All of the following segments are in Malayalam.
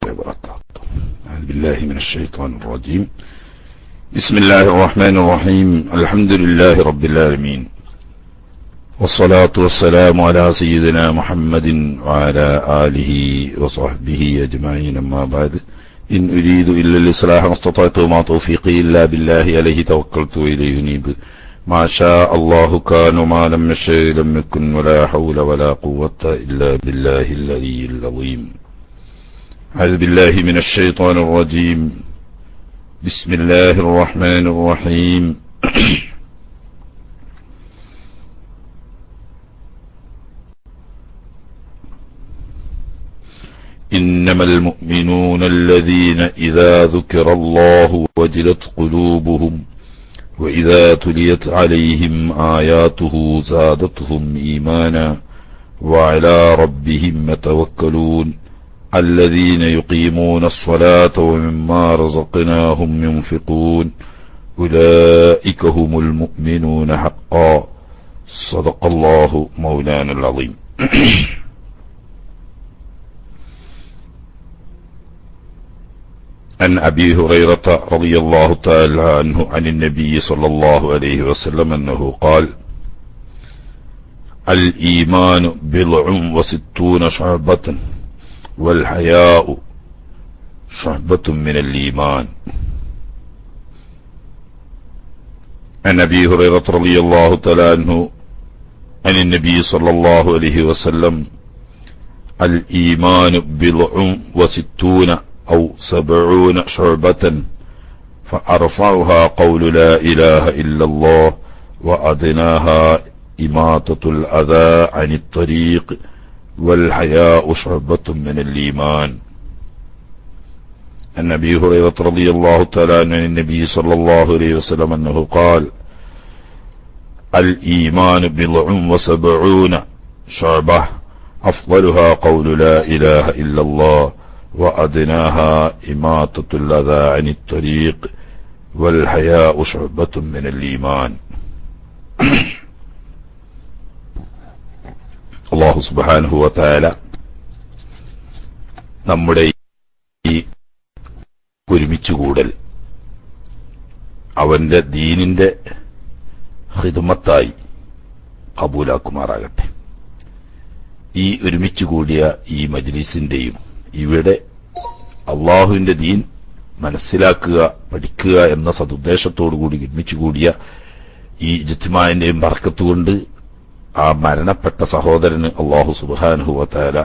وبركاته أعوذ بالله من الشيطان الرجيم بسم الله الرحمن الرحيم الحمد لله رب العالمين والصلاة والسلام على سيدنا محمد وعلى آله وصحبه أجمعين أما بعد إن أريد إلا الإصلاح ما استطعت وما توفيقي إلا بالله عليه توكلت وإليه نيب ما شاء الله كان وما لم يشاء لم يكن ولا حول ولا قوة إلا بالله العلي العظيم أعوذ بالله من الشيطان الرجيم بسم الله الرحمن الرحيم إنما المؤمنون الذين إذا ذكر الله وجلت قلوبهم وإذا تليت عليهم آياته زادتهم إيمانا وعلى ربهم يتوكلون الذين يقيمون الصلاة ومما رزقناهم ينفقون أولئك هم المؤمنون حقا صدق الله مولانا العظيم عن أبي هريرة رضي الله تعالى عنه عن النبي صلى الله عليه وسلم أنه قال الإيمان بضع وستون شعبة والحياء شعبة من الإيمان عن أبي هريرة رضي الله تعالى عنه عن النبي صلى الله عليه وسلم الإيمان بضع وستون أو سبعون شعبة فأرفعها قول لا إله إلا الله وأدناها إماتة الأذى عن الطريق والحياء شعبة من الإيمان عن أبي هريرة رضي الله تعالى عن النبي صلى الله عليه وسلم أنه قال الإيمان بضع وسبعون شعبة أفضلها قول لا إله إلا الله وأدناها إماتة الأذى عن الطريق والحياء شعبة من الإيمان അള്ളാഹു സുബാനുഭവത്തായ നമ്മുടെ ഈ ഒരുമിച്ചുകൂടൽ അവന്റെ ദീനിന്റെ ഹിദമത്തായി കബൂലാക്കുമാറാകട്ടെ ഈ ഒരുമിച്ച് കൂടിയ ഈ മജ്ലിസിന്റെയും ഇവിടെ അള്ളാഹുവിന്റെ ദീൻ മനസ്സിലാക്കുക പഠിക്കുക എന്ന സതുദ്ദേശത്തോടുകൂടി ഒരുമിച്ച് കൂടിയ ഈ ജിത്മാന്റെയും ബർക്കത്തുകൊണ്ട് ആ മരണപ്പെട്ട സഹോദരന് അള്ളാഹു സുബാനുഹുവത്താല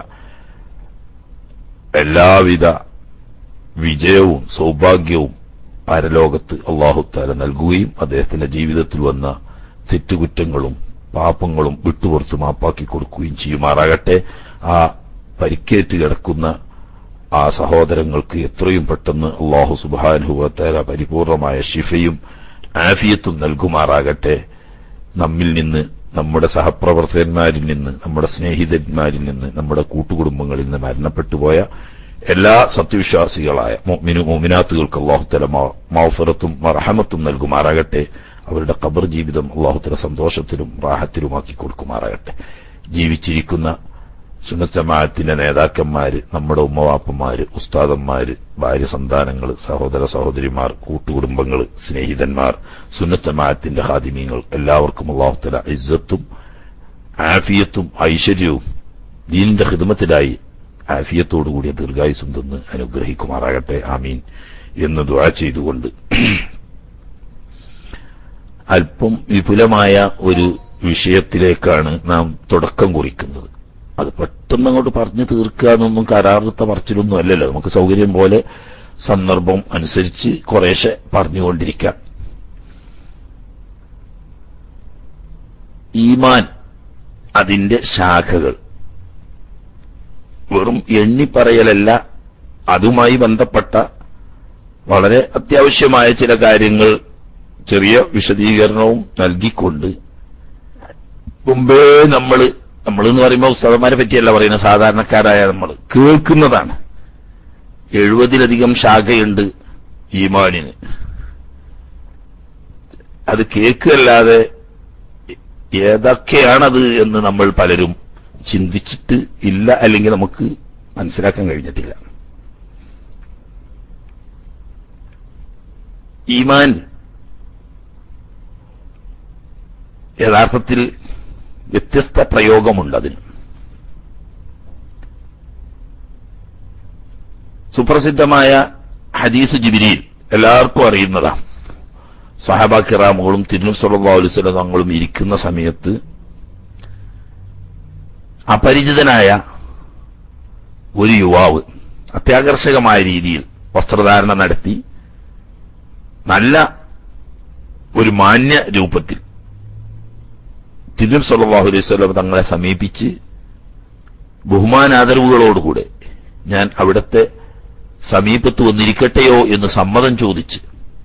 എല്ലാവിധ വിജയവും സൗഭാഗ്യവും പരലോകത്ത് അള്ളാഹുത്താല നൽകുകയും അദ്ദേഹത്തിന്റെ ജീവിതത്തിൽ വന്ന തെറ്റുകുറ്റങ്ങളും പാപങ്ങളും വിട്ടുപുറത്ത് മാപ്പാക്കി കൊടുക്കുകയും ചെയ്യുമാറാകട്ടെ ആ പരിക്കേറ്റ് കിടക്കുന്ന ആ സഹോദരങ്ങൾക്ക് എത്രയും പെട്ടെന്ന് അള്ളാഹു സുബാനുഹുവത്താല പരിപൂർണമായ ഷിഫയും ആഫിയത്തും നൽകുമാറാകട്ടെ നമ്മിൽ നിന്ന് നമ്മുടെ സഹപ്രവർത്തകന്മാരിൽ നിന്ന് നമ്മുടെ സ്നേഹിതന്മാരിൽ നിന്ന് നമ്മുടെ കൂട്ടുകുടുംബങ്ങളിൽ നിന്ന് മരണപ്പെട്ടു പോയ എല്ലാ സത്യവിശ്വാസികളായ മോമിനു മോമിനാത്തുകൾക്ക് അള്ളാഹുത്തല മാഫറത്തും മറഹമത്തും നൽകുമാറാകട്ടെ അവരുടെ ഖബർ ജീവിതം അള്ളാഹുത്തല സന്തോഷത്തിലും റാഹത്തിലുമാക്കി കൊടുക്കുമാറാകട്ടെ ജീവിച്ചിരിക്കുന്ന സുന്നത്തമായത്തിന്റെ നേതാക്കന്മാര് നമ്മുടെ ഉമ്മവാപ്പന്മാര് ഉസ്താദന്മാര് ഭാര്യ സന്താനങ്ങൾ സഹോദര സഹോദരിമാർ കൂട്ടുകുടുംബങ്ങൾ സ്നേഹിതന്മാർ സുന്നത്തമായത്തിന്റെ ഹാദിമീങ്ങൾ എല്ലാവർക്കും അള്ളാഹുത്തല ഇസ്സത്തും ആഫിയത്തും ഐശ്വര്യവും ദീനിന്റെ ഹിദമത്തിലായി ആഫിയത്തോടുകൂടിയ ദീർഘായുസും തന്ന് അനുഗ്രഹിക്കുമാറാകട്ടെ ആമീൻ എന്ന് ദുആ ചെയ്തുകൊണ്ട് അല്പം വിപുലമായ ഒരു വിഷയത്തിലേക്കാണ് നാം തുടക്കം കുറിക്കുന്നത് അത് പെട്ടെന്ന് അങ്ങോട്ട് പറഞ്ഞു തീർക്കുക എന്നൊന്നും കരാറിത്ത പറച്ചിലൊന്നും അല്ലല്ലോ നമുക്ക് സൗകര്യം പോലെ സന്ദർഭം അനുസരിച്ച് കുറേശ്ശെ പറഞ്ഞുകൊണ്ടിരിക്കാം ഈമാൻ അതിന്റെ ശാഖകൾ വെറും എണ്ണിപ്പറയലല്ല അതുമായി ബന്ധപ്പെട്ട വളരെ അത്യാവശ്യമായ ചില കാര്യങ്ങൾ ചെറിയ വിശദീകരണവും നൽകിക്കൊണ്ട് മുമ്പേ നമ്മൾ നമ്മൾ എന്ന് പറയുമ്പോൾ ഉസ്താദന്മാരെ പറ്റിയല്ല പറയുന്നത് സാധാരണക്കാരായ നമ്മൾ കേൾക്കുന്നതാണ് എഴുപതിലധികം ശാഖയുണ്ട് ഈമാനിന് അത് കേൾക്കല്ലാതെ ഏതൊക്കെയാണത് എന്ന് നമ്മൾ പലരും ചിന്തിച്ചിട്ട് ഇല്ല അല്ലെങ്കിൽ നമുക്ക് മനസ്സിലാക്കാൻ കഴിഞ്ഞിട്ടില്ല ഈമാൻ യഥാർത്ഥത്തിൽ വ്യത്യസ്ത പ്രയോഗമുണ്ട് അതിന് സുപ്രസിദ്ധമായ ഹദീസ് ജിബിരിയിൽ എല്ലാവർക്കും അറിയുന്നതാണ് സഹാബ കിറാമുകളും തിരുനു സല്ലല്ലാഹു അലൈഹി വസല്ലം തങ്ങളും ഇരിക്കുന്ന സമയത്ത് അപരിചിതനായ ഒരു യുവാവ് അത്യാകർഷകമായ രീതിയിൽ വസ്ത്രധാരണ നടത്തി നല്ല ഒരു മാന്യ രൂപത്തിൽ തിരുനു സല്ലല്ലാഹു അലൈഹി വസല്ലം തങ്ങളെ സമീപിച്ച് ബഹുമാനാദരവുകളോടുകൂടെ ഞാൻ അവിടുത്തെ സമീപത്ത് വന്നിരിക്കട്ടെയോ എന്ന് സമ്മതം ചോദിച്ച്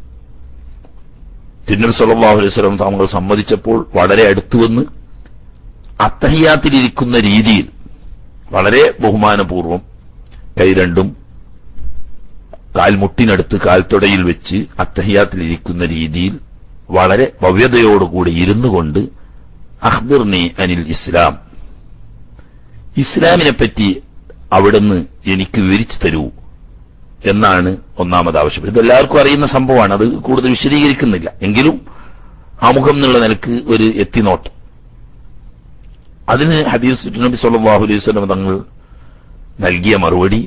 തിരുനബി സല്ലല്ലാഹു അലൈഹി വസല്ലം താങ്കൾ സമ്മതിച്ചപ്പോൾ വളരെ അടുത്തു വന്ന് അത്തഹിയാത്തിലിരിക്കുന്ന രീതിയിൽ വളരെ ബഹുമാനപൂർവം കൈ രണ്ടും കാൽമുട്ടിനടുത്ത് കാൽത്തൊടയിൽ വെച്ച് അത്തഹിയാത്തിലിരിക്കുന്ന രീതിയിൽ വളരെ ഭവ്യതയോടുകൂടി ഇരുന്നു കൊണ്ട് അഖ്ബിർനി അനിൽ ഇസ്ലാം ഇസ്ലാമിനെ പറ്റി അവിടുന്ന് എനിക്ക് വിവരിച്ചു തരൂ എന്നാണ് ഒന്നാമത് ആവശ്യപ്പെട്ടത് ഇത് എല്ലാവർക്കും അറിയുന്ന സംഭവമാണ് അത് കൂടുതൽ വിശദീകരിക്കുന്നില്ല എങ്കിലും ആമുഖം എന്നുള്ള നിലക്ക് ഒരു എത്തിനോട്ടം അതിന് ഹബീസ് നബി സല്ലല്ലാഹു അലൈഹി വസല്ലം തങ്ങൾ നൽകിയ മറുപടി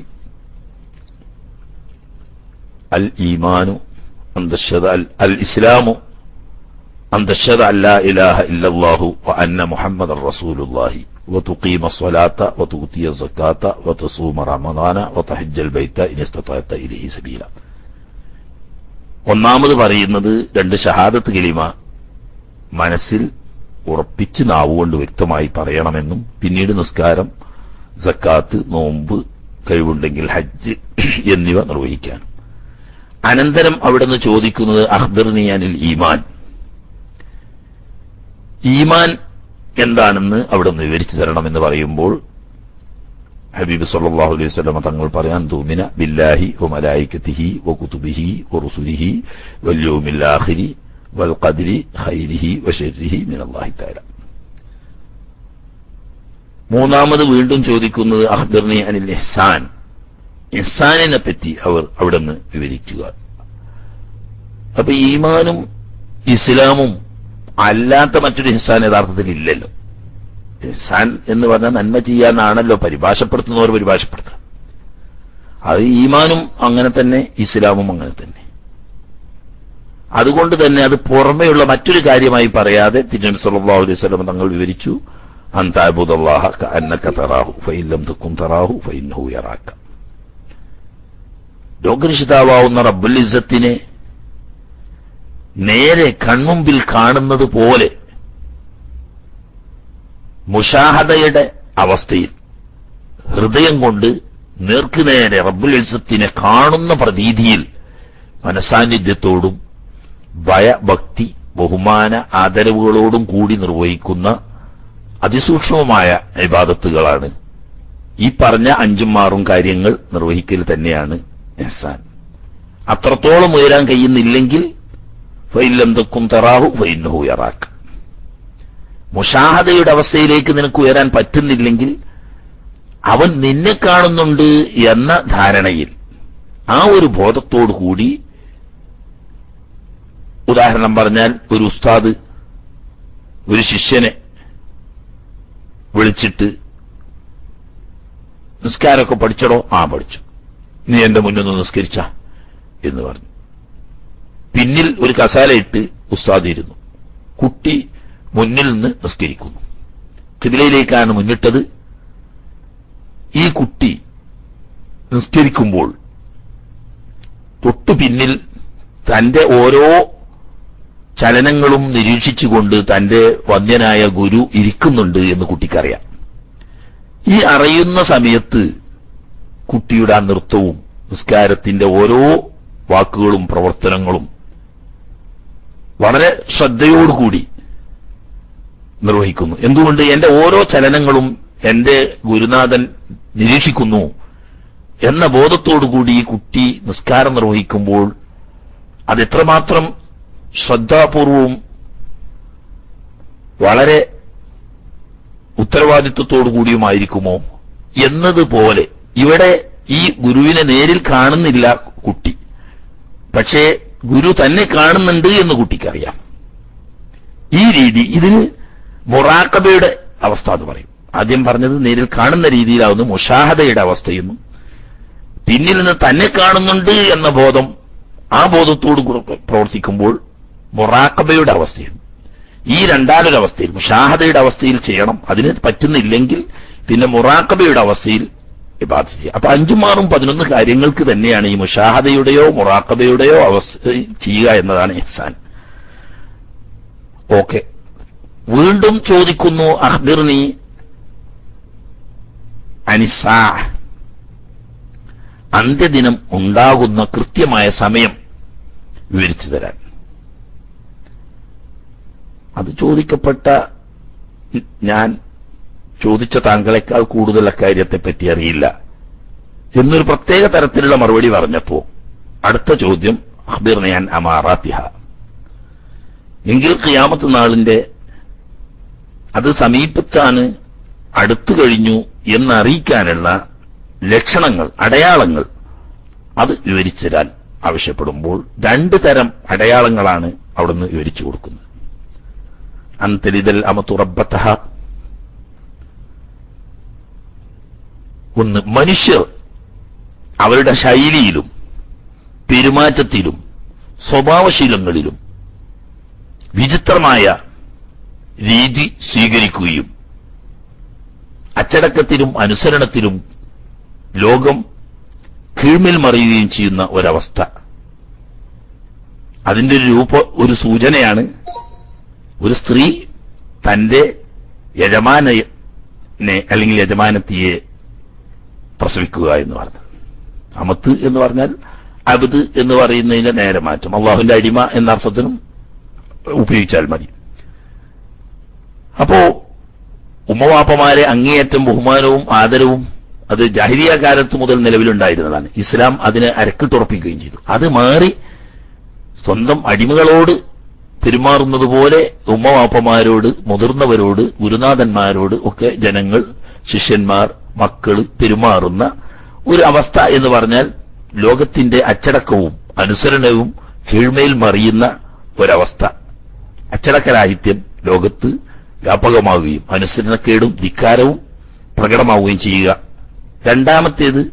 അൽ ഈമാനു അന്തശദ അൽ ഇസ്ലാമു അന്തശദ അല്ലാ ഇലാഹ ഇല്ലല്ലാഹു വ അന്ന മുഹമ്മദർ റസൂലുള്ളാഹി وتقيم الصلاة وتؤتي الزكاة وتصوم رمضان وتحج البيت إن استطعت إليه سبيلا ഒന്നാമത് പറയുന്നത് രണ്ട് ഷഹാദത്ത് കലിമ മനസ്സിൽ ഉറപ്പിച്ച് നാവുകൊണ്ട് വ്യക്തമായി പറയണമെന്നും പിന്നീട് നിസ്കാരം സക്കാത്ത് നോമ്പ് കഴിവുണ്ടെങ്കിൽ ഹജ്ജ് എന്നിവ നിർവഹിക്കാനും അനന്തരം അവിടുന്ന് ചോദിക്കുന്നത് അഖ്ബർനിയാനിൽ ഈമാൻ ഈമാൻ എന്താണെന്ന് അവിടെ നിന്ന് വിവരിച്ചു തരണമെന്ന് പറയുമ്പോൾ ഹബീബ് സല്ലല്ലാഹു അലൈഹി വസല്ലം തങ്ങൾ പറയാൻ തൂമിന ബില്ലാഹി വ മലായികതിഹി വ കുതുബിഹി വ റുസുലിഹി വൽ യൗമിൽ ആഖിരി വൽ ഖദ്രി ഖൈരിഹി വ ശർരിഹി മിനല്ലാഹി തആല മൂന്നാമത് വീണ്ടും ചോദിക്കുന്നത് അഖ്ബർനി അനിൽ ഇഹ്സാൻ ഇഹ്സാനിനെ പറ്റി അവർ അവിടെ നിന്ന് വിവരിക്കുക അപ്പൊ ഈമാനും ഇസ്ലാമും അല്ലാത്ത മറ്റൊരു ഇഹ്സാൻ യഥാർത്ഥത്തിൽ ഇല്ലല്ലോ ഇഹ്സാൻ എന്ന് പറഞ്ഞാൽ നന്മ ചെയ്യാനാണല്ലോ പരിഭാഷപ്പെടുത്തുന്നവർ പരിഭാഷപ്പെടുത്തുക അത് ഈമാനും അങ്ങനെ തന്നെ ഇസ്ലാമും അങ്ങനെ തന്നെ അതുകൊണ്ട് തന്നെ അത് പുറമെയുള്ള മറ്റൊരു കാര്യമായി പറയാതെ തിരുനബി സല്ലല്ലാഹു അലൈഹി വസല്ലം തങ്ങൾ വിവരിച്ചു അൻ തഅബുദല്ലാഹ കഅന്നക തറാഹു ഫഇൻ ലം തകുൻ തറാഹു ഫഇന്നഹു യറാക ലോകരക്ഷിതാവാവുന്ന റബ്ബുൽ ഇസ്സത്തിനെ നേരെ കൺമുമ്പിൽ കാണുന്നത് പോലെ മുഷാഹദയുടെ അവസ്ഥയിൽ ഹൃദയം കൊണ്ട് നേർക്കുനേരെ റബ്ബുൽ ഇസ്സത്തിനെ കാണുന്ന പ്രതീതിയിൽ മനസാന്നിധ്യത്തോടും ഭയഭക്തി ബഹുമാന ആദരവുകളോടും കൂടി നിർവഹിക്കുന്ന അതിസൂക്ഷ്മമായ ഇബാദത്തുകളാണ് ഈ പറഞ്ഞ അഞ്ചും ആറും കാര്യങ്ങൾ നിർവഹിക്കൽ തന്നെയാണ് എഹ്സാൻ അത്രത്തോളം ഉയരാൻ കഴിയുന്നില്ലെങ്കിൽ ഫൈലം തക്കും തറാഹു ഫൈനഹു യറാക്ക് മുഷാഹദയുടെ അവസ്ഥയിലേക്ക് നിനക്ക് ഉയരാൻ പറ്റുന്നില്ലെങ്കിൽ അവൻ നിന്നെ കാണുന്നുണ്ട് എന്ന ധാരണയിൽ ആ ഒരു ബോധത്തോടു കൂടി ഉദാഹരണം പറഞ്ഞാൽ ഒരു ഉസ്താദ് ഒരു ശിഷ്യനെ വിളിച്ചിട്ട് നിസ്കാരമൊക്കെ പഠിച്ചടോ ആ പഠിച്ചു നീ എന്റെ മുന്നിൽ നിന്ന് നിസ്കരിച്ച എന്ന് പറഞ്ഞു പിന്നിൽ ഒരു കസാലയിട്ട് ഉസ്താദ് ഇരുന്നു കുട്ടി മുന്നിൽ നിന്ന് നിസ്കരിക്കുന്നു കിബിലയിലേക്കാണ് മുന്നിട്ടത് ഈ കുട്ടി നിസ്കരിക്കുമ്പോൾ തൊട്ടു പിന്നിൽ തന്റെ ഓരോ ചലനങ്ങളും നിരീക്ഷിച്ചുകൊണ്ട് തന്റെ വന്യനായ ഗുരു ഇരിക്കുന്നുണ്ട് എന്ന് കുട്ടിക്കറിയാം ഈ അറിയുന്ന സമയത്ത് കുട്ടിയുടെ ആ നൃത്തവും നിസ്കാരത്തിന്റെ ഓരോ വാക്കുകളും പ്രവർത്തനങ്ങളും വളരെ ശ്രദ്ധയോടുകൂടി നിർവഹിക്കുന്നു എന്തുകൊണ്ട് എന്റെ ഓരോ ചലനങ്ങളും എന്റെ ഗുരുനാഥൻ നിരീക്ഷിക്കുന്നു എന്ന ബോധത്തോടുകൂടി ഈ കുട്ടി നിസ്കാരം നിർവഹിക്കുമ്പോൾ അതെത്രമാത്രം ശ്രദ്ധാപൂർവവും വളരെ ഉത്തരവാദിത്വത്തോടു കൂടിയുമായിരിക്കുമോ എന്നതുപോലെ ഇവിടെ ഈ ഗുരുവിനെ നേരിൽ കാണുന്നില്ല കുട്ടി പക്ഷേ ഗുരു തന്നെ കാണുന്നുണ്ട് എന്ന് കുട്ടിക്കറിയാം ഈ രീതി ഇതിന് മൊറാക്കബയുടെ അവസ്ഥ എന്ന് പറയും ആദ്യം പറഞ്ഞത് നേരിൽ കാണുന്ന രീതിയിലാവുന്നു മുഷാഹദയുടെ അവസ്ഥയെന്നും പിന്നിൽ നിന്ന് തന്നെ കാണുന്നുണ്ട് എന്ന ബോധം ആ ബോധത്തോട് കൂടെ പ്രവർത്തിക്കുമ്പോൾ മൊറാക്കബയുടെ അവസ്ഥയും ഈ രണ്ടാലൊരു അവസ്ഥയിൽ മുഷാഹദയുടെ അവസ്ഥയിൽ ചെയ്യണം അതിന് പറ്റുന്നില്ലെങ്കിൽ പിന്നെ മുറാക്കബയുടെ അവസ്ഥയിൽ ഇബാദത്ത് ചെയ്യുക അപ്പൊ അഞ്ചും ആറും പതിനൊന്ന് കാര്യങ്ങൾക്ക് തന്നെയാണ് ഈ മുഷാഹദയുടെയോ മുറാക്കബയുടെയോ അവസ്ഥ ചെയ്യുക എന്നതാണ് ഇഹ്സാൻ ഓക്കെ വീണ്ടും ചോദിക്കുന്നു അഹ്ബിർനി അനിസാ അന്ത്യദിനം ഉണ്ടാകുന്ന കൃത്യമായ സമയം വിവരിച്ചു തരാൻ അത് ചോദിക്കപ്പെട്ട ഞാൻ ചോദിച്ച താങ്കളെക്കാൾ കൂടുതൽ അക്കാര്യത്തെ പറ്റി അറിയില്ല എന്നൊരു പ്രത്യേക തരത്തിലുള്ള മറുപടി പറഞ്ഞപ്പോ അടുത്ത ചോദ്യം അഹ്ബിർ ഞാൻ അമാറാത്തിഹ എങ്കിൽ ഖിയാമത്ത് നാളിന്റെ അത് സമീപത്താണ് അടുത്തു കഴിഞ്ഞു എന്നറിയിക്കാനുള്ള ലക്ഷണങ്ങൾ അടയാളങ്ങൾ അത് വിവരിച്ചു തരാൻ ആവശ്യപ്പെടുമ്പോൾ രണ്ട് തരം അടയാളങ്ങളാണ് അവിടുന്ന് വിവരിച്ചു കൊടുക്കുന്നത് അന്തരിതൽ അമത്തുറബത്തഹ ഒന്ന് മനുഷ്യർ അവരുടെ ശൈലിയിലും പെരുമാറ്റത്തിലും സ്വഭാവശീലങ്ങളിലും വിചിത്രമായ രീതി സ്വീകരിക്കുകയും അച്ചടക്കത്തിലും അനുസരണത്തിലും ലോകം കീഴ്മേൽ മറിയുകയും ചെയ്യുന്ന ഒരവസ്ഥ അതിന്റെ ഒരു രൂപ ഒരു സൂചനയാണ് ഒരു സ്ത്രീ തന്റെ യജമാനെ അല്ലെങ്കിൽ യജമാനത്തിയെ പ്രസവിക്കുക എന്ന് പറഞ്ഞത് അമത്ത് എന്ന് പറഞ്ഞാൽ അബദ് എന്ന് പറയുന്നതിന്റെ നേരെ മാറ്റം അള്ളാഹുവിന്റെ അടിമ എന്ന അർത്ഥത്തിനും ഉപയോഗിച്ചാൽ മതി അപ്പോ ഉമ്മവാപ്പമാരെ അങ്ങേയറ്റം ബഹുമാനവും ആദരവും അത് ജാഹിരിയ കാലത്ത് മുതൽ നിലവിലുണ്ടായിരുന്നതാണ് ഇസ്ലാം അതിനെ അരക്കിട്ടുറപ്പിക്കുകയും ചെയ്തു അത് മാറി സ്വന്തം അടിമകളോട് പെരുമാറുന്നത് പോലെ ഉമ്മവാപ്പമാരോട് മുതിർന്നവരോട് ഗുരുനാഥന്മാരോട് ഒക്കെ ജനങ്ങൾ ശിഷ്യന്മാർ മക്കള് പെരുമാറുന്ന ഒരു അവസ്ഥ എന്ന് പറഞ്ഞാൽ ലോകത്തിന്റെ അച്ചടക്കവും അനുസരണവും കീഴ്മേൽ മറിയുന്ന ഒരവസ്ഥ അച്ചടക്കരാഹിത്യം ലോകത്ത് വ്യാപകമാവുകയും അനുസരണക്കേടും ധിക്കാരവും പ്രകടമാവുകയും ചെയ്യുക രണ്ടാമത്തേത്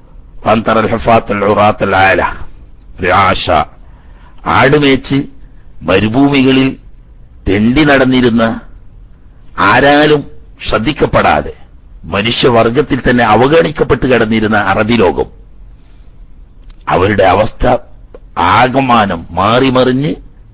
ആടുമേച്ച് മരുഭൂമികളിൽ തെണ്ടി നടന്നിരുന്ന ആരാലും ശ്രദ്ധിക്കപ്പെടാതെ മനുഷ്യവർഗത്തിൽ തന്നെ അവഗണിക്കപ്പെട്ട് കിടന്നിരുന്ന അറബി ലോകം അവരുടെ അവസ്ഥ ആകമാനം മാറിമറിഞ്ഞ്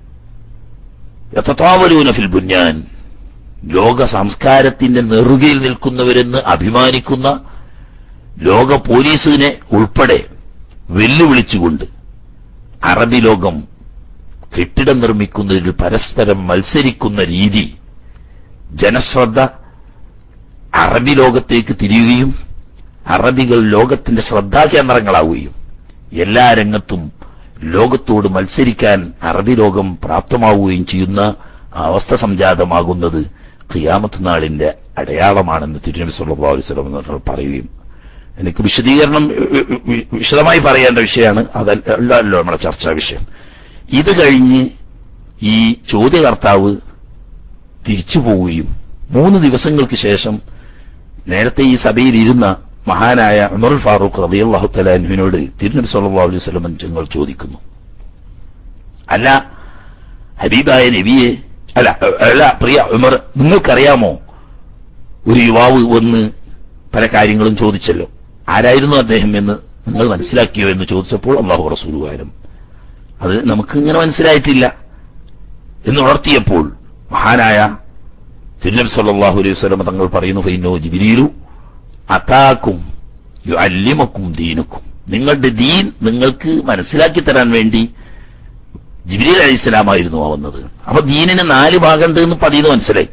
യഥാവലൂന ഫിൽ ബുഞ്ഞാൻ ലോക സംസ്കാരത്തിന്റെ നെറുകയിൽ നിൽക്കുന്നവരെന്ന് അഭിമാനിക്കുന്ന ലോക പോലീസിനെ ഉൾപ്പെടെ വെല്ലുവിളിച്ചുകൊണ്ട് അറബി ലോകം കെട്ടിടം നിർമ്മിക്കുന്നതിൽ പരസ്പരം മത്സരിക്കുന്ന രീതി ജനശ്രദ്ധ അറബി ലോകത്തേക്ക് തിരിയുകയും അറബികൾ ലോകത്തിന്റെ ശ്രദ്ധാകേന്ദ്രങ്ങളാവുകയും എല്ലാ രംഗത്തും ലോകത്തോട് മത്സരിക്കാൻ അറബി ലോകം പ്രാപ്തമാവുകയും ചെയ്യുന്ന അവസ്ഥ സംജാതമാകുന്നത് ഖിയാമത്ത് നാളിന്റെ അടയാളമാണെന്ന് തിരുനബി സല്ലല്ലാഹു അലൈഹി വസല്ലം തങ്ങൾ പറയുകയും എനിക്ക് വിശദീകരണം വിശദമായി പറയേണ്ട വിഷയമാണ് അതല്ലല്ലോ നമ്മുടെ ചർച്ചാ വിഷയം ഇത് കഴിഞ്ഞ് ഈ ചോദ്യകർത്താവ് തിരിച്ചു പോവുകയും മൂന്ന് ദിവസങ്ങൾക്ക് ശേഷം നേരത്തെ ഈ സഭയിൽ ഇരുന്ന മഹാനായ ഉമർ ഫാറൂഖ് റളിയല്ലാഹു തലാൻഹുവിനോട് തിരുനബി സല്ലല്ലാഹു അലൈഹി വസല്ലം ഞങ്ങൾ ചോദിക്കുന്നു അല്ല ഹബീബായ നബിയെ അല്ല അല്ല പ്രിയ ഉമർ നിങ്ങൾക്കറിയാമോ ഒരു യുവാവ് വന്ന് പല കാര്യങ്ങളും ചോദിച്ചല്ലോ ആരായിരുന്നു അദ്ദേഹം എന്ന് നിങ്ങൾ മനസ്സിലാക്കിയോ എന്ന് ചോദിച്ചപ്പോൾ അള്ളാഹു റസൂലുകാരം അത് നമുക്ക് ഇങ്ങനെ മനസ്സിലായിട്ടില്ല എന്ന് ഉണർത്തിയപ്പോൾ മഹാനായ തിരുനബി സല്ലല്ലാഹു അലൈഹി വസല്ലം തങ്ങൾ പറയുന്നു ഫൈനോ ജിബിരിയിലു അതാക്കും അല്ലിമക്കും ദീനക്കും നിങ്ങളുടെ ദീൻ നിങ്ങൾക്ക് മനസ്സിലാക്കി തരാൻ വേണ്ടി ജിബിലി അലി ഇസ്ലാമായിരുന്നു വന്നത് അപ്പൊ ദീനിന് നാല് ഭാഗമുണ്ട് എന്ന് പതിന്ന് മനസ്സിലായി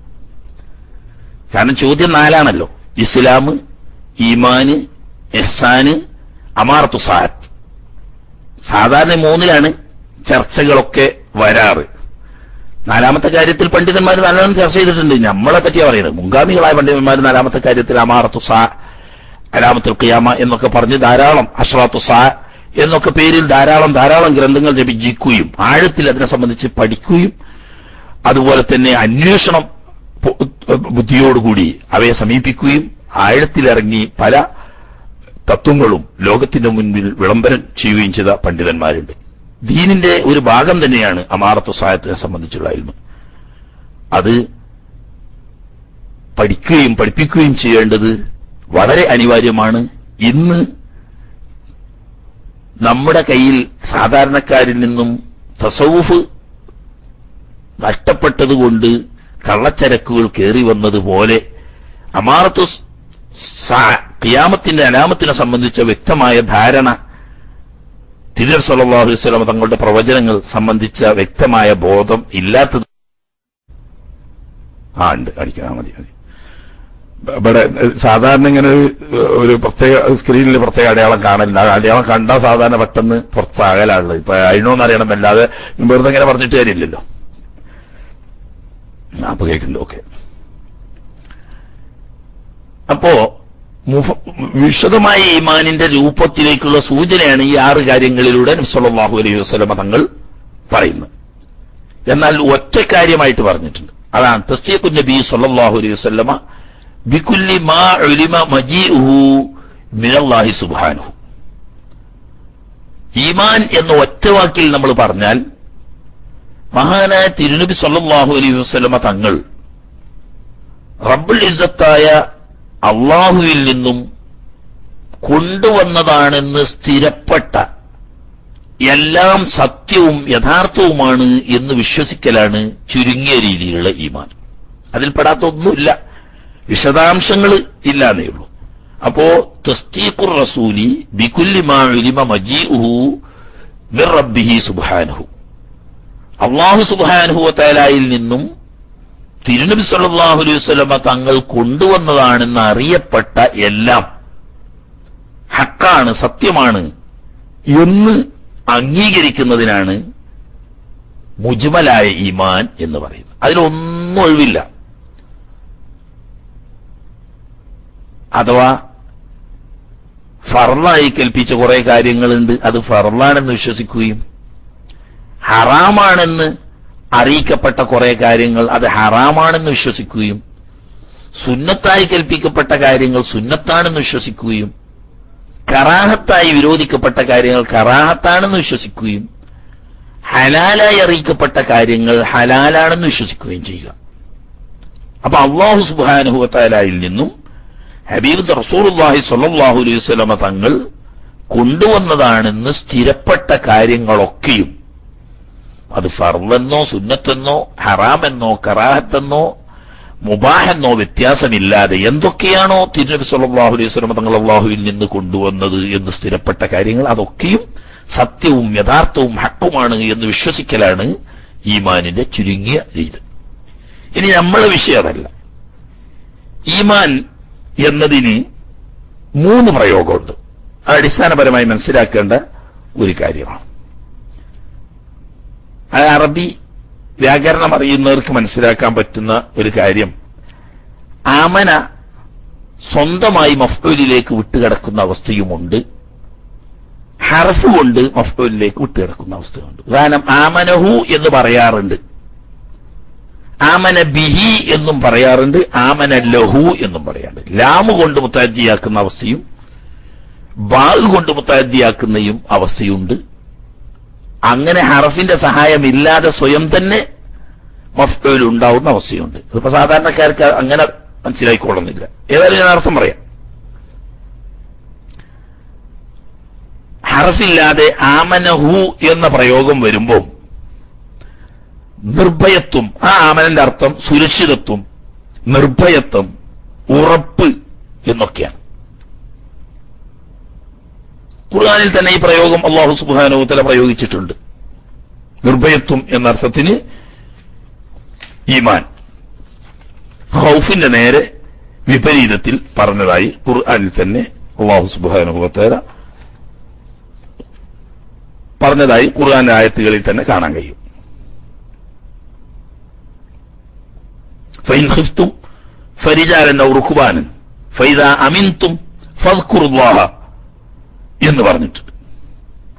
കാരണം ചോദ്യം നാലാണല്ലോ ഇസ്ലാം ഈമാന് എഹ്സാന് അമാറത്തു സാത്ത് സാധാരണ മൂന്നിലാണ് ചർച്ചകളൊക്കെ വരാറ് നാലാമത്തെ കാര്യത്തിൽ പണ്ഡിതന്മാർ നല്ലോണം ചർച്ച ചെയ്തിട്ടുണ്ട് നമ്മളെ പറ്റിയാ പറയുന്നത് മുൻഗാമികളായ പണ്ഡിതന്മാർ നാലാമത്തെ കാര്യത്തിൽ അമാറത്തു സാ അലാമത്തുൽ ഖിയാമ എന്നൊക്കെ പറഞ്ഞ് ധാരാളം അഷ്റാത്തു സാ എന്നൊക്കെ പേരിൽ ധാരാളം ധാരാളം ഗ്രന്ഥങ്ങൾ രചിക്കുകയും ആഴത്തിൽ അതിനെ സംബന്ധിച്ച് പഠിക്കുകയും അതുപോലെ തന്നെ അന്വേഷണം പൊ- ബുദ്ധിയോടുകൂടി അവയെ സമീപിക്കുകയും ആഴത്തിലിറങ്ങി പല തത്വങ്ങളും ലോകത്തിന്റെ മുൻപിൽ വിളംബരം ചെയ്യുകയും ചെയ്ത പണ്ഡിതന്മാരുണ്ട് ദീനിന്റെ ഒരു ഭാഗം തന്നെയാണ് അമാറത്വ സഹായത്തിനെ സംബന്ധിച്ചുള്ള ഇൽമ അത് പഠിക്കുകയും പഠിപ്പിക്കുകയും ചെയ്യേണ്ടത് വളരെ അനിവാര്യമാണ് ഇന്ന് നമ്മുടെ കയ്യിൽ സാധാരണക്കാരിൽ നിന്നും തസവുഫ് നഷ്ടപ്പെട്ടതുകൊണ്ട് കള്ളച്ചരക്കുകൾ കയറി വന്നതുപോലെ അമാറത്തു ഖിയാമത്തിന്റെ അനാമത്തിനെ സംബന്ധിച്ച വ്യക്തമായ ധാരണ തിരുർ സല്ലല്ലാഹു അലൈഹി വസല്ലം തങ്ങളുടെ പ്രവചനങ്ങൾ സംബന്ധിച്ച വ്യക്തമായ ബോധം ഇല്ലാത്തത് ആ ഉണ്ട് അടിക്കണം മതി മതി ഇവിടെ സാധാരണ ഇങ്ങനെ ഒരു- ഒരു പ്രത്യേക സ്ക്രീനിൽ പ്രത്യേക അടയാളം കാണില്ല ആ അടയാളം കണ്ടാൽ സാധാരണ പെട്ടെന്ന് പുറത്താകലാണുള്ളത് ഇപ്പൊ അതിനോന്ന് അറിയണം അല്ലാതെ വെറുതെ ഇങ്ങനെ പറഞ്ഞിട്ട് കാര്യമില്ലല്ലോ ആ, അപ്പൊ കേൾക്കുന്നുണ്ട് ഓക്കെ അപ്പോ മുഫ- വിശദമായ ഈമാനിന്റെ രൂപത്തിലേക്കുള്ള സൂചനയാണ് ഈ ആറ് കാര്യങ്ങളിലൂടെ നബ്സല്ലാഹു അലൈഹി വസ്ലമ തങ്ങൾ പറയുന്നത് എന്നാൽ ഒറ്റ കാര്യമായിട്ട് പറഞ്ഞിട്ടുണ്ട് അതാണ് തസ്തീഖു നബി സല്ലല്ലാഹു അലൈഹി വസല്ലമ ബികുല്ലി മാ ഉലിമ മജീഉഹു മിനല്ലാഹി സുബ്ഹാനഹു ഈമാൻ എന്ന ഒറ്റ വാക്കിൽ നമ്മൾ പറഞ്ഞാൽ മഹാനായ തിരുനബി സല്ലല്ലാഹു അലൈഹി വസല്ലമ തങ്ങൾ റബ്ബുൽ ഇസ്സത്തായ അള്ളാഹുവിൽ നിന്നും കൊണ്ടുവന്നതാണെന്ന് സ്ഥിരപ്പെട്ട എല്ലാം സത്യവും യഥാർത്ഥവുമാണ് എന്ന് വിശ്വസിക്കലാണ് ചുരുങ്ങിയ രീതിയിലുള്ള ഈമാൻ അതിൽ പെടാത്ത ഒന്നുമില്ല വിശദാംശങ്ങൾ ഇല്ലാന്നേ ഉള്ളൂ അപ്പോ തസ്തീഖുർ റസൂലി ബികുല്ലി മാ ഉലിമ മജീഉഹു മിർ റബ്ബിഹി സുബ്ഹാനഹു അള്ളാഹു സുബ്ഹാനഹു വതആലയിൽ നിന്നും തിരുനബി സല്ലല്ലാഹു അലൈഹി വസല്ലമ തങ്ങൾ കൊണ്ടുവന്നതാണെന്ന് അറിയപ്പെട്ട എല്ലാം ഹക്കാണ് സത്യമാണ് എന്ന് അംഗീകരിക്കുന്നതിനാണ് മുജ്മലായ ഈമാൻ എന്ന് പറയുന്നത് അതിലൊന്നും ഒഴിവില്ല അഥവാ ഫർലായി കൽപ്പിച്ച കുറെ കാര്യങ്ങളുണ്ട് അത് ഫർലാണെന്ന് വിശ്വസിക്കുകയും ഹറാമാണെന്ന് അറിയിക്കപ്പെട്ട കുറെ കാര്യങ്ങൾ അത് ഹറാമാണെന്ന് വിശ്വസിക്കുകയും സുന്നത്തായി കൽപ്പിക്കപ്പെട്ട കാര്യങ്ങൾ സുന്നത്താണെന്ന് വിശ്വസിക്കുകയും കറാഹത്തായി വിരോധിക്കപ്പെട്ട കാര്യങ്ങൾ കറാഹത്താണെന്ന് വിശ്വസിക്കുകയും ഹലാലായി അറിയിക്കപ്പെട്ട കാര്യങ്ങൾ ഹലാലാണെന്ന് വിശ്വസിക്കുകയും ചെയ്യുക അപ്പൊ അള്ളാഹു സുബാനുഹുവത്താലായിൽ നിന്നും ഹബീബ് റസൂലുള്ളാഹി സ്വല്ലല്ലാഹു അലൈഹി വസല്ലമ തങ്ങൾ കൊണ്ടുവന്നതാണെന്ന് സ്ഥിരപ്പെട്ട കാര്യങ്ങളൊക്കെയും അത് ഫർവെന്നോ സുന്നത്തെന്നോ ഹറാമെന്നോ കറാഹത്തെന്നോ മുബാഹെന്നോ വ്യത്യാസമില്ലാതെ എന്തൊക്കെയാണോ തിരുനബി സല്ലല്ലാഹു അലൈഹി വസല്ലം തങ്ങൾ അള്ളാഹുവിൽ നിന്ന് കൊണ്ടുവന്നത് എന്ന് സ്ഥിരപ്പെട്ട കാര്യങ്ങൾ അതൊക്കെയും സത്യവും യഥാർത്ഥവും ഹക്കുമാണ് എന്ന് വിശ്വസിക്കലാണ് ഈമാനിന്റെ ചുരുങ്ങിയ രീതി ഇനി നമ്മളെ വിഷയം അതല്ല ഈമാൻ എന്നതിന് മൂന്ന് പ്രയോഗമുണ്ട് അത് അടിസ്ഥാനപരമായി മനസ്സിലാക്കേണ്ട ഒരു കാര്യമാണ് അത് അറബി വ്യാകരണം അറിയുന്നവർക്ക് മനസ്സിലാക്കാൻ പറ്റുന്ന ഒരു കാര്യം ആമന സ്വന്തമായി മഫ്ഊലിലേക്ക് വിട്ടുകിടക്കുന്ന അവസ്ഥയുമുണ്ട് ഹർഫ് കൊണ്ട് മഫ്ഊലിലേക്ക് വിട്ടുകിടക്കുന്ന അവസ്ഥയുണ്ട് ഉദാഹരണം ആമനഹു എന്ന് പറയാറുണ്ട് ആമന ബിഹി എന്നും പറയാറുണ്ട് ആമന ലഹു എന്നും പറയാറുണ്ട് ലാമ് കൊണ്ട് മുത്താദ്ദിയാക്കുന്ന അവസ്ഥയും ബാഗ് കൊണ്ട് മുത്താദ്ദിയാക്കുന്നയും അവസ്ഥയുണ്ട് അങ്ങനെ ഹറഫിന്റെ സഹായമില്ലാതെ സ്വയം തന്നെ മഫ്ഊൽ ഉണ്ടാവുന്ന അവസ്ഥയുണ്ട് ഇതിപ്പോ സാധാരണക്കാർക്ക് അങ്ങനെ മനസ്സിലായിക്കൊള്ളുന്നില്ല ഏതായാലും ഞാൻ അർത്ഥം പറയാം ഹറഫില്ലാതെ ആമനഹു എന്ന പ്രയോഗം വരുമ്പോൾ നിർഭയത്വം ആ ആമനന്റെ അർത്ഥം സുരക്ഷിതത്വം നിർഭയത്വം ഉറപ്പ് എന്നൊക്കെയാണ് ഖുർആനിൽ തന്നെ ഈ പ്രയോഗം അള്ളാഹു സുബാനോത്തല പ്രയോഗിച്ചിട്ടുണ്ട് നിർഭയത്വം എന്ന അർത്ഥത്തിന് ഈമാൻ ഹൗഫിന്റെ നേരെ വിപരീതത്തിൽ പറഞ്ഞതായി ഖുർആനിൽ തന്നെ അള്ളാഹു സുബാനുഭവത്തേര പറഞ്ഞതായി ഖുർആൻ ആയത്തുകളിൽ തന്നെ കാണാൻ കഴിയും فإن خفتم فرجالا أو ركبانا فإذا أمنتم فاذكروا الله എന്ന് പറഞ്ഞിട്ടുണ്ട്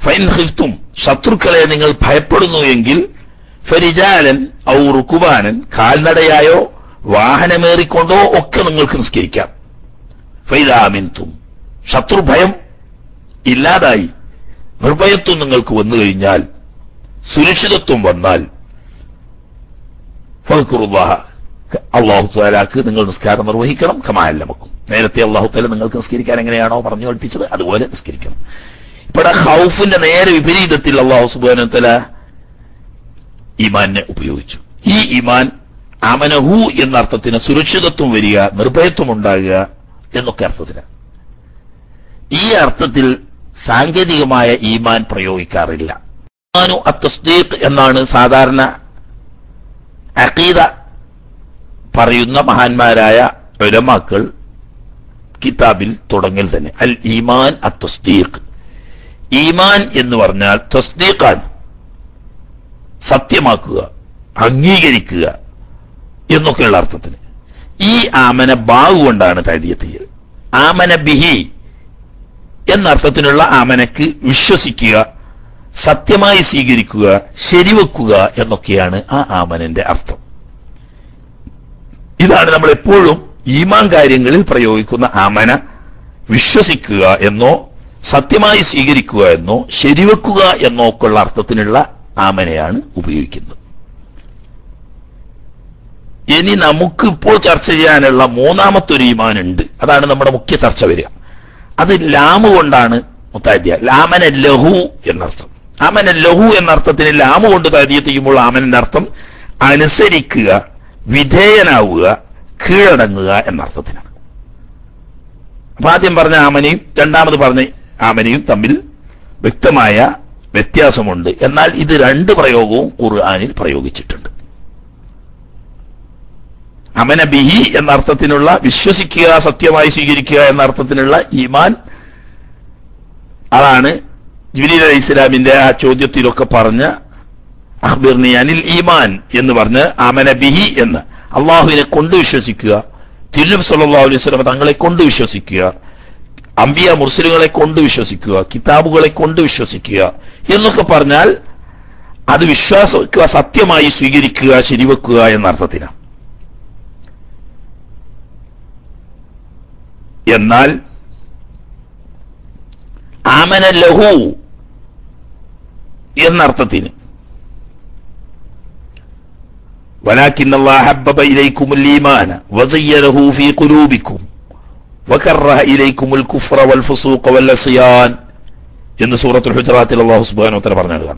ഫൈൻ ഹിഫ്തും ശത്രുക്കളെ നിങ്ങൾ ഭയപ്പെടുന്നു എങ്കിൽ ഫരിജാലൻ ഔ റുക്കുബാനൻ കാൽനടയായോ വാഹനമേറിക്കൊണ്ടോ ഒക്കെ നിങ്ങൾക്ക് നിസ്കരിക്കാം ഫൈദാമിൻതും ശത്രു ഭയം ഇല്ലാതായി നിർഭയത്വം നിങ്ങൾക്ക് വന്നു കഴിഞ്ഞാൽ സുരക്ഷിതത്വം വന്നാൽ ഫദ്കുറുല്ലാഹ അള്ളാഹു താലാക്ക് നിങ്ങൾ നിസ്കാരം നിർവഹിക്കണം കമാലമക്കും നേരത്തെ അള്ളാഹു താല നിങ്ങൾക്ക് നിസ്കരിക്കാൻ എങ്ങനെയാണോ പറഞ്ഞു പഠിപ്പിച്ചത് അതുപോലെ നിസ്കരിക്കണം ഇവിടെ ഹൗഫിന്റെ നേരെ വിപരീതത്തിൽ അള്ളാഹു സുബാന തല ഈമാനെ ഉപയോഗിച്ചു ഈ ഈമാൻ അമനഹു എന്ന അർത്ഥത്തിന് സുരക്ഷിതത്വം വരിക നിർഭയത്വം ഉണ്ടാകുക എന്നൊക്കെ അർത്ഥത്തിലാണ് ഈ അർത്ഥത്തിൽ സാങ്കേതികമായ ഈമാൻ പ്രയോഗിക്കാറില്ല ഈമാനു അത്തസ്ദീഖ് എന്നാണ് സാധാരണ അഖീദ പറയുന്ന മഹാന്മാരായ ഉലമാക്കൾ കിതാബിൽ തുടങ്ങൽ തന്നെ അൽ ഈമാൻ അത്തസ്ദീഖ് ഈമാൻ എന്ന് പറഞ്ഞാൽ തസ്ദീഖാണ് സത്യമാക്കുക അംഗീകരിക്കുക എന്നൊക്കെയുള്ള അർത്ഥത്തിന് ഈ ആമന ബാവ് കൊണ്ടാണ് തഴുതിയ ആമന ബിഹി എന്ന അർത്ഥത്തിനുള്ള ആമനക്ക് വിശ്വസിക്കുക സത്യമായി സ്വീകരിക്കുക ശരിവെക്കുക എന്നൊക്കെയാണ് ആ ആമനന്റെ അർത്ഥം ഇതാണ് നമ്മൾ എപ്പോഴും ഈമാൻ കാര്യങ്ങളിൽ പ്രയോഗിക്കുന്ന ആമന വിശ്വസിക്കുക എന്നോ സത്യമായി സ്വീകരിക്കുക എന്നോ ശരിവെക്കുക എന്നോ ഒക്കെയുള്ള അർത്ഥത്തിനുള്ള ആമനയാണ് ഉപയോഗിക്കുന്നത് ഇനി നമുക്ക് ഇപ്പോൾ ചർച്ച ചെയ്യാനുള്ള മൂന്നാമത്തെ ഒരു ഈമാൻ ഉണ്ട് അതാണ് നമ്മുടെ മുഖ്യ ചർച്ച വരിക അത് ലാമ് കൊണ്ടാണ് മുത്താദ്യ ലാമന ലഹു എന്നർത്ഥം ആമന ലഹു എന്നർത്ഥത്തിന് ലാമ് കൊണ്ട് താദ്യത്ത് ചെയ്യുമ്പോൾ ആമനന്റെ അർത്ഥം അനുസരിക്കുക വിധേയനാവുക കീഴടങ്ങുക എന്നർത്ഥത്തിനാണ് അപ്പൊ ആദ്യം പറഞ്ഞ ആമനയും രണ്ടാമത് പറഞ്ഞ ആമനയും തമ്മിൽ വ്യക്തമായ വ്യത്യാസമുണ്ട് എന്നാൽ ഇത് രണ്ട് പ്രയോഗവും ഖുർആാനിൽ പ്രയോഗിച്ചിട്ടുണ്ട് അമന ബിഹി എന്ന അർത്ഥത്തിനുള്ള വിശ്വസിക്കുക സത്യമായി സ്വീകരിക്കുക എന്ന അർത്ഥത്തിനുള്ള ഈമാൻ അതാണ് ജിബിലി അലൈഹി ഇസ്ലാമിന്റെ ആ ചോദ്യത്തിലൊക്കെ പറഞ്ഞ അഹ്ബിർനി അനിൽ ഈമാൻ എന്ന് പറഞ്ഞ് അമന ബിഹി എന്ന് അള്ളാഹുവിനെ കൊണ്ട് വിശ്വസിക്കുക തിരുനബി സല്ലല്ലാഹു അലൈഹി വസല്ലം തങ്ങളെ കൊണ്ട് വിശ്വസിക്കുക അമ്പിയ മുർസലുകളെ കൊണ്ട് വിശ്വസിക്കുക കിതാബുകളെ കൊണ്ട് വിശ്വസിക്കുക എന്നൊക്കെ പറഞ്ഞാൽ അത് വിശ്വാസിക്കുക സത്യമായി സ്വീകരിക്കുക ശരിവെക്കുക എന്ന അർത്ഥത്തിനാണ് എന്നാൽ ആമന ലഹു എന്നർത്ഥത്തിന് ولكن الله حبب إليكم الإيمان وزينه في قلوبكم وكره إليكم الكفر والفسوق والعصيان എന്ന് സൂറത്തുൽ ഹുജറാത്തിൽ അള്ളാഹു സുബ്ഹാനഹു വതആല പറഞ്ഞതാണ്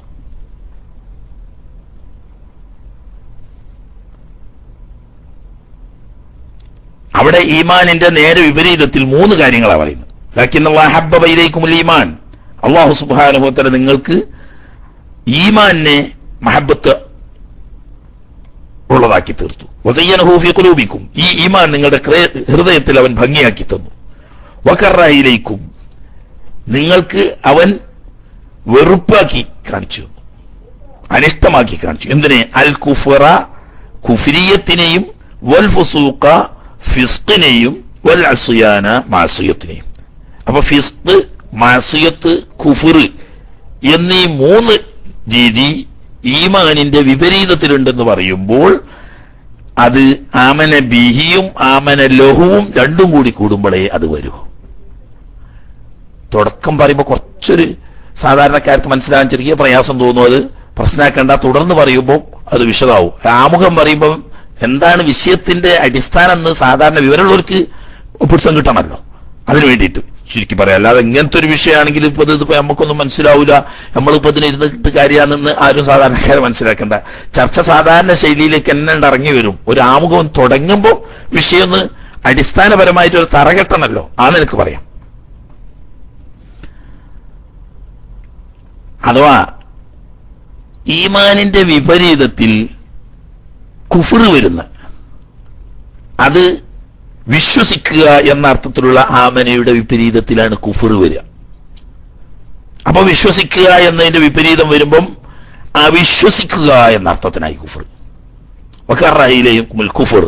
അവിടെ ഈമാനിന്റെ നേരെ വിപരീതത്തിൽ മൂന്ന് കാര്യങ്ങളാണ് പറയുന്നത് ലാക്കിൻ ഈമാൻ അള്ളാഹു സുബാനുഭവത്തല നിങ്ങൾക്ക് ഈമാനെ മഹബത്ത് ഉള്ളതാക്കി തീർത്തു വസയ്യനഹൂഫി കുലൂബിക്കും ഈ ഈമാൻ നിങ്ങളുടെ ക്രേ- ഹൃദയത്തിൽ അവൻ ഭംഗിയാക്കി തന്നു വക്കറായിലേക്കും നിങ്ങൾക്ക് അവൻ വെറുപ്പാക്കി കാണിച്ചു തന്നു അനിഷ്ടമാക്കി കാണിച്ചു എന്തിനെ അൽ കുഫറ കുഫിരിയത്തിനെയും വൽ ഫുസൂഖ ഫിസ്ഖിനെയും വൽ അസുയാന മാസിയത്തിനെയും അപ്പൊ ഫിസ്ഖ് മാസിയത്ത് കുഫിർ എന്നീ മൂന്ന് രീതി ഈമാനിന്റെ വിപരീതത്തിലുണ്ടെന്ന് പറയുമ്പോൾ അത് ആമന ബിഹിയും ആമന ലഹുവും രണ്ടും കൂടി കൂടുമ്പോഴേ അത് വരൂ തുടക്കം പറയുമ്പോൾ കുറച്ചൊരു സാധാരണക്കാർക്ക് മനസ്സിലാകാൻ ചെറിയ പ്രയാസം തോന്നും അത് പ്രശ്നമാക്കേണ്ട തുടർന്ന് പറയുമ്പോൾ അത് വിശദാവും ആമുഖം പറയുമ്പോൾ എന്താണ് വിഷയത്തിന്റെ അടിസ്ഥാനം എന്ന് സാധാരണ വിവരമുള്ളവർക്ക് പിടുത്തം കിട്ടണമല്ലോ അതിനു വേണ്ടിയിട്ട് ചുരുക്കി പറയാം അല്ലാതെ ഇങ്ങനത്തെ ഒരു വിഷയമാണെങ്കിൽ ഇപ്പൊ ഇത് ഇപ്പൊ നമുക്കൊന്നും മനസ്സിലാവില്ല നമ്മളിപ്പോ ഇതിന് ഇരുന്നിട്ട് കാര്യമാണെന്ന് ആരും സാധാരണക്കാരെ മനസ്സിലാക്കണ്ട ചർച്ച സാധാരണ ശൈലിയിലേക്ക് തന്നെ ഇറങ്ങി വരും ഒരു ആമുഖം തുടങ്ങുമ്പോൾ വിഷയം ഒന്ന് അടിസ്ഥാനപരമായിട്ട് ഒരു തറകെട്ടണല്ലോ ആ നിനക്ക് പറയാം അഥവാ ഈമാനിന്റെ വിപരീതത്തിൽ കുഫർ വരുന്ന അത് വിശ്വസിക്കുക എന്ന അർത്ഥത്തിലുള്ള ആമനയുടെ വിപരീതത്തിലാണ് കുഫർ വരിക അപ്പൊ വിശ്വസിക്കുക എന്നതിന്റെ വിപരീതം വരുമ്പം അവിശ്വസിക്കുക എന്ന അർത്ഥത്തിനായി കുഫർ വക്കറയിലെയും കുഫർ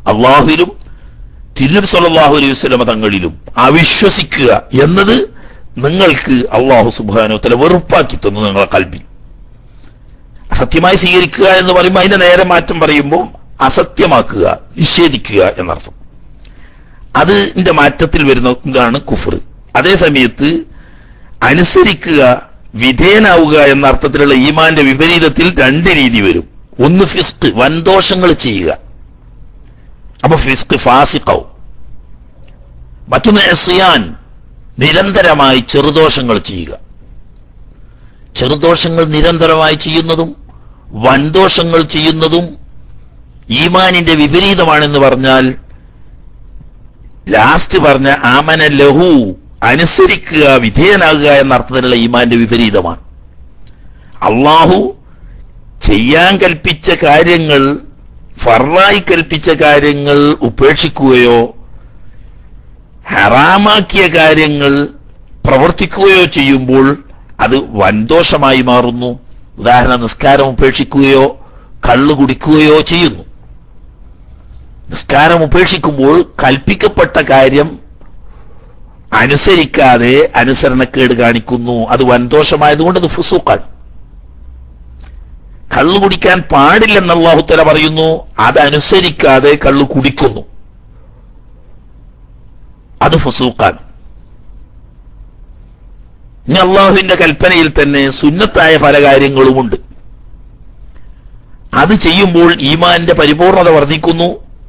അള്ളാഹുവിലും തിരുനബി സല്ലല്ലാഹു അലൈഹി വസല്ലമ തങ്ങളിലും അവിശ്വസിക്കുക എന്നത് നിങ്ങൾക്ക് അള്ളാഹു സുബാനുത്തല വെറുപ്പാക്കി തന്നു നിങ്ങളെ കൽബിൽ അസത്യമായി സ്വീകരിക്കുക എന്ന് പറയുമ്പോൾ അതിന്റെ നേരെ മാറ്റം പറയുമ്പോൾ അസത്യമാക്കുക നിഷേധിക്കുക എന്നർത്ഥം അതിന്റെ മാറ്റത്തിൽ വരുന്ന ഇതാണ് കുഫർ അതേ സമയത്ത് അനുസരിക്കുക വിധേയനാവുക എന്ന അർത്ഥത്തിലുള്ള ഈമാന്റെ വിപരീതത്തിൽ രണ്ട് രീതി വരും ഒന്ന് ഫിസ്ക് വൻദോഷങ്ങൾ ചെയ്യുക അപ്പൊ ഫിസ്ക് ഫാസിക്കാവും മറ്റൊന്ന് എസിയാൻ നിരന്തരമായി ചെറുദോഷങ്ങൾ ചെയ്യുക ചെറുദോഷങ്ങൾ നിരന്തരമായി ചെയ്യുന്നതും വൻദോഷങ്ങൾ ചെയ്യുന്നതും ഈമാനിന്റെ വിപരീതമാണെന്ന് പറഞ്ഞാൽ ലാസ്റ്റ് പറഞ്ഞ ആമന ലഹു അനുസരിക്കുക വിധേയനാകുക എന്ന അർത്ഥത്തിലുള്ള ഈമാന്റെ വിപരീതമാണ് അള്ളാഹു ചെയ്യാൻ കൽപ്പിച്ച കാര്യങ്ങൾ ഫറായി കൽപ്പിച്ച കാര്യങ്ങൾ ഉപേക്ഷിക്കുകയോ ഹറാമാക്കിയ കാര്യങ്ങൾ പ്രവർത്തിക്കുകയോ ചെയ്യുമ്പോൾ അത് വൻദോഷമായി മാറുന്നു ഉദാഹരണ നിസ്കാരം ഉപേക്ഷിക്കുകയോ കള്ളു കുടിക്കുകയോ ചെയ്യുന്നു നിസ്കാരം ഉപേക്ഷിക്കുമ്പോൾ കൽപ്പിക്കപ്പെട്ട കാര്യം അനുസരിക്കാതെ അനുസരണക്കേട് കാണിക്കുന്നു അത് വൻദോഷമായതുകൊണ്ട് അത് ഫുസൂക്കാണ് കള്ളു കുടിക്കാൻ പാടില്ലെന്ന് അള്ളാഹുത്തല പറയുന്നു അത് അനുസരിക്കാതെ കള്ളു കുടിക്കുന്നു അത് ഫുസൂക്കാണ് ഇനി അള്ളാഹുവിന്റെ കൽപ്പനയിൽ തന്നെ സുന്നത്തായ പല കാര്യങ്ങളുമുണ്ട് അത് ചെയ്യുമ്പോൾ ഈമാന്റെ പരിപൂർണത വർദ്ധിക്കുന്നു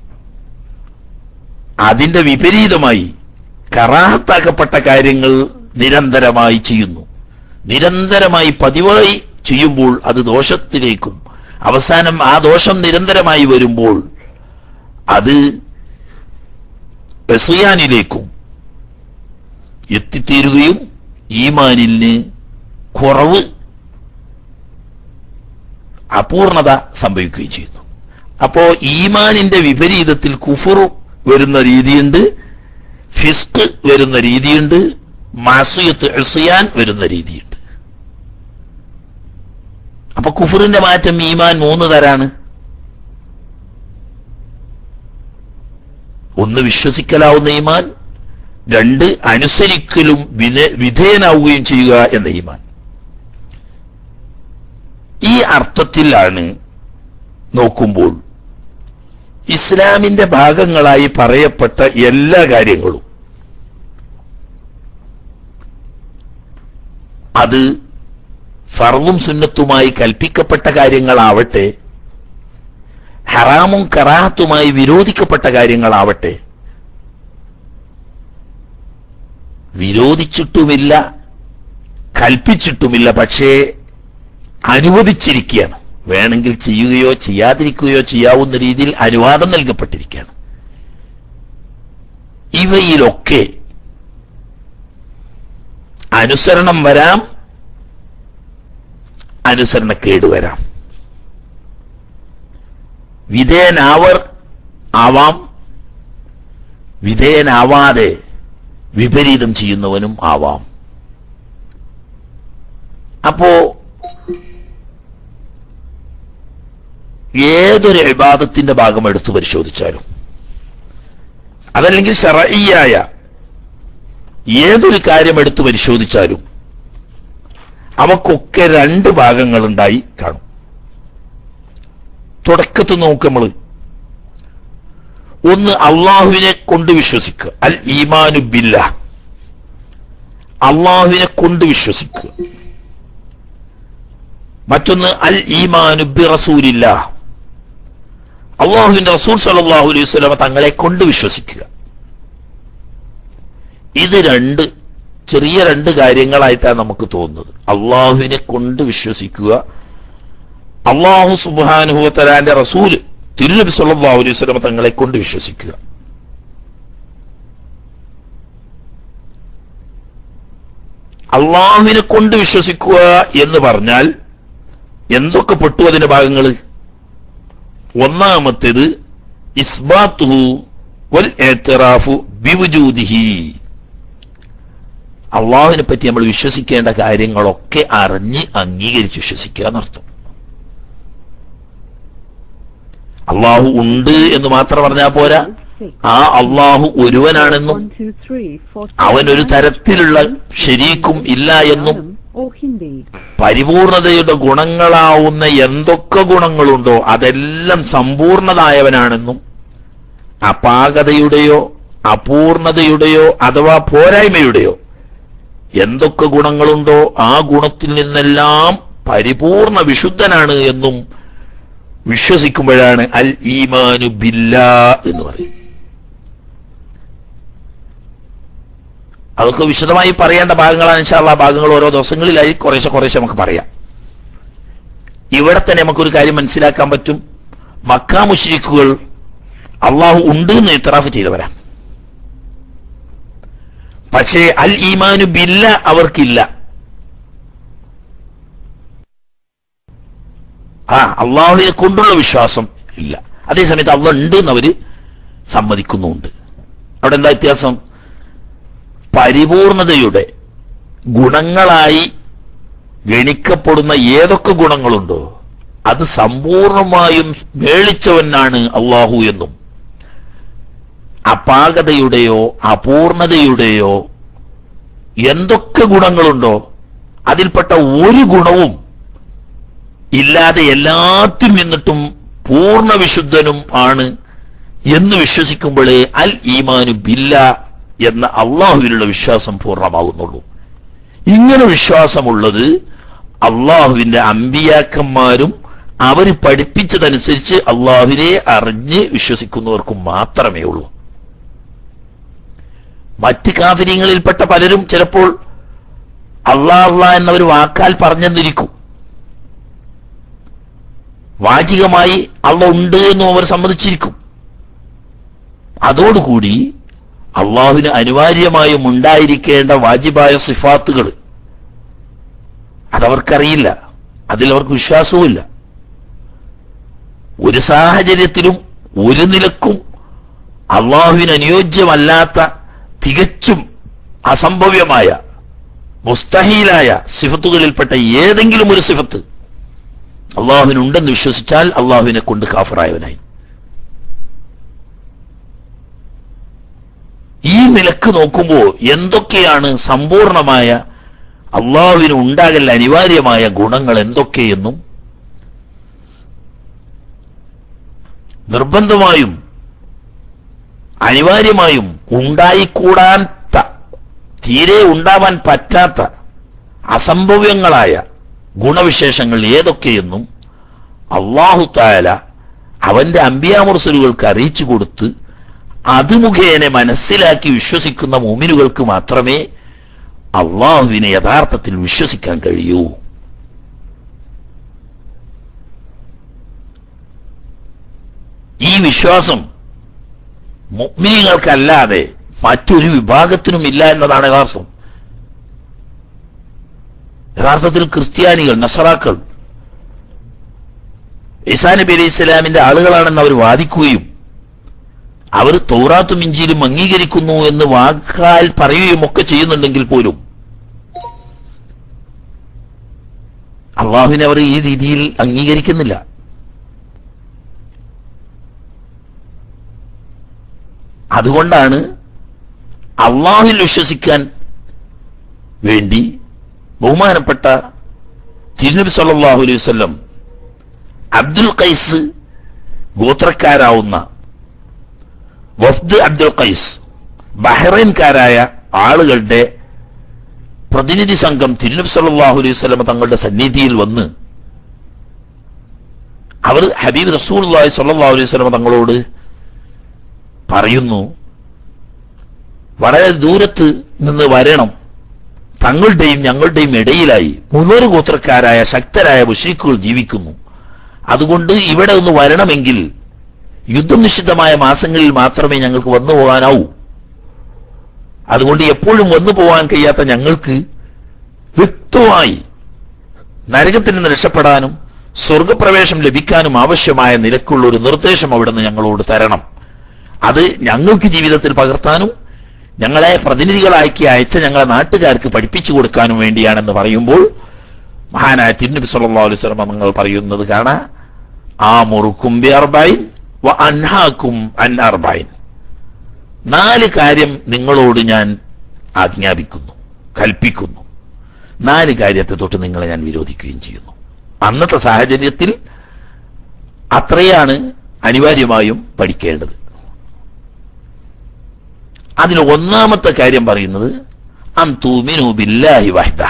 അതിന്റെ വിപരീതമായി കറാഹത്താക്കപ്പെട്ട കാര്യങ്ങൾ നിരന്തരമായി ചെയ്യുന്നു നിരന്തരമായി പതിവായി ചെയ്യുമ്പോൾ അത് ദോഷത്തിലേക്കും അവസാനം ആ ദോഷം നിരന്തരമായി വരുമ്പോൾ അത് ബസിയാനിലേക്കും എത്തിത്തീരുകയും ഈമാനിന് കുറവ് അപൂർണത സംഭവിക്കുകയും ചെയ്യുന്നു അപ്പോ ഈമാനിന്റെ വിപരീതത്തിൽ കുഫുർ വരുന്ന രീതിയുണ്ട് ഫിസ്ക് വരുന്ന രീതിയുണ്ട് മാസിയത്ത് എസിയാൻ വരുന്ന രീതിയുണ്ട് അപ്പൊ കുഫറിന്റെ മാറ്റം ഈമാൻ മൂന്ന് തരാണ് ഒന്ന് വിശ്വസിക്കലാവുന്ന ഈമാൻ രണ്ട് അനുസരിക്കലും വിന- വിധേയനാവുകയും ചെയ്യുക എന്ന ഈമാൻ ഈ അർത്ഥത്തിലാണ് നോക്കുമ്പോൾ ഇസ്ലാമിന്റെ ഭാഗങ്ങളായി പറയപ്പെട്ട എല്ലാ കാര്യങ്ങളും അത് ഫർവും സുന്നത്തുമായി കൽപ്പിക്കപ്പെട്ട കാര്യങ്ങളാവട്ടെ ഹറാമും കറാഹത്തുമായി വിരോധിക്കപ്പെട്ട കാര്യങ്ങളാവട്ടെ വിരോധിച്ചിട്ടുമില്ല കൽപ്പിച്ചിട്ടുമില്ല പക്ഷേ അനുവദിച്ചിരിക്കുകയാണ് വേണമെങ്കിൽ ചെയ്യുകയോ ചെയ്യാതിരിക്കുകയോ ചെയ്യാവുന്ന രീതിയിൽ അനുവാദം നൽകപ്പെട്ടിരിക്കുകയാണ് ഇവയിലൊക്കെ അനുസരണം വരാം അനുസരണക്കേട് വരാം വിധേയനാവർ ആവാം വിധേയനാവാതെ വിപരീതം ചെയ്യുന്നവനും ആവാം അപ്പോ ഏതൊരു ഇബാദത്തിന്റെ ഭാഗം എടുത്തു പരിശോധിച്ചാലും അതല്ലെങ്കിൽ ഷറയ്യായ ഏതൊരു കാര്യം എടുത്തു പരിശോധിച്ചാലും അവക്കൊക്കെ രണ്ട് ഭാഗങ്ങളുണ്ടായി കാണും തുടക്കത്തിൽ നോക്ക് നമ്മള് ഒന്ന് അള്ളാഹുവിനെ കൊണ്ട് വിശ്വസിക്കുക അൽ ഈമാനു ബില്ല അള്ളാഹുവിനെ കൊണ്ട് വിശ്വസിക്കുക മറ്റൊന്ന് അൽ ഈമാനു ബി റസൂലില്ല അള്ളാഹുവിന്റെ റസൂൽ സല്ലല്ലാഹു അലൈഹി വസല്ലമ തങ്ങളെ കൊണ്ട് വിശ്വസിക്കുക ഇത് രണ്ട് ചെറിയ രണ്ട് കാര്യങ്ങളായിട്ടാണ് നമുക്ക് തോന്നുന്നത് അള്ളാഹുവിനെ കൊണ്ട് വിശ്വസിക്കുക അള്ളാഹു സുബാനുഹുത്തലാന്റെ റസൂല് തിരുനബി സല്ലല്ലാഹു അലൈഹി വസല്ലമ തങ്ങളെ കൊണ്ട് വിശ്വസിക്കുക അള്ളാഹുവിനെ കൊണ്ട് വിശ്വസിക്കുക എന്ന് പറഞ്ഞാൽ എന്തൊക്കെ പെട്ടു അതിന്റെ ഭാഗങ്ങൾ ഒന്നാമത്തേത് ഇസ്ബാത്തുഹു വൽ ഏത്തറാഫു ബിവുജൂദിഹി അള്ളാഹുവിനെ പറ്റി നമ്മൾ വിശ്വസിക്കേണ്ട കാര്യങ്ങളൊക്കെ അറിഞ്ഞ് അംഗീകരിച്ച് വിശ്വസിക്കുക എന്നർത്ഥം അള്ളാഹു ഉണ്ട് എന്ന് മാത്രം പറഞ്ഞാൽ പോരാ ആ അള്ളാഹു ഒരുവനാണെന്നും അവനൊരു തരത്തിലുള്ള ശരീക്കും ഇല്ല എന്നും പരിപൂർണതയുടെ ഗുണങ്ങളാവുന്ന എന്തൊക്കെ ഗുണങ്ങളുണ്ടോ അതെല്ലാം സമ്പൂർണതായവനാണെന്നും അപാകതയുടെയോ അപൂർണതയുടെയോ അഥവാ പോരായ്മയുടെയോ എന്തൊക്കെ ഗുണങ്ങളുണ്ടോ ആ ഗുണത്തിൽ നിന്നെല്ലാം പരിപൂർണ വിശുദ്ധനാണ് എന്നും വിശ്വസിക്കുമ്പോഴാണ് അൽ ഈമാനു ബില്ല എന്ന് പറയും അതൊക്കെ വിശദമായി പറയേണ്ട ഭാഗങ്ങളാണ് ഇൻഷാല്ല ആ ഭാഗങ്ങൾ ഓരോ ദിവസങ്ങളിലായി കുറേശ്ശെ കുറേശ്ശെ നമുക്ക് പറയാം ഇവിടെ തന്നെ നമുക്കൊരു കാര്യം മനസ്സിലാക്കാൻ പറ്റും മക്കാ മുശ്രിക്കുകൾ അള്ളാഹു ഉണ്ട് എന്ന് ഇത്തറാഫ് ചെയ്തവരാ പക്ഷേ അൽ ഈമാനു ബില്ല അവർക്കില്ല ആ അള്ളാഹുവിനെ കൊണ്ടുള്ള വിശ്വാസം ഇല്ല അതേസമയത്ത് അള്ളാഹ് ഉണ്ട് എന്ന് അവര് സമ്മതിക്കുന്നുമുണ്ട് അവിടെ എന്താ വ്യത്യാസം പരിപൂർണതയുടെ ഗുണങ്ങളായി ഗണിക്കപ്പെടുന്ന ഏതൊക്കെ ഗുണങ്ങളുണ്ടോ അത് സമ്പൂർണമായും മേളിച്ചവനാണ് അള്ളാഹു എന്നും അപാകതയുടെയോ അപൂർണതയുടെയോ എന്തൊക്കെ ഗുണങ്ങളുണ്ടോ അതിൽപ്പെട്ട ഒരു ഗുണവും ഇല്ലാതെ എല്ലാത്തിനും എന്നിട്ടും പൂർണ്ണ വിശുദ്ധനും ആണ് എന്ന് വിശ്വസിക്കുമ്പോഴേ അൽ ഈമാനു ബില്ല എന്ന അള്ളാഹുവിനുള്ള വിശ്വാസം പൂർണ്ണമാകുന്നുള്ളൂ ഇങ്ങനെ വിശ്വാസമുള്ളത് അള്ളാഹുവിന്റെ അമ്പിയാക്കന്മാരും അവർ പഠിപ്പിച്ചതനുസരിച്ച് അള്ളാഹുവിനെ അറിഞ്ഞ് വിശ്വസിക്കുന്നവർക്കും മാത്രമേ ഉള്ളൂ മറ്റ് കാഫര്യങ്ങളിൽപ്പെട്ട പലരും ചിലപ്പോൾ അള്ളാഹ് അള്ളാഹ് എന്നവർ വാക്കാൽ പറഞ്ഞെന്നിരിക്കും വാചികമായി അള്ള ഉണ്ട് എന്നും അവർ സമ്മതിച്ചിരിക്കും അതോടുകൂടി അള്ളാഹുവിന് അനിവാര്യമായും ഉണ്ടായിരിക്കേണ്ട വാജിബായ സിഫാത്തുകൾ അതവർക്കറിയില്ല അതിൽ അവർക്ക് വിശ്വാസവുമില്ല ഒരു സാഹചര്യത്തിലും ഒരു നിലക്കും അള്ളാഹുവിന് അനുയോജ്യമല്ലാത്ത തികച്ചും അസംഭവ്യമായ മുസ്തഹീലായ സിഫത്തുകളിൽപ്പെട്ട ഏതെങ്കിലും ഒരു സിഫത്ത് അള്ളാഹുവിനുണ്ടെന്ന് വിശ്വസിച്ചാൽ അള്ളാഹുവിനെ കൊണ്ട് കാഫറായവനായി ഈ നിലക്ക് നോക്കുമ്പോൾ എന്തൊക്കെയാണ് സമ്പൂർണമായ അള്ളാഹുവിന് ഉണ്ടാകൽ അനിവാര്യമായ ഗുണങ്ങൾ എന്തൊക്കെയെന്നും നിർബന്ധമായും അനിവാര്യമായും ഉണ്ടായിക്കൂടാൻ തീരെ ഉണ്ടാവാൻ പറ്റാത്ത അസംഭവ്യങ്ങളായ ഗുണവിശേഷങ്ങൾ ഏതൊക്കെയെന്നും അള്ളാഹു താല അവന്റെ അമ്പിയാമുർസലുകൾക്ക് അറിയിച്ചു കൊടുത്ത് അത് മുഖേന മനസ്സിലാക്കി വിശ്വസിക്കുന്ന മോമിനുകൾക്ക് മാത്രമേ അള്ളാഹുവിനെ യഥാർത്ഥത്തിൽ വിശ്വസിക്കാൻ കഴിയൂ ഈ വിശ്വാസം മുഗ്മിനികൾക്കല്ലാതെ മറ്റൊരു വിഭാഗത്തിനും ഇല്ല എന്നതാണ് യഥാർത്ഥം യഥാർത്ഥത്തിൽ ക്രിസ്ത്യാനികൾ നസറാക്കൾ ഈസാ നബി അലൈഹി ഇസ്ലാമിന്റെ ആളുകളാണെന്ന് അവർ വാദിക്കുകയും അവർ തൗറാത്തും ഇഞ്ചിയിലും അംഗീകരിക്കുന്നു എന്ന് വാക്കാൽ പറയുകയും ഒക്കെ ചെയ്യുന്നുണ്ടെങ്കിൽ പോലും അള്ളാഹുവിനെ അവർ ഈ രീതിയിൽ അംഗീകരിക്കുന്നില്ല അതുകൊണ്ടാണ് അള്ളാഹുവിൽ വിശ്വസിക്കാൻ വേണ്ടി ബഹുമാനപ്പെട്ട തിരുനബി സല്ലല്ലാഹു അലൈഹി വസല്ലം അബ്ദുൽ ഖൈസ് ഗോത്രക്കാരാവുന്ന വഫ്ദ് അബ്ദുൽ ഖൈസ് ബഹ്റൈൻകാരായ ആളുകളുടെ പ്രതിനിധി സംഘം തിരുനബി സല്ലല്ലാഹു അലൈഹി വസല്ലം തങ്ങളുടെ സന്നിധിയിൽ വന്ന് അവർ ഹബീബ് റസൂലുള്ളാഹി സ്വല്ലല്ലാഹു അലൈഹി വസല്ലം തങ്ങളോട് പറയുന്നു വളരെ ദൂരത്ത് നിന്ന് വരണം തങ്ങളുടെയും ഞങ്ങളുടെയും ഇടയിലായി മുഴുവൻ ഗോത്രക്കാരായ ശക്തരായ മുഷ്രിക്കുകൾ ജീവിക്കുന്നു അതുകൊണ്ട് ഇവിടെ ഒന്ന് വരണമെങ്കിൽ യുദ്ധം നിഷിദ്ധമായ മാസങ്ങളിൽ മാത്രമേ ഞങ്ങൾക്ക് വന്നു പോകാനാവൂ അതുകൊണ്ട് എപ്പോഴും വന്നു പോകാൻ കഴിയാത്ത ഞങ്ങൾക്ക് വ്യക്തമായി നരകത്തിൽ നിന്ന് രക്ഷപ്പെടാനും സ്വർഗപ്രവേശം ലഭിക്കാനും ആവശ്യമായ നിലക്കുള്ള ഒരു നിർദ്ദേശം അവിടുന്ന് ഞങ്ങളോട് തരണം അത് ഞങ്ങൾക്ക് ജീവിതത്തിൽ പകർത്താനും ഞങ്ങളെ പ്രതിനിധികളാക്കി അയച്ച ഞങ്ങളെ നാട്ടുകാർക്ക് പഠിപ്പിച്ചു കൊടുക്കാനും വേണ്ടിയാണെന്ന് പറയുമ്പോൾ മഹാനായ തിരുനബി സല്ലല്ലാഹു അലൈഹി വസല്ലം നിങ്ങൾ പറയുന്നത് കാണാ ആ മുറുക്കും ബി അർബൈൻ വ അൻഹാക്കും അൻ അർബൈൻ നാല് കാര്യം നിങ്ങളോട് ഞാൻ ആജ്ഞാപിക്കുന്നു കൽപ്പിക്കുന്നു നാല് കാര്യത്തെ തൊട്ട് നിങ്ങളെ ഞാൻ വിരോധിക്കുകയും ചെയ്യുന്നു അന്നത്തെ സാഹചര്യത്തിൽ അത്രയാണ് അനിവാര്യമായും പഠിക്കേണ്ടത് അതിൽ ഒന്നാമത്തെ കാര്യം പറയുന്നത് അൻ തൂമിനു ബില്ലാഹി വഹ്ദ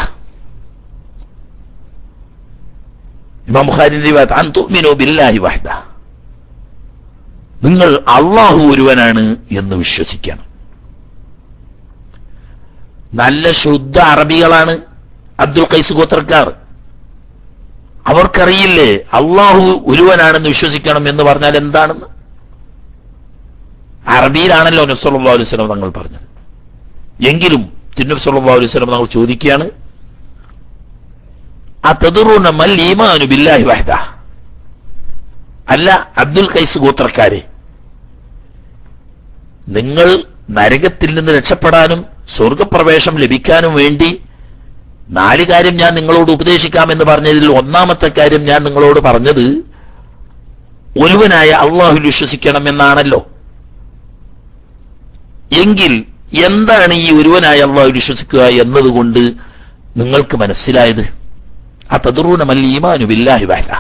ഇമാം ബുഖാരിന്റെ റിവായത്ത് അൻ തുഅ്മിനു ബില്ലാഹി വഹ്ദ നിങ്ങൾ അള്ളാഹു ഒരുവനാണ് എന്ന് വിശ്വസിക്കണം നല്ല ശുദ്ധ അറബികളാണ് അബ്ദുൽ ഖൈസ് ഗോത്രക്കാർ അവർക്കറിയില്ലേ അള്ളാഹു ഒരുവനാണെന്ന് വിശ്വസിക്കണം എന്ന് പറഞ്ഞാൽ എന്താണെന്ന് അറബിയിലാണല്ലോ നബ്സല്ലാ അലൈഹി സ്വലം തങ്ങൾ പറഞ്ഞത് എങ്കിലും തിന്നബ് സല്ലാ അലൈഹി സ്വലം തങ്ങൾ ചോദിക്കുകയാണ് അതദുറൂന മൽ ഈമാനു ബില്ലാഹി വഹദ അല്ല അബ്ദുൽ കൈസ് ഗോത്രക്കാരെ നിങ്ങൾ നരകത്തിൽ നിന്ന് രക്ഷപ്പെടാനും സ്വർഗപ്രവേശം ലഭിക്കാനും വേണ്ടി നാല് കാര്യം ഞാൻ നിങ്ങളോട് ഉപദേശിക്കാമെന്ന് പറഞ്ഞതിൽ ഒന്നാമത്തെ കാര്യം ഞാൻ നിങ്ങളോട് പറഞ്ഞത് ഒരുവനായ അള്ളാഹുൽ വിശ്വസിക്കണം എന്നാണല്ലോ എങ്കിൽ എന്താണ് ഈ ഒരുവനായ അള്ളാഹു വിശ്വസിക്കുക എന്നതുകൊണ്ട് നിങ്ങൾക്ക് മനസ്സിലായത് അതദറൂന മൽ ഈമാനു ബില്ലാഹി വഹദ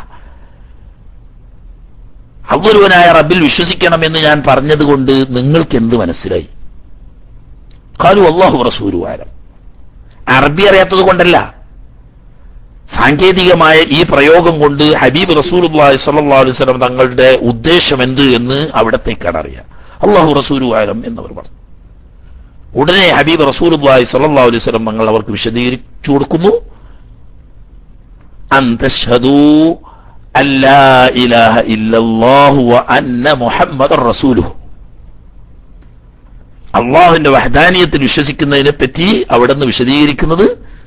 അവൊരുവനായ റബ്ബിൽ വിശ്വസിക്കണമെന്ന് ഞാൻ പറഞ്ഞതുകൊണ്ട് നിങ്ങൾക്ക് എന്ത് മനസ്സിലായി കാലു അള്ളാഹു റസൂലു ആരം അറബി അറിയാത്തത് കൊണ്ടല്ല സാങ്കേതികമായ ഈ പ്രയോഗം കൊണ്ട് ഹബീബ് റസൂൽ സല്ലാ അലൈഹി സ്വലം തങ്ങളുടെ ഉദ്ദേശം എന്ത് എന്ന് അവിടത്തേക്കാണ് അറിയാം അള്ളാഹു റസൂലു ആരം എന്നവർ പറഞ്ഞു ഉടനെ ഹബീബ് റസൂൽ സല്ലാ അലൈഹി സ്വലം തങ്ങൾ അവർക്ക് വിശദീകരിച്ചു കൊടുക്കുന്നു أن تشهدوا أن لا إله إلا الله وأن محمد رسوله അള്ളാഹുവിന്റെ വഹദാനിയത്തിൽ വിശ്വസിക്കുന്നതിനെ പറ്റി അവിടെ നിന്ന് വിശദീകരിക്കുന്നത്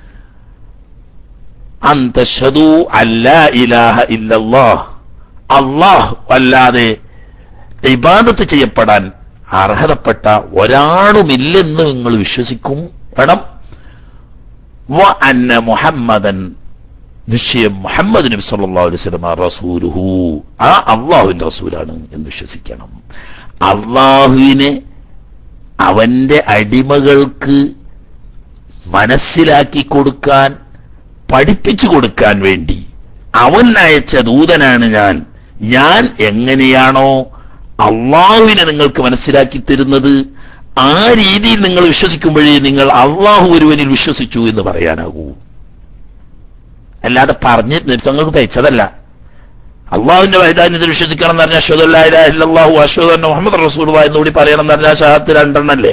അന്തഷദു അല്ലാ ഇലാഹ ഇല്ലല്ലാഹ് അള്ളാഹ് അല്ലാതെ ഇബാദത്ത് ചെയ്യപ്പെടാൻ അർഹതപ്പെട്ട ഒരാളുമില്ലെന്ന് നിങ്ങൾ വിശ്വസിക്കും വേണം വ അന്ന മുഹമ്മദൻ നിശ്ചയം മുഹമ്മദ് നബി സല്ലല്ലാഹു അലൈഹി വസല്ലം റസൂലുഹു ആ അള്ളാഹുവിന്റെ റസൂലാണ് എന്ന് വിശ്വസിക്കണം അള്ളാഹുവിനെ അവന്റെ അടിമകൾക്ക് മനസ്സിലാക്കി കൊടുക്കാൻ പഠിപ്പിച്ചു കൊടുക്കാൻ വേണ്ടി അവൻ അയച്ച ദൂതനാണ് ഞാൻ ഞാൻ എങ്ങനെയാണോ അള്ളാഹുവിനെ നിങ്ങൾക്ക് മനസ്സിലാക്കി തരുന്നത് ആ രീതിയിൽ നിങ്ങൾ വിശ്വസിക്കുമ്പോഴേ നിങ്ങൾ അള്ളാഹു ഒരുവനിൽ വിശ്വസിച്ചു എന്ന് പറയാനാകൂ അല്ലാതെ പറഞ്ഞ് നിങ്ങൾക്ക് തയ്ച്ചതല്ല അള്ളാഹുവിന്റെ വൈദാന്യത്തിൽ വിശ്വസിക്കണം എന്ന് പറഞ്ഞാൽ അശ്വദല്ലാഹു അശ്വദ് മുഹമ്മദ് റസൂൽ എന്നുകൂടി പറയണം എന്ന് പറഞ്ഞാൽ ഷഹാത്ത് രണ്ടെണ്ണല്ലേ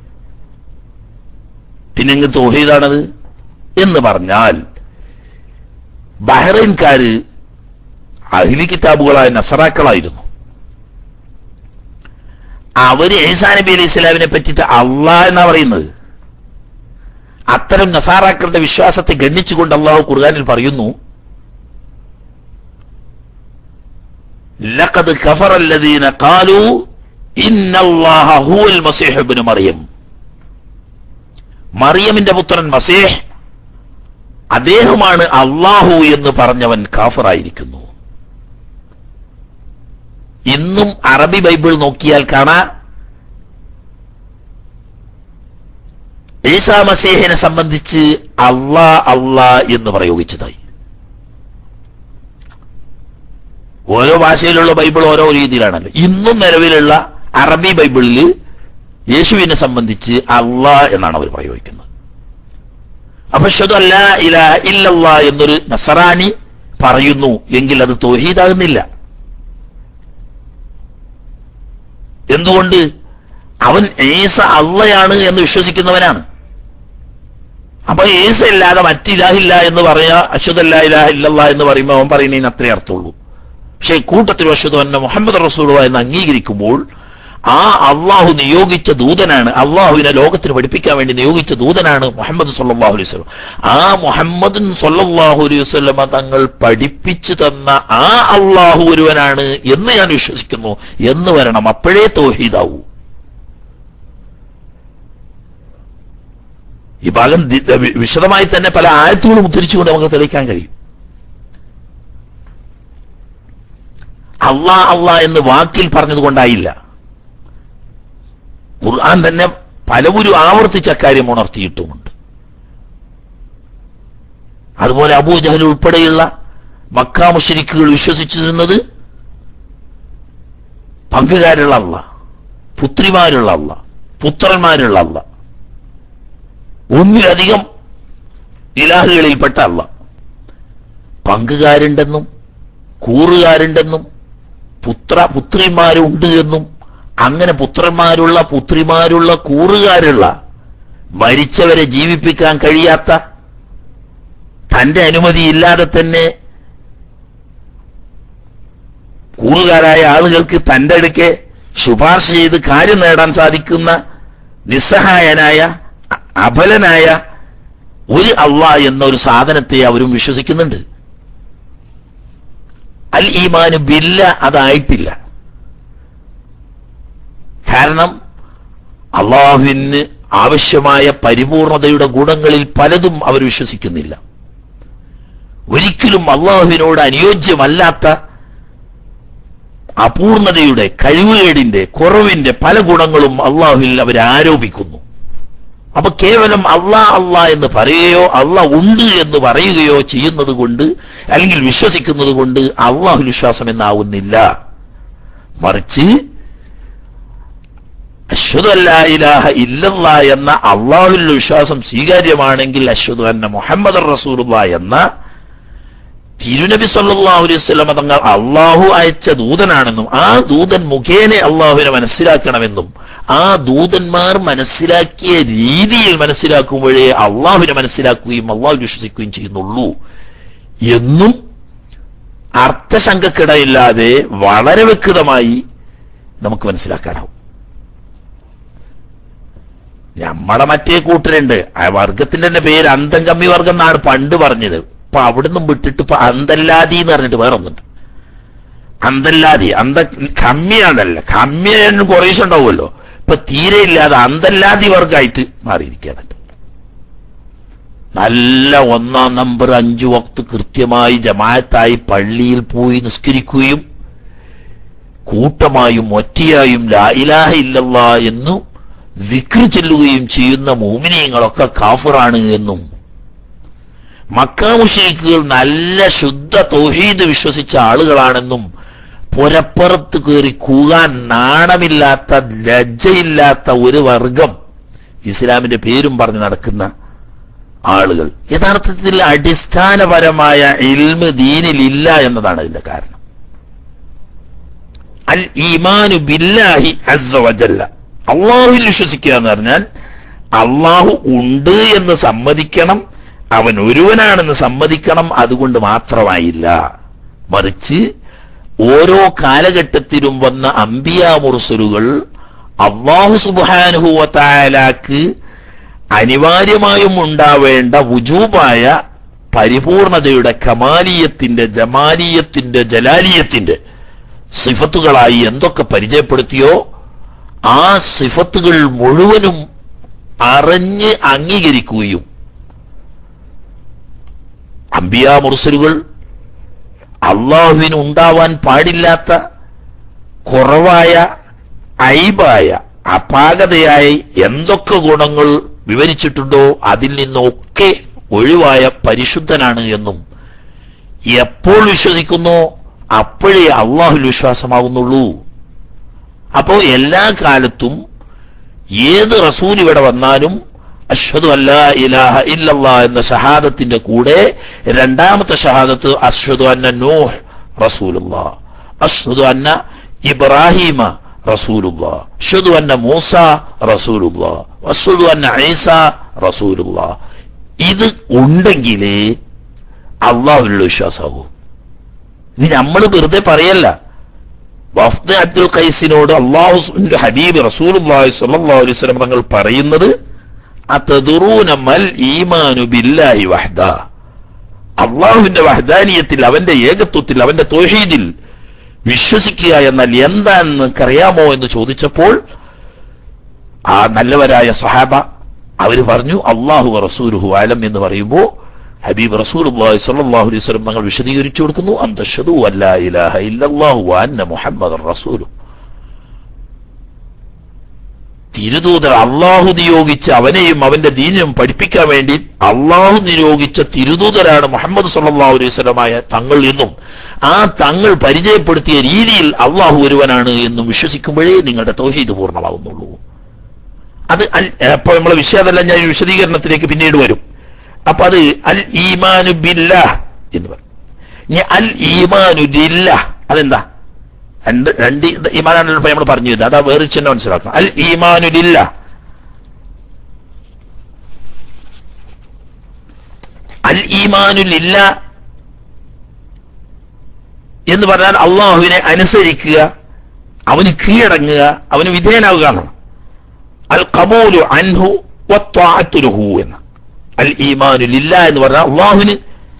പിന്നെ ഇങ്ങ് തോഹീദാണത് എന്ന് പറഞ്ഞാൽ ബഹ്റൈൻകാര് അഹിലി കിതാബുകളായ നസറാക്കളായിരുന്നു അവര് ഈസാ നബി അലൈഹി ഇസ്ലാമിനെ പറ്റിയിട്ട് അള്ളാഹ് എന്നാ പറയുന്നത് അത്തരം നസാറാക്കളുടെ വിശ്വാസത്തെ ഗണ്ണിച്ചുകൊണ്ട് അള്ളാഹു ഖുർആാനിൽ പറയുന്നു ലഖദ് കഫറ الذين قالوا ان الله هو المسيح ابن മറിയം മറിയമിന്റെ പുത്രൻ മസീഹ് അദ്ദേഹമാണ് അള്ളാഹു എന്ന് പറഞ്ഞവൻ കാഫറായിരിക്കുന്നു ഇന്നും അറബി ബൈബിൾ നോക്കിയാൽ കാണാ ഈസാ മസീഹിനെ സംബന്ധിച്ച് അള്ളാ അള്ളാ എന്ന് പ്രയോഗിച്ചതായി ഓരോ ഭാഷയിലുള്ള ബൈബിൾ ഓരോ രീതിയിലാണല്ലോ ഇന്നും നിലവിലുള്ള അറബി ബൈബിളിൽ യേശുവിനെ സംബന്ധിച്ച് അള്ളാ എന്നാണ് അവർ പ്രയോഗിക്കുന്നത് അപ്പൊ ഷദു അല്ല ഇല ഇല്ലല്ലാ എന്നൊരു നസറാനി പറയുന്നു എങ്കിൽ അത് തോഹീദാകുന്നില്ല എന്തുകൊണ്ട് അവൻ ഏസ അള്ളയാണ് എന്ന് വിശ്വസിക്കുന്നവനാണ് അപ്പൊ ഏസ ഇല്ലാതെ മറ്റിലാഹില്ല എന്ന് പറയാ അശ്വതല്ല ഇലാഹ ഇല്ലല്ലാ എന്ന് പറയുമ്പോൾ അവൻ പറയുന്നതിന് അത്രേ അർത്ഥമുള്ളൂ പക്ഷേ കൂട്ടത്തിൽ അശ്വത് തന്നെ മുഹമ്മദ് റസൂൽ എന്ന് അംഗീകരിക്കുമ്പോൾ ആ അള്ളാഹു നിയോഗിച്ച ദൂതനാണ് അള്ളാഹുവിനെ ലോകത്തിന് പഠിപ്പിക്കാൻ വേണ്ടി നിയോഗിച്ച ദൂതനാണ് മുഹമ്മദ് സല്ലാഹു അലൈഹി സ്വലം ആ മുഹമ്മദ് സല്ലാഹു അലൈഹി വസ്ലമ തങ്ങൾ പഠിപ്പിച്ചു തന്ന ആ അള്ളാഹു ഒരുവനാണ് എന്ന് ഞാൻ വിശ്വസിക്കുന്നു എന്ന് വരണം അപ്പോഴേ തോഹീദാവൂ ഈ ഭാഗം ദി- വി- വിശദമായി തന്നെ പല ആയത്തുകളും ഉദ്ധരിച്ചുകൊണ്ട് നമുക്ക് തെളിയിക്കാൻ കഴിയും അള്ളാ അള്ളാ എന്ന് വാക്കിൽ പറഞ്ഞത് കൊണ്ടായില്ല ഖുർആൻ തന്നെ പലവരും ആവർത്തിച്ച കാര്യം ഉണർത്തിയിട്ടുമുണ്ട് അതുപോലെ അബൂജഹൽ ഉൾപ്പെടെയുള്ള മക്ക മുഷരിക്കുകൾ വിശ്വസിച്ചിരുന്നത് പങ്കുകാരുള്ള അല്ല പുത്രിമാരുള്ള അല്ല പുത്രന്മാരുള്ള അല്ല ഒന്നിലധികം ഇലാഹുകളിൽപ്പെട്ട അല്ല പങ്കുകാരുണ്ടെന്നും കൂറുകാരുണ്ടെന്നും പുത്ര പുത്രിമാരുണ്ട് എന്നും അങ്ങനെ പുത്രന്മാരുള്ള പുത്രിമാരുള്ള കൂറുകാരുള്ള മരിച്ചവരെ ജീവിപ്പിക്കാൻ കഴിയാത്ത തന്റെ അനുമതിയില്ലാതെ തന്നെ കൂറുകാരായ ആളുകൾക്ക് തന്റെ അടുക്കെ ശുപാർശ ചെയ്ത് കാര്യം നേടാൻ സാധിക്കുന്ന നിസ്സഹായനായ അ- അബലനായ ഒരു അള്ളാ എന്ന ഒരു സാധനത്തെ അവരും വിശ്വസിക്കുന്നുണ്ട് അൽ ഈമാന് ബില്ല അതായിട്ടില്ല കാരണം അള്ളാഹുവിന് ആവശ്യമായ പരിപൂർണതയുടെ ഗുണങ്ങളിൽ പലതും അവർ വിശ്വസിക്കുന്നില്ല ഒരിക്കലും അള്ളാഹുവിനോട് അനുയോജ്യമല്ലാത്ത അപൂർണതയുടെ കഴിവുകേടിന്റെ കുറവിന്റെ പല ഗുണങ്ങളും അള്ളാഹുവിൽ അവർ ആരോപിക്കുന്നു അപ്പൊ കേവലം അള്ളാ അള്ളാ എന്ന് പറയുകയോ അള്ളാ ഉണ്ട് എന്ന് പറയുകയോ ചെയ്യുന്നത് കൊണ്ട് അല്ലെങ്കിൽ വിശ്വസിക്കുന്നത് കൊണ്ട് അള്ളാഹു വിശ്വാസം എന്നാവുന്നില്ല മറിച്ച് അശ്വതു അല്ലാ ഇലാഹ ഇല്ലല്ലാ എന്ന അള്ളാഹുവിൽ വിശ്വാസം സ്വീകാര്യമാണെങ്കിൽ അശ്വതു അന്ന മുഹമ്മദ് റസൂലുള്ള എന്ന തിരുനബി സല്ലല്ലാഹു അലൈഹി വസല്ലം തങ്ങൾ അള്ളാഹു അയച്ച ദൂതനാണെന്നും ആ ദൂതൻ മുഖേന അള്ളാഹുവിനെ മനസ്സിലാക്കണമെന്നും ആ ദൂതന്മാർ മനസ്സിലാക്കിയ രീതിയിൽ മനസ്സിലാക്കുമ്പോഴേ അള്ളാഹുവിനെ മനസ്സിലാക്കുകയും അള്ളാഹു വിശ്വസിക്കുകയും ചെയ്യുന്നുള്ളൂ എന്നും അർത്ഥശങ്കക്കിടയില്ലാതെ വളരെ വ്യക്തമായി നമുക്ക് മനസ്സിലാക്കാനാവും നമ്മുടെ മറ്റേ കൂട്ടരുണ്ട് ആ വർഗത്തിന്റെ തന്നെ പേര് അന്തം കമ്മി വർഗം എന്നാണ് പണ്ട് പറഞ്ഞത് ഇപ്പൊ അവിടുന്ന് വിട്ടിട്ട് ഇപ്പൊ അന്തല്ലാതി എന്ന് പറഞ്ഞിട്ട് വേറെ ഒന്നുണ്ട് അന്തല്ലാതി അന്ത കമ്മിയാണല്ല കമ്മിയാണ് കുറേശ്ശെ ഉണ്ടാവുമല്ലോ ഇപ്പൊ തീരെ ഇല്ലാതെ അന്തല്ലാതി വർഗമായിട്ട് മാറിയിരിക്കുകയാണ് നല്ല ഒന്നാം നമ്പർ അഞ്ചു വക്ത് കൃത്യമായി ജമായത്തായി പള്ളിയിൽ പോയി നിസ്കരിക്കുകയും കൂട്ടമായും ഒറ്റയായും ലാ ഇലാഹ ഇല്ലല്ലാ എന്നും വിക്രി ചെല്ലുകയും ചെയ്യുന്ന മോമിനിയങ്ങളൊക്കെ കാഫറാണ് എന്നും മക്കാമുഷരിക്കുകൾ നല്ല ശുദ്ധ തൗഹീദ് വിശ്വസിച്ച ആളുകളാണെന്നും പുരപ്പുറത്ത് കയറി കൂകാൻ നാണമില്ലാത്ത ലജ്ജയില്ലാത്ത ഒരു വർഗം ഇസ്ലാമിന്റെ പേരും പറഞ്ഞ് നടക്കുന്ന ആളുകൾ യഥാർത്ഥത്തിൽ അടിസ്ഥാനപരമായ ഇൽമ് ദീനിലില്ല എന്നതാണ് ഇതിന്റെ കാരണം അൽ ഈമാനു ബില്ലാഹി അസ്സ വജല്ല അള്ളാഹുവിൽ വിശ്വസിക്കുക എന്ന് പറഞ്ഞാൽ അള്ളാഹു ഉണ്ട് എന്ന് സമ്മതിക്കണം അവൻ ഒരുവനാണെന്ന് സമ്മതിക്കണം അതുകൊണ്ട് മാത്രമായില്ല മറിച്ച് ഓരോ കാലഘട്ടത്തിലും വന്ന അംബിയ മുർസലുകൾ അള്ളാഹു സുബാനുഹുവത്തായാലാക്ക് അനിവാര്യമായും ഉണ്ടാവേണ്ട വുജൂബായ പരിപൂർണതയുടെ കമാലിയത്തിന്റെ ജമാലിയത്തിന്റെ ജലാലിയത്തിന്റെ സിഫത്തുകളായി എന്തൊക്കെ പരിചയപ്പെടുത്തിയോ ആ സിഫത്തുകൾ മുഴുവനും അറിഞ്ഞ് അംഗീകരിക്കുകയും അംബിയ മുർസലുകൾ അള്ളാഹുവിന് ഉണ്ടാവാൻ പാടില്ലാത്ത കുറവായ ഐബായ അപാകതയായി എന്തൊക്കെ ഗുണങ്ങൾ വിവരിച്ചിട്ടുണ്ടോ അതിൽ നിന്നൊക്കെ ഒഴിവായ പരിശുദ്ധനാണ് എന്നും എപ്പോൾ വിശ്വസിക്കുന്നോ അപ്പോഴേ അള്ളാഹുൽ വിശ്വാസമാവുന്നുള്ളൂ അപ്പോ എല്ലാ കാലത്തും ഏത് റസൂൽ ഇവിടെ വന്നാലും അഷ്ഹദു അല്ലാ ഇലാഹ ഇല്ലല്ലാ എന്ന ഷഹാദത്തിന്റെ കൂടെ രണ്ടാമത്തെ ഷഹാദത്ത് അഷ്ഹദു അന്ന നൂഹ് റസൂലുള്ളാ അഷ്ഹദു അന്ന ഇബ്രാഹിമ റസൂലുള്ളാ അഷ്ഹദു അന്ന മൂസ റസൂലുള്ളാ അഷ്ഹദു അന്ന ഈസ റസൂലുള്ളാ ഇത് ഉണ്ടെങ്കിലേ അള്ളാഹുലുള്ള വിശ്വാസാകൂ ഇത് നമ്മൾ വെറുതെ പറയല്ല വഫ്ദ് അബ്ദുൽ ഖൈസിനോട് അള്ളാഹു ഹബീബ് റസൂലുള്ളാഹി സ്വല്ലല്ലാഹു അലൈഹി വസല്ലം തങ്ങൾ പറയുന്നത് അതദുറൂന മൽ ഈമാനു ബില്ലാഹി വഹ്ദ അള്ളാഹുവിന്റെ വഹദാനിയത്തിൽ അവന്റെ ഏകത്വത്തിൽ അവന്റെ തൗഹീദിൽ വിശ്വസിക്കുക എന്നാൽ എന്താണെന്ന് നിനക്കറിയാമോ എന്ന് ചോദിച്ചപ്പോൾ ആ നല്ലവരായ സഹാബ അവർ പറഞ്ഞു അള്ളാഹു റസൂലുഹു ആലം എന്ന് പറയുമ്പോൾ ഹബീബ് റസൂൽ സല്ലല്ലാഹു അലൈഹി വസല്ലം തങ്ങൾ വിശദീകരിച്ചു കൊടുക്കുന്നു അന്തഷദു അല്ലാ ഇലാഹ ഇല്ലല്ലാഹു വ അന്ന മുഹമ്മദ് റസൂലു തിരുദൂതർ അള്ളാഹു നിയോഗിച്ച് അവനെയും അവന്റെ ദീനിനും പഠിപ്പിക്കാൻ വേണ്ടി അള്ളാഹു നിയോഗിച്ച തിരുദൂതരാണ് മുഹമ്മദ് സല്ലല്ലാഹു അലൈഹി വസല്ലമായ തങ്ങൾ എന്നും ആ തങ്ങൾ പരിചയപ്പെടുത്തിയ രീതിയിൽ അള്ളാഹു ഒരുവനാണ് എന്നും വിശ്വസിക്കുമ്പോഴേ നിങ്ങളുടെ തൗഹീദ് പൂർണ്ണമാകുന്നുള്ളൂ അത് അൽ അപ്പൊ നമ്മളെ വിഷയതല്ല ഞാൻ ഈ വിശദീകരണത്തിലേക്ക് പിന്നീട് വരും അപ്പൊ അത് അൽ ഈമാനു ബില്ലാഹ് എന്ന് പറയും ഇനി അൽ ഈമാനു ലില്ലാഹ് അതെന്താ രണ്ട് രണ്ട് ഈമാനാണല്ലോ ഇപ്പൊ നമ്മൾ പറഞ്ഞു തരുന്നത് അതാ വേറെ ചിഹ്നം മനസ്സിലാക്കണം അൽ ഈമാനു ലില്ലാഹ് അൽ ഈമാനു ലില്ലാഹ് എന്ന് പറഞ്ഞാൽ അള്ളാഹുവിനെ അനുസരിക്കുക അവന് കീഴടങ്ങുക അവന് വിധേയനാവുക എന്നാണ് അൽ കബൂലു അൻഹു വത്വാഅത്തു ലഹു എന്ന് അൽ ഈമാനു ലില്ല എന്ന് പറഞ്ഞാൽ അള്ളാഹുവിന്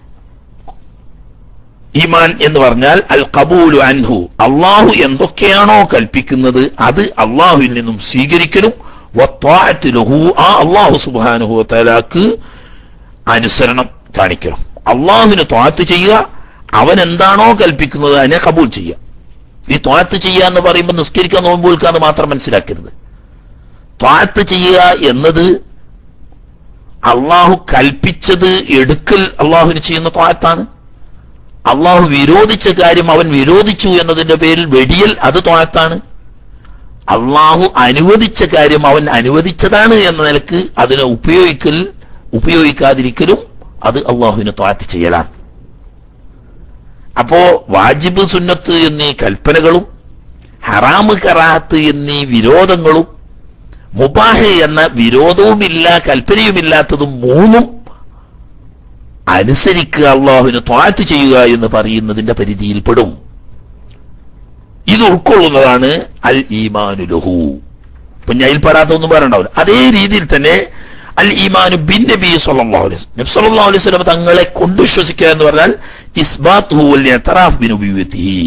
ഈമാൻ എന്ന് പറഞ്ഞാൽ അൽ കബൂലു അൻഹു അള്ളാഹു എന്തൊക്കെയാണോ കൽപ്പിക്കുന്നത് അത് അള്ളാഹുവിൽ നിന്നും സ്വീകരിക്കലും വത്വാഅത്തു ലഹു ആ അള്ളാഹു സുബ്ഹാനഹു വതആലാക്ക് അനുസരണം കാണിക്കണം അള്ളാഹുവിന് ത്വാത്ത് ചെയ്യുക അവൻ എന്താണോ കൽപ്പിക്കുന്നത് അതിനെ കബൂൽ ചെയ്യുക ഈ ത്വാത്ത് ചെയ്യുക എന്ന് പറയുമ്പോൾ നിസ്കരിക്കാൻ നോമ്പ് വിൽക്കാന്ന് മാത്രം മനസ്സിലാക്കരുത് ത്വാത്ത് ചെയ്യുക എന്നത് അള്ളാഹു കൽപ്പിച്ചത് എടുക്കൽ അള്ളാഹുവിന് ചെയ്യുന്ന ത്വാത്താണ് അള്ളാഹു വിരോധിച്ച കാര്യം അവൻ വിരോധിച്ചു എന്നതിന്റെ പേരിൽ വെടിയൽ അത് ത്വാത്താണ് അള്ളാഹു അനുവദിച്ച കാര്യം അവൻ അനുവദിച്ചതാണ് എന്ന നിലക്ക് അതിനെ ഉപയോഗിക്കൽ ഉപയോഗിക്കാതിരിക്കലും അത് അള്ളാഹുവിന് ത്വാത്ത് ചെയ്യലാണ് അപ്പോ വാജിബ് സുന്നത്ത് എന്നീ കൽപ്പനകളും ഹറാമ് കറാത്ത് എന്നീ വിരോധങ്ങളും മുബാഹ് എന്ന വിരോധവുമില്ല കൽപ്പനയുമില്ലാത്തതും മൂന്നും അനുസരിക്കുക അള്ളാഹുവിന് ത്വാറ്റ് ചെയ്യുക എന്ന് പറയുന്നതിന്റെ പരിധിയിൽപ്പെടും ഇത് ഉൾക്കൊള്ളുന്നതാണ് അൽ ഈമാനു ലഹു ഇപ്പൊ ഞാൻ പെടാത്തൊന്നും പറയണ്ടാവില്ല അതേ രീതിയിൽ തന്നെ അൽ ഈമാനു ബിൻ നബി സല്ലല്ലാഹു അലൈഹി വസല്ലം നബി സല്ലല്ലാഹു അലൈഹി വസല്ലം തങ്ങളെ കൊണ്ട് വിശ്വസിക്കുക എന്ന് പറഞ്ഞാൽ ഇസ്ബാത്തുഹു വൽ ഇഅ്തറാഫ് ബി നബിയ്യതിഹി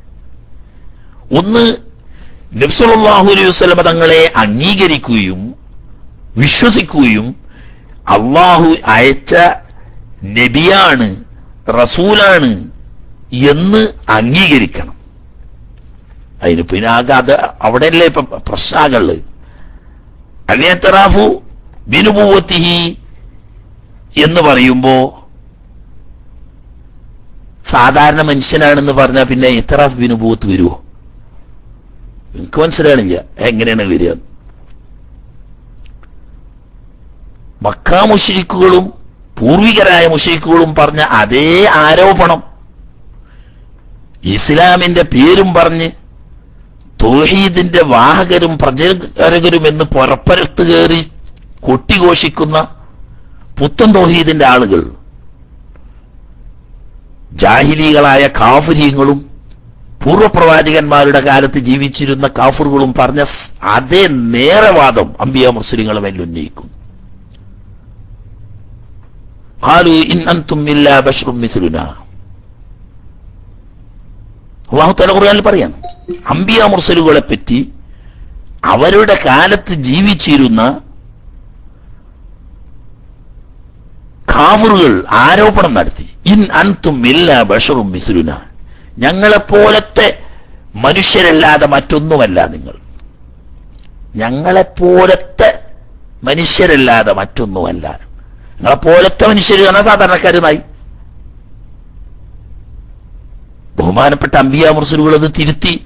ഒന്ന് നബി സല്ലല്ലാഹു അലൈഹി വസല്ലം തങ്ങളെ അംഗീകരിക്കുകയും വിശ്വസിക്കുകയും അള്ളാഹു അയച്ച നബിയാണ് റസൂലാണ് എന്ന് അംഗീകരിക്കണം അതിന് പിന്നെ ആകെ അത് അവിടെയല്ലേ ഇപ്പൊ പ്രശ്നങ്ങള് അലിയത്തറാഫു ബിനുപൂവത്തിഹി എന്ന് പറയുമ്പോ സാധാരണ മനുഷ്യനാണെന്ന് പറഞ്ഞാൽ പിന്നെ ഇത്തറാഫ് ബിനുപൂവത്ത് വരുമോ എനിക്ക് മനസ്സിലാണില്ല എങ്ങനെയാണ് വരിക മക്കാ മുഷരിക്കുകളും പൂർവികരായ മുഷരിക്കുകളും പറഞ്ഞ അതേ ആരോപണം ഇസ്ലാമിന്റെ പേരും പറഞ്ഞ് തോഹീദിന്റെ വാഹകരും പ്രചാരകരും എന്ന് പുറപ്പരത്ത് കയറി കൊട്ടിഘോഷിക്കുന്ന പുത്തൻ തോഹീദിന്റെ ആളുകൾ ജാഹിലികളായ കാഫര്യങ്ങളും പൂർവ്വപ്രവാചകന്മാരുടെ കാലത്ത് ജീവിച്ചിരുന്ന കാഫറുകളും പറഞ്ഞ സ് അതേ നേരവാദം അമ്പിയ മുസ്ലിങ്ങളെ മേൽ ഉന്നയിക്കും قالوا إن أنتم إلا بشر مثلنا അള്ളാഹു തല ഖുർആനിൽ പറയാണ് അമ്പിയ മുർസലുകളെ പറ്റി അവരുടെ കാലത്ത് ജീവിച്ചിരുന്ന കാഫറുകൾ ആരോപണം നടത്തി ഇൻ അൻതും ഇല്ല ബഷറും മിഥുലുന ഞങ്ങളെപ്പോലത്തെ മനുഷ്യരല്ലാതെ മറ്റൊന്നുമല്ല നിങ്ങൾ ഞങ്ങളെപ്പോലത്തെ മനുഷ്യരല്ലാതെ മറ്റൊന്നുമല്ല നിങ്ങളെപ്പോലത്തെ മനുഷ്യർ എന്നാൽ സാധാരണക്കാരുന്നായി ബഹുമാനപ്പെട്ട അമ്പിയ മുർസലുകൾ അത് തിരുത്തി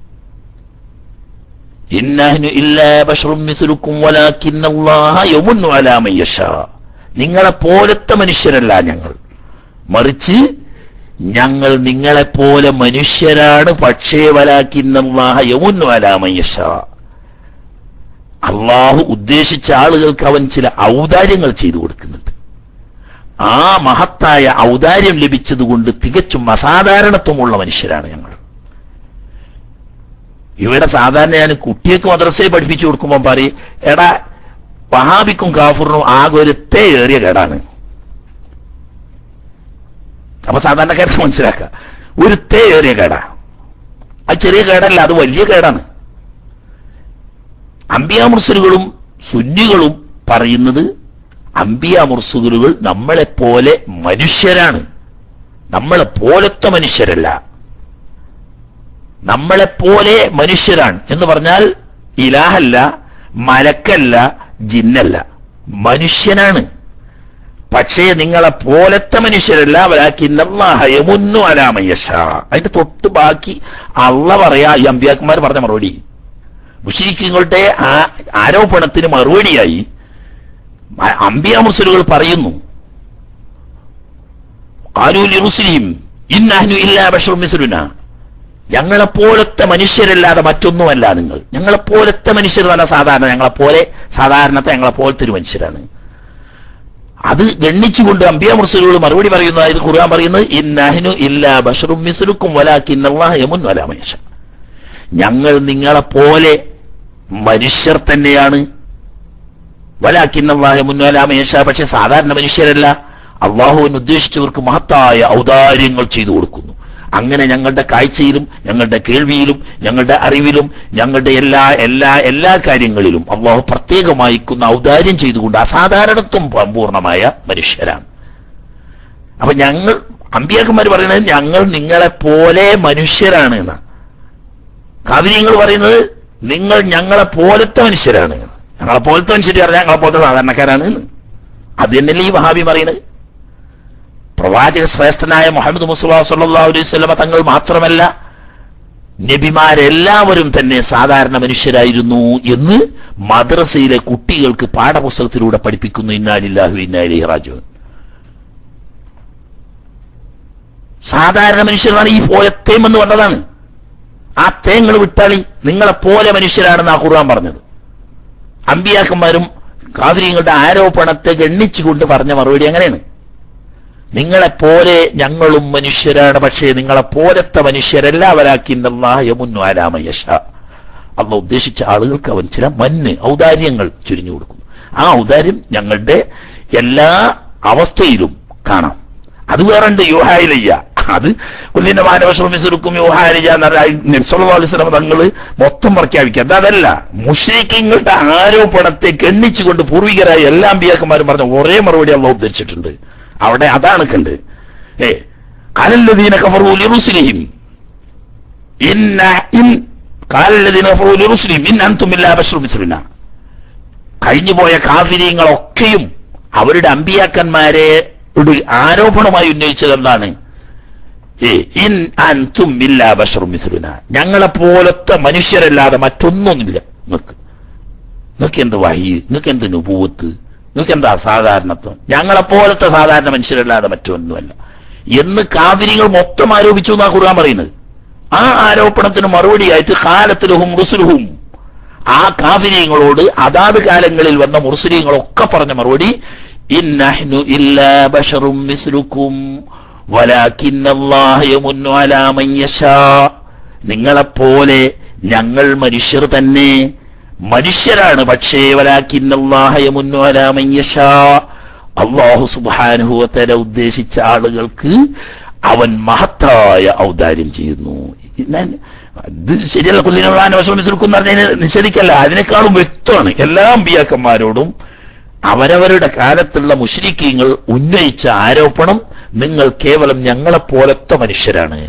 ഇന്നഹ്നു ഇല്ലാ ബശറും മിഥുലുക്കും വലാകിന്നല്ലാഹ യമുന്നു അലാ മൻ യശാ നിങ്ങളെ പോലത്തെ മനുഷ്യരല്ല ഞങ്ങൾ മറിച്ച് ഞങ്ങൾ നിങ്ങളെപ്പോലെ മനുഷ്യരാണ് പക്ഷേ വലാകിന്നല്ലാഹ യമുന്നു അലാ മൻ യശാ അള്ളാഹു ഉദ്ദേശിച്ച ആളുകൾക്ക് അവൻ ചില ഔദാര്യങ്ങൾ ചെയ്തു കൊടുക്കുന്നുണ്ട് ആ മഹത്തായ ഔദാര്യം ലഭിച്ചതുകൊണ്ട് തികച്ചും അസാധാരണത്വമുള്ള മനുഷ്യരാണ് ഞങ്ങൾ ഇവിടെ സാധാരണ ഞാൻ കുട്ടിയൊക്കെ മദ്രസയെ പഠിപ്പിച്ചു കൊടുക്കുമ്പോൾ പറയും എടാ വഹാബിക്കും കാഫറിനും ആകെ ഒരു തേ ഏറിയ കേടാണ് അപ്പൊ സാധാരണക്കാർക്ക് മനസ്സിലാക്കുക ഒരു തേ ഏറിയ കേടാ അത് ചെറിയ കേടല്ല അത് വലിയ കേടാണ് അമ്പിയ മുർസലുകളും സുന്നികളും പറയുന്നത് അമ്പിയ മുർസുകളുകൾ നമ്മളെപ്പോലെ മനുഷ്യരാണ് നമ്മളെ പോലത്തെ മനുഷ്യരല്ല നമ്മളെപ്പോലെ മനുഷ്യരാണ് എന്ന് പറഞ്ഞാൽ ഇലാഹല്ല മലക്കല്ല ജിന്നല്ല മനുഷ്യനാണ് പക്ഷേ നിങ്ങളെ പോലത്തെ മനുഷ്യരല്ല വലാക്കിന്നല്ലാഹയമുന്നു അലാമയഷ അതിന്റെ തൊട്ട് ബാക്കി അള്ള പറയാ ഈ അമ്പ്യാക്കന്മാർ പറഞ്ഞ മറുപടി മുഷരിക്കുകളുടെ ആ ആരോപണത്തിന് മറുപടിയായി അമ്പിയ മുസ്ലികൾ പറയുന്നു ആരൂലി റുസ്ലിം ഇന്നാഹ്നു ഇല്ലാ ബഷറും മിസ്ലുന ഞങ്ങളെപ്പോലത്തെ മനുഷ്യരല്ലാതെ മറ്റൊന്നുമല്ല നിങ്ങൾ ഞങ്ങളെപ്പോലത്തെ മനുഷ്യർ തന്നെ സാധാരണ ഞങ്ങളെപ്പോലെ സാധാരണത്തെ ഞങ്ങളെപ്പോലത്തെ ഒരു മനുഷ്യരാണ് അത് ഗണ്ണിച്ചുകൊണ്ട് അമ്പിയ മുർസലുകൾ മറുപടി പറയുന്നതായത് ഖുർആൻ പറയുന്നത് ഇന്നാഹിനു ഇല്ലാ ബഷറും മിസ്ലുക്കും വലാക്കിന്നല്ലാഹയമുൻ വലാമേശ ഞങ്ങൾ നിങ്ങളെപ്പോലെ മനുഷ്യർ തന്നെയാണ് വലാക്കിന്നല്ലാഹയമുൻ വലാമേശ പക്ഷെ സാധാരണ മനുഷ്യരല്ല അള്ളാഹുവിന് ഉദ്ദേശിച്ചവർക്ക് മഹത്തായ ഔദാര്യങ്ങൾ ചെയ്തു കൊടുക്കുന്നു അങ്ങനെ ഞങ്ങളുടെ കാഴ്ചയിലും ഞങ്ങളുടെ കേൾവിയിലും ഞങ്ങളുടെ അറിവിലും ഞങ്ങളുടെ എല്ലാ എല്ലാ എല്ലാ കാര്യങ്ങളിലും അള്ളാഹു പ്രത്യേകമായിക്കുന്ന ഔദാര്യം ചെയ്തുകൊണ്ട് അസാധാരണത്വം പൂർണ്ണമായ മനുഷ്യരാണ് അപ്പൊ ഞങ്ങൾ അമ്പിയാക്കന്മാർ പറയുന്നത് ഞങ്ങൾ നിങ്ങളെ പോലെ മനുഷ്യരാണ് എന്ന കാവിര്യങ്ങൾ പറയുന്നത് നിങ്ങൾ ഞങ്ങളെ പോലത്തെ മനുഷ്യരാണ് എന്ന്. ഞങ്ങളെ പോലത്തെ മനുഷ്യർ പറഞ്ഞാൽ ഞങ്ങളെ പോലത്തെ സാധാരണക്കാരാണ് എന്ന്. അത് തന്നെയല്ലേ ഈ വഹാബി പറയുന്നത് പ്രവാചക ശ്രേഷ്ഠനായ മുഹമ്മദ് മുസ്ലാ സല്ലാ അലൈഹി സ്വലമ തങ്ങൾ മാത്രമല്ല നബിമാരെല്ലാവരും തന്നെ സാധാരണ മനുഷ്യരായിരുന്നു എന്ന് മദ്രസയിലെ കുട്ടികൾക്ക് പാഠപുസ്തകത്തിലൂടെ പഠിപ്പിക്കുന്നു ഇന്നാലില്ലാഹു ഇന്നാലി റാജുൻ സാധാരണ മനുഷ്യരാണ് ഈ പോലെ തേം എന്ന് പറഞ്ഞതാണ് ആ തേങ്ങൾ വിട്ടാളി നിങ്ങളെ പോലെ മനുഷ്യരാണെന്ന് ആ ഖുർആൻ പറഞ്ഞത് അമ്പിയാക്കന്മാരും കാതിരിങ്ങളുടെ ആരോപണത്തെ ഗണ്ണിച്ചുകൊണ്ട് പറഞ്ഞ മറുപടി അങ്ങനെയാണ് നിങ്ങളെപ്പോലെ ഞങ്ങളും മനുഷ്യരാണ് പക്ഷേ നിങ്ങളെപ്പോലത്തെ മനുഷ്യരല്ല അവരാക്കിന്നല്ലാഹയമുന്നു ആലാമയശ അള്ള ഉദ്ദേശിച്ച ആളുകൾക്ക് അവൻ ചില മഞ്ഞ് ഔദാര്യങ്ങൾ ചുരിഞ്ഞു കൊടുക്കുന്നു ആ ഔദാര്യം ഞങ്ങളുടെ എല്ലാ അവസ്ഥയിലും കാണാം അത് വേറുണ്ട് യോഹായിലയ്യ അത് കുല്ലിന്റെ മാനവശ്രമിസുക്കും യോഹാരിജ നബ്സല്ലാസ്ലം തങ്ങള് മൊത്തം പ്രഖ്യാപിക്കുക അതല്ല മുഷ്രിഖങ്ങളുടെ ആരോപണത്തെ ഗണ്ണിച്ചുകൊണ്ട് പൂർവികരായ എല്ലാ അമ്പിയാക്കന്മാരും പറഞ്ഞ ഒരേ മറുപടി അള്ള ഉദ്ധരിച്ചിട്ടുണ്ട് അവിടെ അതാണ് കണ്ട് ഏ കാലല്ലദീന കഫറു ലിറുസ്ലിഹിം ഇന്ന ഇൻ കാലല്ലദീന കഫറു ലിറുസ്ലിഹിം ഇൻ അൻതും ഇല്ലാ ബശറും മിസ്ലുന കഴിഞ്ഞുപോയ കാഫിര്യങ്ങളൊക്കെയും അവരുടെ അമ്പിയാക്കന്മാരെ ഒരു ആരോപണമായി ഉന്നയിച്ചത് എന്താണ് ഏ ഇൻ അൻതും ഇല്ലാ ബശറും മിസ്ലുന ഞങ്ങളെ പോലത്തെ മനുഷ്യരല്ലാതെ മറ്റൊന്നുമില്ല നിങ്ങൾക്ക് നിങ്ങൾക്ക് എന്ത് വഹി നിങ്ങൾക്ക് എന്ത് നുപൂത്ത് നിങ്ങൾക്ക് എന്താ സാധാരണത്വം ഞങ്ങളെ പോലത്തെ സാധാരണ മനുഷ്യരല്ലാതെ മറ്റൊന്നുമല്ല എന്ന് കാവിരികൾ മൊത്തം ആരോപിച്ചു എന്നാ ഖുർആൻ പറയുന്നത് ആ ആരോപണത്തിന് മറുപടിയായിട്ട് കാലത്തിലുഹും റുസുലുഹും ആ കാഫിര്യങ്ങളോട് അതാത് കാലങ്ങളിൽ വന്ന മുർസുലിങ്ങളൊക്കെ പറഞ്ഞ മറുപടി ഇന്നഹ്നു ഇല്ലാ ബശറും മിസ്ലുക്കും വലാകിന്നല്ലാഹ യമുന്നു അലാ മൻ യശാ നിങ്ങളെപ്പോലെ ഞങ്ങൾ മനുഷ്യർ തന്നെ മനുഷ്യരാണ് പക്ഷേ വലാകിന്നല്ലാഹ യമുന്നു അലാ മൻ യശാ അള്ളാഹു സുബാനുഭവത്തല ഉദ്ദേശിച്ച ആളുകൾക്ക് അവൻ മഹത്തായ ഔദാര്യം ചെയ്യുന്നു ഞാൻ ഇത് ശരിയല്ല കുല്ലിനുള്ള വിശ്രമിച്ചെടുക്കുന്ന പറഞ്ഞതിന് നിഷേധിക്കല്ല അതിനേക്കാളും വ്യക്തമാണ് എല്ലാ അമ്പിയാക്കന്മാരോടും അവരവരുടെ കാലത്തുള്ള മുഷരിക്കീങ്ങൾ ഉന്നയിച്ച ആരോപണം നിങ്ങൾ കേവലം ഞങ്ങളെപ്പോലത്തെ മനുഷ്യരാണ്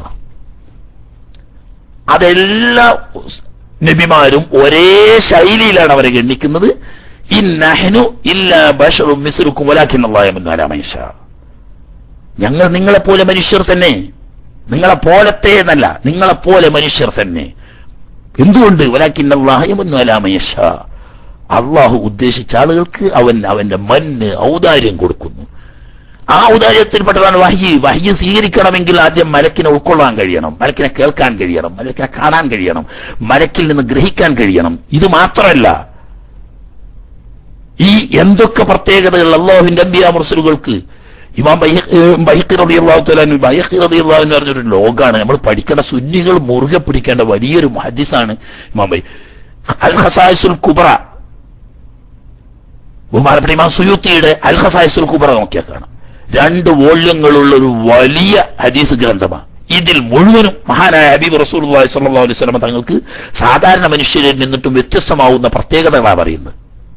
അതെല്ലാ നബിമാരും ഒരേ ശൈലിയിലാണ് അവരെ ഗണ്ണിക്കുന്നത് ഇന്നഹനു ഇല്ല ബഷറും മിസ്ലുക്കും വലാഖിന്നല്ലായമൻഷ ഞങ്ങൾ നിങ്ങളെപ്പോലെ മനുഷ്യർ തന്നെ നിങ്ങളെപ്പോലത്തെ എന്നല്ല നിങ്ങളെപ്പോലെ മനുഷ്യർ തന്നെ എന്തുകൊണ്ട് വലാഖിന്നല്ലായമൻഷ അള്ളാഹു ഉദ്ദേശിച്ച ആളുകൾക്ക് അവൻ അവന്റെ മണ്ണ് ഔദാര്യം കൊടുക്കുന്നു ആ ഔദാര്യത്തിൽപ്പെട്ടതാണ് വഹ്യ് വഹ്യ് സ്വീകരിക്കണമെങ്കിൽ ആദ്യം മലക്കിനെ ഉൾക്കൊള്ളാൻ കഴിയണം മലക്കിനെ കേൾക്കാൻ കഴിയണം മലക്കിനെ കാണാൻ കഴിയണം മലക്കിൽ നിന്ന് ഗ്രഹിക്കാൻ കഴിയണം ഇത് മാത്രമല്ല ഈ എന്തൊക്കെ പ്രത്യേകതകൾ അള്ളാഹുവിന്റെ അന്ത്യ മുർസലുകൾക്ക് ഇമാം ബൈഹി പറഞ്ഞൊരു ലോകാണ് നമ്മൾ പഠിക്കേണ്ട സുന്നികൾ മുറുകെ പിടിക്കേണ്ട വലിയൊരു ഹദീസാണ് ഇമാം ബൈ അൽ ഖസായിസുൽ കുബ്ര ബഹുമാനപ്പെട്ട ഇമാം സുയൂത്തിയുടെ അൽ ഖസായിസുൽ കുബ്ര നോക്കിയാൽ കാണാം രണ്ട് വോള്യങ്ങളുള്ള ഒരു വലിയ ഹദീസ് ഗ്രന്ഥമാണ് ഇതിൽ മുഴുവനും മഹാനായ ഹബീബ് റസൂൽ സല്ലാ അലൈഹി സ്വലമ തങ്ങൾക്ക് സാധാരണ മനുഷ്യരിൽ നിന്നിട്ടും വ്യത്യസ്തമാവുന്ന പ്രത്യേകതകളാണ് പറയുന്നത്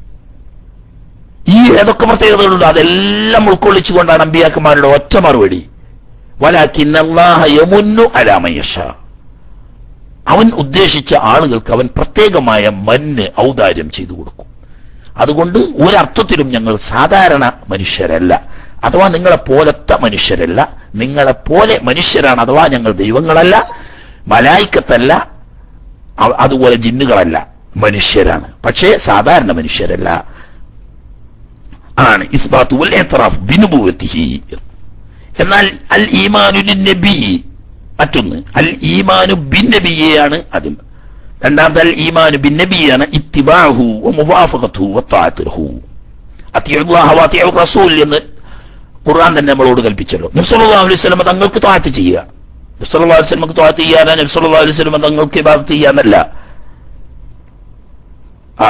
ഈ ഏതൊക്കെ പ്രത്യേകതകളുണ്ട് അതെല്ലാം ഉൾക്കൊള്ളിച്ചുകൊണ്ടാണ് അമ്പിയാക്കന്മാരുടെ ഒറ്റ മറുപടി വലാക്കിന്നല്ലാഹ യമുന്നു അലാമയഷ അവൻ ഉദ്ദേശിച്ച ആളുകൾക്ക് അവൻ പ്രത്യേകമായ മഞ്ഞ് ഔദാര്യം ചെയ്തു കൊടുക്കും അതുകൊണ്ട് ഒരർത്ഥത്തിലും ഞങ്ങൾ സാധാരണ മനുഷ്യരല്ല അഥവാ നിങ്ങളെ പോലത്തെ മനുഷ്യരല്ല നിങ്ങളെ പോലെ മനുഷ്യരാണ് അഥവാ ഞങ്ങൾ ദൈവങ്ങളല്ല മലായിക്കത്തല്ല അ- അതുപോലെ ജിന്നുകളല്ല മനുഷ്യരാണ് പക്ഷേ സാധാരണ മനുഷ്യരല്ല ആണ് ഇസ്ബാത്തു വൽ ഇഅ്തിറാഫ് ബിനുബുവത്തിഹി എന്നാൽ അൽ ഈമാനു നബി മറ്റൊന്ന് അൽ ഈമാനു ബിൻ നബിയെയാണ് അതും രണ്ടാമത്തെ അൽ ഈമാനു ബിൻ നബിയാണ് ഇത്തിബാഹു മുവാഫഖത്തുഹു വത്താഅത്തുഹു അത്തിയുല്ലാഹ വഅത്തിയു റസൂൽ എന്ന് ഖുർആൻ തന്നെ നമ്മളോട് കൽപ്പിച്ചല്ലോ നബി സല്ലല്ലാഹു അലൈഹി വസല്ലം തങ്ങൾക്ക് ത്വാഅത്ത് ചെയ്യുക നബി സല്ലല്ലാഹു അലൈഹി വസല്ലം ത്വാഅത്ത് ചെയ്യാനാ നബി സല്ലല്ലാഹു അലൈഹി വസല്ലം തങ്ങൾക്ക് ഇബാദത്ത് ചെയ്യാന്നല്ല ആ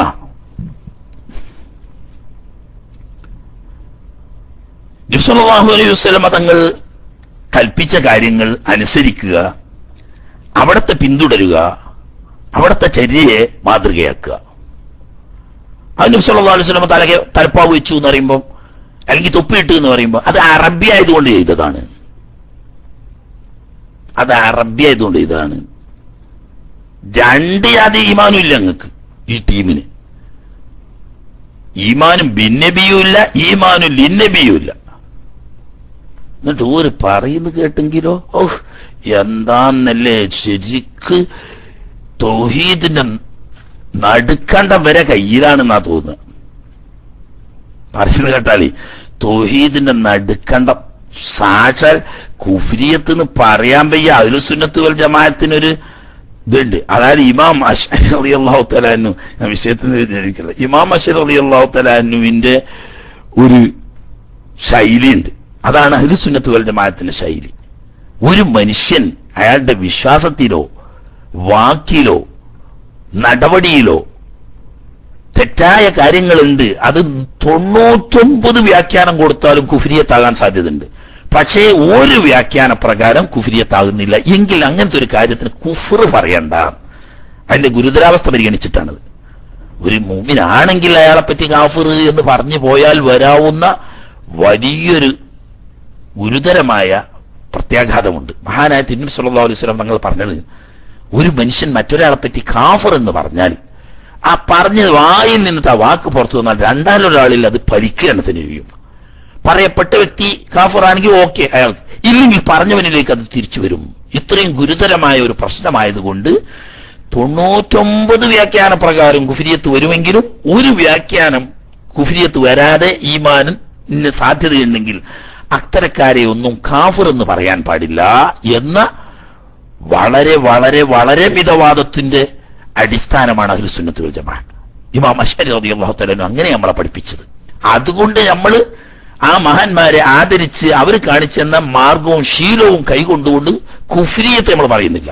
നബി സല്ലല്ലാഹു അലൈഹി വസല്ലം തങ്ങൾ കൽപ്പിച്ച കാര്യങ്ങൾ അനുസരിക്കുക അവിടത്തെ പിന്തുടരുക അവിടത്തെ ചര്യയെ മാതൃകയാക്കുക അത് നബി സല്ലല്ലാഹു അലൈഹി വസല്ലം തലകെ തലപ്പാവ് വെച്ചു എന്ന് പറയുമ്പോൾ അല്ലെങ്കിൽ തൊപ്പിയിട്ട് എന്ന് പറയുമ്പോൾ അത് അറബി ആയതുകൊണ്ട് ചെയ്തതാണ് അത് അറബി ആയതുകൊണ്ട് ചെയ്തതാണ് രണ്ട് ജാതി ഈമാനും ഇല്ല നിങ്ങൾക്ക് ഈ ടീമിന് ഈമാനും ഭിന്നബിയും ഇല്ല ഈമാനും ലിന്നബിയും ഇല്ല എന്നിട്ട് ഒരു പറയുന്നു കേട്ടെങ്കിലോ ഓ എന്താന്നല്ലേ ശരിക്ക് തൗഹീദിന്റെ നടുക്കണ്ടം വരെ കയ്യിലാണെന്നാ തോന്നുന്നത് പറയുന്നത് കേട്ടാലേ തൗഹീദിന്റെ നടുക്കണ്ടം സാക്ഷാൽ കുഫ്രിയത്ത് പറയാൻ വയ്യ അതിൽ സുന്നത്ത് വൽ ജമാഅത്തിനൊരു ഇതുണ്ട് അതായത് ഇമാം അഷർ അലി അള്ളാഹു തലാനു ഞാൻ വിഷയത്തിൽ വിചാരിക്കില്ല ഇമാം അഷർ അലി അള്ളാഹു തലാനുവിന്റെ ഒരു ശൈലിയുണ്ട് അതാണ് അഹ്ലു സുന്നത്ത് വൽ ജമാഅത്തിന്റെ ശൈലി ഒരു മനുഷ്യൻ അയാളുടെ വിശ്വാസത്തിലോ വാക്കിലോ നടപടിയിലോ തെറ്റായ കാര്യങ്ങളുണ്ട് അത് തൊണ്ണൂറ്റൊമ്പത് വ്യാഖ്യാനം കൊടുത്താലും കുഫിരിയത്താകാൻ സാധ്യതയുണ്ട് പക്ഷേ ഒരു വ്യാഖ്യാന പ്രകാരം കുഫിരിയത്താകുന്നില്ല എങ്കിൽ അങ്ങനത്തെ ഒരു കാര്യത്തിന് കുഫർ പറയണ്ട അതിന്റെ ഗുരുതരാവസ്ഥ പരിഗണിച്ചിട്ടാണത് ഒരു മൂമിനാണെങ്കിൽ അയാളെ പറ്റി കാഫിർ എന്ന് പറഞ്ഞു പോയാൽ വരാവുന്ന വലിയൊരു ഗുരുതരമായ പ്രത്യാഘാതമുണ്ട് മഹാനായ തിരുനബി സല്ലല്ലാഹു അലൈഹി വസല്ലം തങ്ങൾ പറഞ്ഞത് ഒരു മനുഷ്യൻ മറ്റൊരാളെ പറ്റി കാഫർ എന്ന് പറഞ്ഞാൽ ആ പറഞ്ഞ വായിൽ നിന്നിട്ട് ആ വാക്ക് പുറത്തു വന്നാൽ രണ്ടാലൊരാളിൽ അത് പരിക്കുകയാണ് തന്നെ ചെയ്യും പറയപ്പെട്ട വ്യക്തി കാഫറാണെങ്കിൽ ഓക്കെ അയാൾക്ക് ഇല്ലെങ്കിൽ പറഞ്ഞവനിലേക്ക് അത് തിരിച്ചു വരും ഇത്രയും ഗുരുതരമായ ഒരു പ്രശ്നമായതുകൊണ്ട് തൊണ്ണൂറ്റൊമ്പത് വ്യാഖ്യാന പ്രകാരം കുഫിരിയത്ത് വരുമെങ്കിലും ഒരു വ്യാഖ്യാനം കുഫിരിയത്ത് വരാതെ ഈമാനിന് സാധ്യതയുണ്ടെങ്കിൽ അത്തരക്കാരെ ഒന്നും കാഫർ എന്ന് പറയാൻ പാടില്ല എന്ന വളരെ വളരെ വളരെ മിതവാദത്തിന്റെ അടിസ്ഥാനമാണ് അഹ്ലുസുന്നത്ത് വൽ ജമാഅത്ത് ഇമാം അഷ്അരി റളിയല്ലാഹു തആല അൻഹു അങ്ങനെ നമ്മളെ പഠിപ്പിച്ചത് അതുകൊണ്ട് നമ്മൾ ആ മഹാന്മാരെ ആദരിച്ച് അവർ കാണിച്ചെന്ന മാർഗവും ശീലവും കൈകൊണ്ടുകൊണ്ട് കുഫ്രിയത്തെ നമ്മൾ പറയുന്നില്ല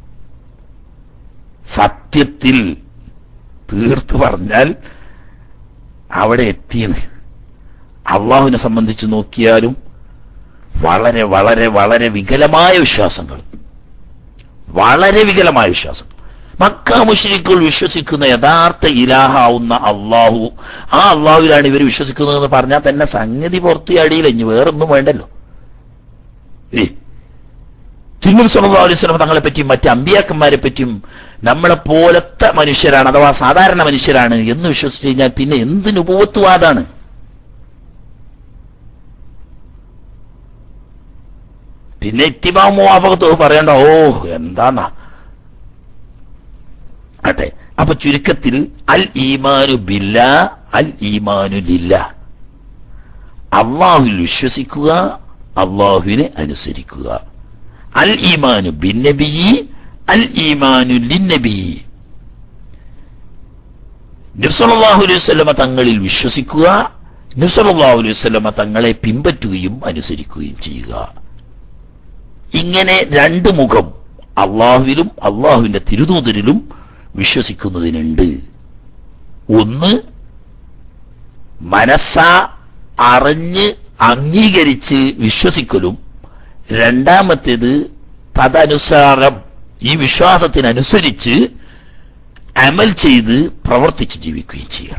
സത്യത്തിൽ തീർത്തു പറഞ്ഞാൽ അവിടെ എത്തിയെന്ന് അള്ളാഹുവിനെ സംബന്ധിച്ച് നോക്കിയാലും വളരെ വളരെ വളരെ വികലമായ വിശ്വാസങ്ങൾ വളരെ വികലമായ വിശ്വാസം മക്ക മുഷ്രിക്കുകൾ വിശ്വസിക്കുന്ന യഥാർത്ഥ ഇലാഹാവുന്ന അള്ളാഹു ആ അള്ളാഹുവിലാണ് ഇവർ വിശ്വസിക്കുന്നതെന്ന് പറഞ്ഞാൽ തന്നെ സംഗതി പുറത്തു അടിയില്ല ഇനി വേറൊന്നും വേണ്ടല്ലോ ഏ തിരുമൽ സല്ലല്ലാഹു അലൈഹി വസല്ലം തങ്ങളെ പറ്റിയും മറ്റ് അമ്പിയാക്കന്മാരെ പറ്റിയും നമ്മളെ പോലത്തെ മനുഷ്യരാണ് അഥവാ സാധാരണ മനുഷ്യരാണ് എന്ന് വിശ്വസിച്ചു കഴിഞ്ഞാൽ പിന്നെ എന്തിനു ഉപവത്വവാദാണ് പിന്നെ ഇത്തിമാ മുവാഫകത്ത് പറയണ്ട ഓ എന്താന്നാ ആട്ടെ അപ്പൊ ചുരുക്കത്തിൽ അൽ ഈമാനു ബില്ല അൽ ഈമാനു ലില്ല അള്ളാഹുവിൽ വിശ്വസിക്കുക അള്ളാഹുവിനെ അനുസരിക്കുക അൽ ഈമാനു ബിൻ നബി അൽ ഈമാനു ലിൻ നബി നബ്സല്ലാഹു അലൈഹി വസല്ലമ തങ്ങളിൽ വിശ്വസിക്കുക നബ്സല്ലാഹു അലൈഹി വസല്ലമ തങ്ങളെ പിൻപറ്റുകയും അനുസരിക്കുകയും ചെയ്യുക ഇങ്ങനെ രണ്ട് മുഖം അള്ളാഹുവിലും അള്ളാഹുവിന്റെ തിരുദൂതരിലും വിശ്വസിക്കുന്നതിനുണ്ട് ഒന്ന് മനസ്സ അറിഞ്ഞ് അംഗീകരിച്ച് വിശ്വസിക്കലും രണ്ടാമത്തേത് തദനുസാരം ഈ വിശ്വാസത്തിനനുസരിച്ച് അമൽ ചെയ്ത് പ്രവർത്തിച്ച് ജീവിക്കുകയും ചെയ്യണം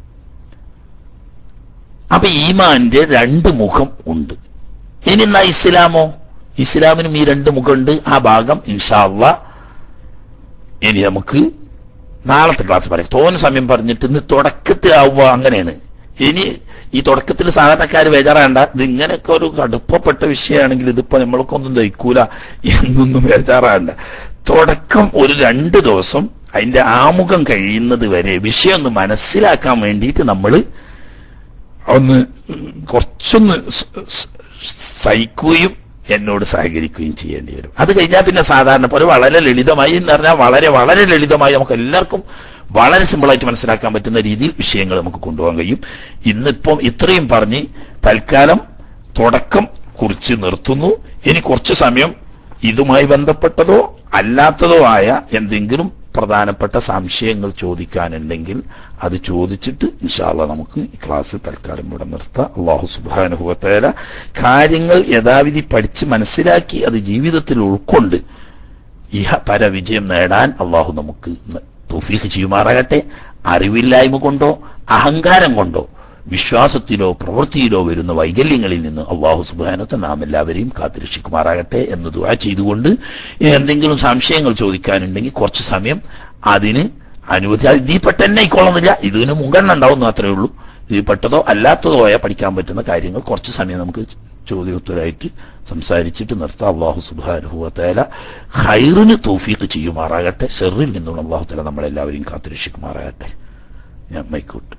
അപ്പൊ ഈമാന്റെ രണ്ട് മുഖം ഉണ്ട് ഇനി എന്നാ ഇസ്ലാമോ ഇസ്ലാമിനും ഈ രണ്ട് മുഖമുണ്ട് ആ ഭാഗം ഇൻഷാല്ല ഇനി നമുക്ക് നാളത്തെ ക്ലാസ് പറയാം തോന്ന സമയം പറഞ്ഞിട്ട് ഇന്ന് തുടക്കത്തിലാവുക അങ്ങനെയാണ് ഇനി ഈ തുടക്കത്തിൽ സാധാരണക്കാർ ബേജാറാണ്ട ഇത് ഇങ്ങനെയൊക്കെ ഒരു കടുപ്പപ്പെട്ട വിഷയമാണെങ്കിൽ ഇതിപ്പോ നമ്മൾക്കൊന്നും ദഹിക്കൂല എന്നൊന്നും ബേജാറാണ്ട തുടക്കം ഒരു രണ്ട് ദിവസം അതിന്റെ ആമുഖം കഴിയുന്നത് വരെ വിഷയം ഒന്ന് മനസ്സിലാക്കാൻ വേണ്ടിയിട്ട് നമ്മൾ ഒന്ന് കുറച്ചൊന്ന് സ- സ- സഹിക്കുകയും എന്നോട് സഹകരിക്കുകയും ചെയ്യേണ്ടി വരും അത് കഴിഞ്ഞാൽ പിന്നെ സാധാരണ പോലെ വളരെ ലളിതമായി എന്ന് പറഞ്ഞാൽ വളരെ വളരെ ലളിതമായി നമുക്ക് എല്ലാവർക്കും വളരെ സിമ്പിളായിട്ട് മനസ്സിലാക്കാൻ പറ്റുന്ന രീതിയിൽ വിഷയങ്ങൾ നമുക്ക് കൊണ്ടുപോകാൻ കഴിയും ഇന്നിപ്പം ഇത്രയും പറഞ്ഞ് തൽക്കാലം തുടക്കം കുറിച്ച് നിർത്തുന്നു ഇനി കുറച്ച് സമയം ഇതുമായി ബന്ധപ്പെട്ടതോ അല്ലാത്തതോ ആയ എന്തെങ്കിലും പ്രധാനപ്പെട്ട സംശയങ്ങൾ ചോദിക്കാനുണ്ടെങ്കിൽ അത് ചോദിച്ചിട്ട് ഇൻഷാല്ല നമുക്ക് ഈ ക്ലാസ് തൽക്കാലം ഇവിടെ നിർത്താം അള്ളാഹു സുബാനുഭവത്തേല കാര്യങ്ങൾ യഥാവിധി പഠിച്ച് മനസ്സിലാക്കി അത് ജീവിതത്തിൽ ഉൾക്കൊണ്ട് ഇഹ പര വിജയം നേടാൻ അള്ളാഹു നമുക്ക് തൗഫീഖ് ചെയ്യുമാറാകട്ടെ അറിവില്ലായ്മ കൊണ്ടോ അഹങ്കാരം കൊണ്ടോ വിശ്വാസത്തിലോ പ്രവൃത്തിയിലോ വരുന്ന വൈകല്യങ്ങളിൽ നിന്ന് അള്ളാഹു സുബാനത്തെ നാം എല്ലാവരെയും കാത്തുരക്ഷിക്കുമാറാകട്ടെ എന്ന് ദുആ ചെയ്തുകൊണ്ട് എന്തെങ്കിലും സംശയങ്ങൾ ചോദിക്കാനുണ്ടെങ്കിൽ കുറച്ച് സമയം അതിന് അനുവദി അത് ഇതിൽപ്പെട്ട തന്നെ ആയിക്കോളുന്നില്ല ഇതിന് മുൻഗണന ഉണ്ടാവുന്നു അത്രേ ഉള്ളൂ ഇതിൽപ്പെട്ടതോ അല്ലാത്തതോ ആയ പഠിക്കാൻ പറ്റുന്ന കാര്യങ്ങൾ കുറച്ച് സമയം നമുക്ക് ചോദ്യോത്തരായിട്ട് സംസാരിച്ചിട്ട് നിർത്താം അള്ളാഹു സുബാനുഹുവത്തേല ഹൈറിന് തൗഫീഖ് ചെയ്യുമാറാകട്ടെ ഷെറിൽ നിന്നുള്ള അള്ളാഹു തല നമ്മളെല്ലാവരെയും കാത്തുരക്ഷിക്കുമാറാകട്ടെ ഞാൻ മൈക്കോട്ട്